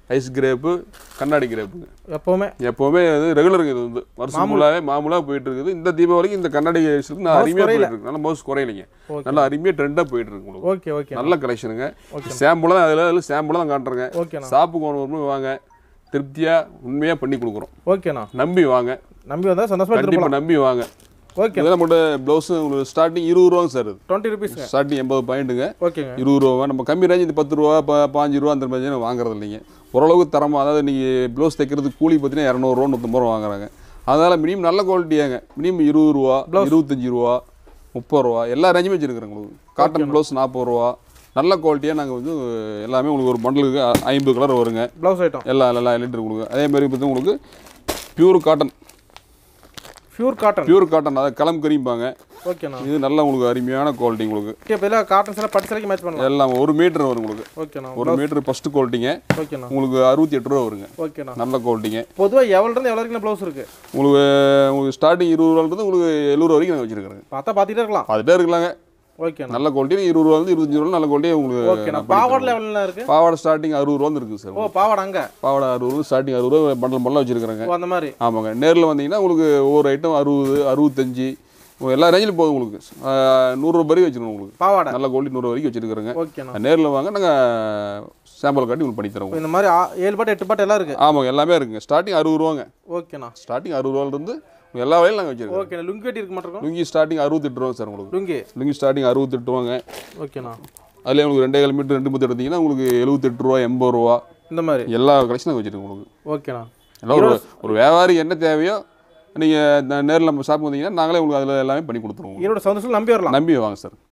Speaker 3: ஐஸ் கிரேப்பு கண்ணாடி கிரேப்புங்க
Speaker 2: எப்போவுமே
Speaker 3: எப்போவுமே அது ரெகுலருங்க இது வந்து வருஷம் ஃபுல்லாகவே மாமூலாக போயிட்டு இருக்குது இந்த தீபாவளிக்கு இந்த கண்ணாடி ஐஸுக்கு நான் அருமையாக
Speaker 2: குறையல.
Speaker 3: போயிட்டு இருக்கு நல்லா மவுஸ் குறையலைங்க
Speaker 2: ஓகே
Speaker 3: நல்லா அருமையாக ட்ரெண்டாக போயிட்டு இருக்கு உங்களுக்கு
Speaker 2: ஓகே ஓகே
Speaker 3: நல்ல கலெக்ஷனுங்க
Speaker 2: ஓகே
Speaker 3: சாம்பிளாக தான் அதில் அதில் சாம்பிளாக தான் காட்டுறேங்க
Speaker 2: ஓகேண்ணா
Speaker 3: ஷாப்புக்கு ஒன்று வாங்க திருப்தியாக உண்மையாக பண்ணி கொடுக்குறோம்
Speaker 2: ஓகேண்ணா
Speaker 3: நம்பி வாங்க
Speaker 2: நம்பி வந்தால் சந்தோஷமா எடுத்துட்டு
Speaker 3: கண்டிப்பாக நம்பி வாங்க
Speaker 2: ஓகே
Speaker 3: இதெல்லாம் மட்டும் ப்ளவுஸு உங்களுக்கு ஸ்டார்டிங் இருபது ரூபாங்க சார் இது
Speaker 2: டுவெண்ட்டி ருபீஸ்ங்க
Speaker 3: ஸ்டார்டிங் எண்பது பாயிண்ட்டுங்க
Speaker 2: ஓகேங்க
Speaker 3: இருபது ரூபா நம்ம கம்மி ரேஞ்ச் இந்த பத்து ரூபா ப பாஞ்சு ரூபா அந்த மாதிரி வாங்குறது இல்லைங்க ஓரளவுக்கு தரமாக அதாவது நீங்கள் ப்ளவுஸ் தைக்கிறதுக்கு கூலி பார்த்தீங்கன்னா இரநூறுவா நூற்றம்பது ரூபா வாங்குறாங்க அதனால் மினிமம் நல்ல குவாலிட்டியாங்க மினிமம் இருபது ரூபா இருபத்தஞ்சி ரூபா முப்பது ரூபா எல்லா ரேஞ்சுமே வச்சுருக்குறோங்க உங்களுக்கு காட்டன் ப்ளவுஸ் நாற்பது ரூபா நல்ல குவாலிட்டியாக நாங்கள் வந்து எல்லாமே உங்களுக்கு ஒரு பண்டலுக்கு ஐம்பது கலர் வருங்க
Speaker 2: ப்ளவுஸ் ஐட்டம்
Speaker 3: எல்லா எல்லா லிட்டர் கொடுங்க அதே மாதிரி பார்த்தீங்கன்னா உங்களுக்கு pure cotton
Speaker 2: pure cotton
Speaker 3: pure cotton அதாவது களம் கரிம்பாங்க
Speaker 2: ஓகேண்ணா
Speaker 3: இது நல்ல உங்களுக்கு அருமையான குவாலிட்டி உங்களுக்கு
Speaker 2: இப்போ எல்லாம் காட்டன்ஸ் எல்லாம் பட்டு சிலைக்கு மேட்ச் பண்ணலாம்
Speaker 3: எல்லாம் ஒரு மீட்டர் வரும் உங்களுக்கு
Speaker 2: ஓகேண்ணா
Speaker 3: ஒரு மீட்டர் ஃபஸ்ட்டு குவாலிட்டிங்க
Speaker 2: ஓகேண்ணா
Speaker 3: உங்களுக்கு அறுபத்தி எட்டு ரூபா வருங்க
Speaker 2: ஓகேண்ணா
Speaker 3: நல்ல குவாலிட்டிங்க
Speaker 2: பொதுவாக எவ்வளோ இருந்து எவ்வளோ வரைக்கும் ப்ளவுஸ் இருக்கு
Speaker 3: உங்களுக்கு உங்களுக்கு ஸ்டார்டிங் இருபது ரூபாலேருந்து உங்களுக்கு எழுபது ரூபா வரைக்கும் நாங்கள் வச்சிருக்கிறேங்க
Speaker 2: பார்த்தா பார்த்துட்டே இருக்கலாம்
Speaker 3: பார்த்துட்டே இருக்கலாங்க
Speaker 2: ஓகேண்ணா
Speaker 3: நல்ல குவாலிட்டி இருபது ரூபாலேருந்து இருபத்தஞ்சு ரூபா நல்ல குவாலிட்டியாக உங்களுக்கு
Speaker 2: ஓகேண்ணா
Speaker 3: நான் பண்ணி
Speaker 2: பாவாடை
Speaker 3: தருவேன்.
Speaker 2: லெவலில் இருக்கு
Speaker 3: பாவாடை ஸ்டார்டிங் அறுபது ரூபா இருக்குது சார்
Speaker 2: ஓ பாவாடை அங்கே
Speaker 3: பாவாடை அறுபது ரூபா ஸ்டார்டிங் அறுபது ரூபா பண்டல் பண்டலாக வச்சிருக்கிறேங்க
Speaker 2: ஓ அந்த மாதிரி
Speaker 3: ஆமாங்க நேரில் வந்தீங்கன்னா உங்களுக்கு ஒவ்வொரு ஐட்டம் அறுபது அறுபத்தஞ்சு உங்களுக்கு எல்லா ரேஞ்சிலும் போதும் உங்களுக்கு ஆஹ் நூறுரூவா வரைக்கும் வச்சிருக்கோம் உங்களுக்கு
Speaker 2: பாவாடை
Speaker 3: நல்ல குவாலிட்டி நூறு வரைக்கும் வச்சிருக்கிறேங்க
Speaker 2: ஓகேண்ணா
Speaker 3: நேரில் வாங்க நாங்கள் சாம்பிள் காட்டி உங்களுக்கு பண்ணி தரோம்
Speaker 2: இப்போ இந்த மாதிரி ஆ- ஏழு பாட்டு எட்டு பாட்டு எல்லாம் இருக்கு
Speaker 3: ஆமாங்க எல்லாமே இருக்குங்க ஸ்டார்டிங் அறுபது ரூபாங்க
Speaker 2: ஓகேண்ணா
Speaker 3: ஸ்டார்டிங் அறுபது ரூபாயிலிருந்து எல்லா வகையிலும் நாங்கள் வச்சிருக்கோம்
Speaker 2: ஓகேண்ணா லுங்கி வெட்டி இருக்க மாட்டிருக்கோம்
Speaker 3: லுங்கி ஸ்டார்டிங் அறுபத்தெட்டு ரூபா சார் உங்களுக்கு
Speaker 2: லுங்கி
Speaker 3: லுங்கி ஸ்டார்டிங் அறுபத்தெட்டு ரூபாங்க
Speaker 2: ஓகேண்ணா
Speaker 3: அதுலேயே உங்களுக்கு ரெண்டே கால் மீட்டர் ரெண்டு முத்து எடுத்தீங்கன்னா உங்களுக்கு எழுபத்தெட்டு ரூபா எண்பது ரூபா
Speaker 2: இந்த மாதிரி
Speaker 3: எல்லா கலெக்ஷனும் வச்சிருக்கோம் உங்களுக்கு
Speaker 2: ஓகேண்ணா
Speaker 3: எல்லாம் ஒரு ஒரு வியாபாரி என்ன தேவையோ நீங்கள் நேரில் நம்ம ஷாப் வந்தீங்கன்னா நாங்களே உங்களுக்கு அதில் எல்லாமே பண்ணி கொடுத்துருவோம்
Speaker 2: ஈரோடு சவுந்தர்ஸில் நம்பி வரலாம்
Speaker 3: நம்பி வாங்க சார்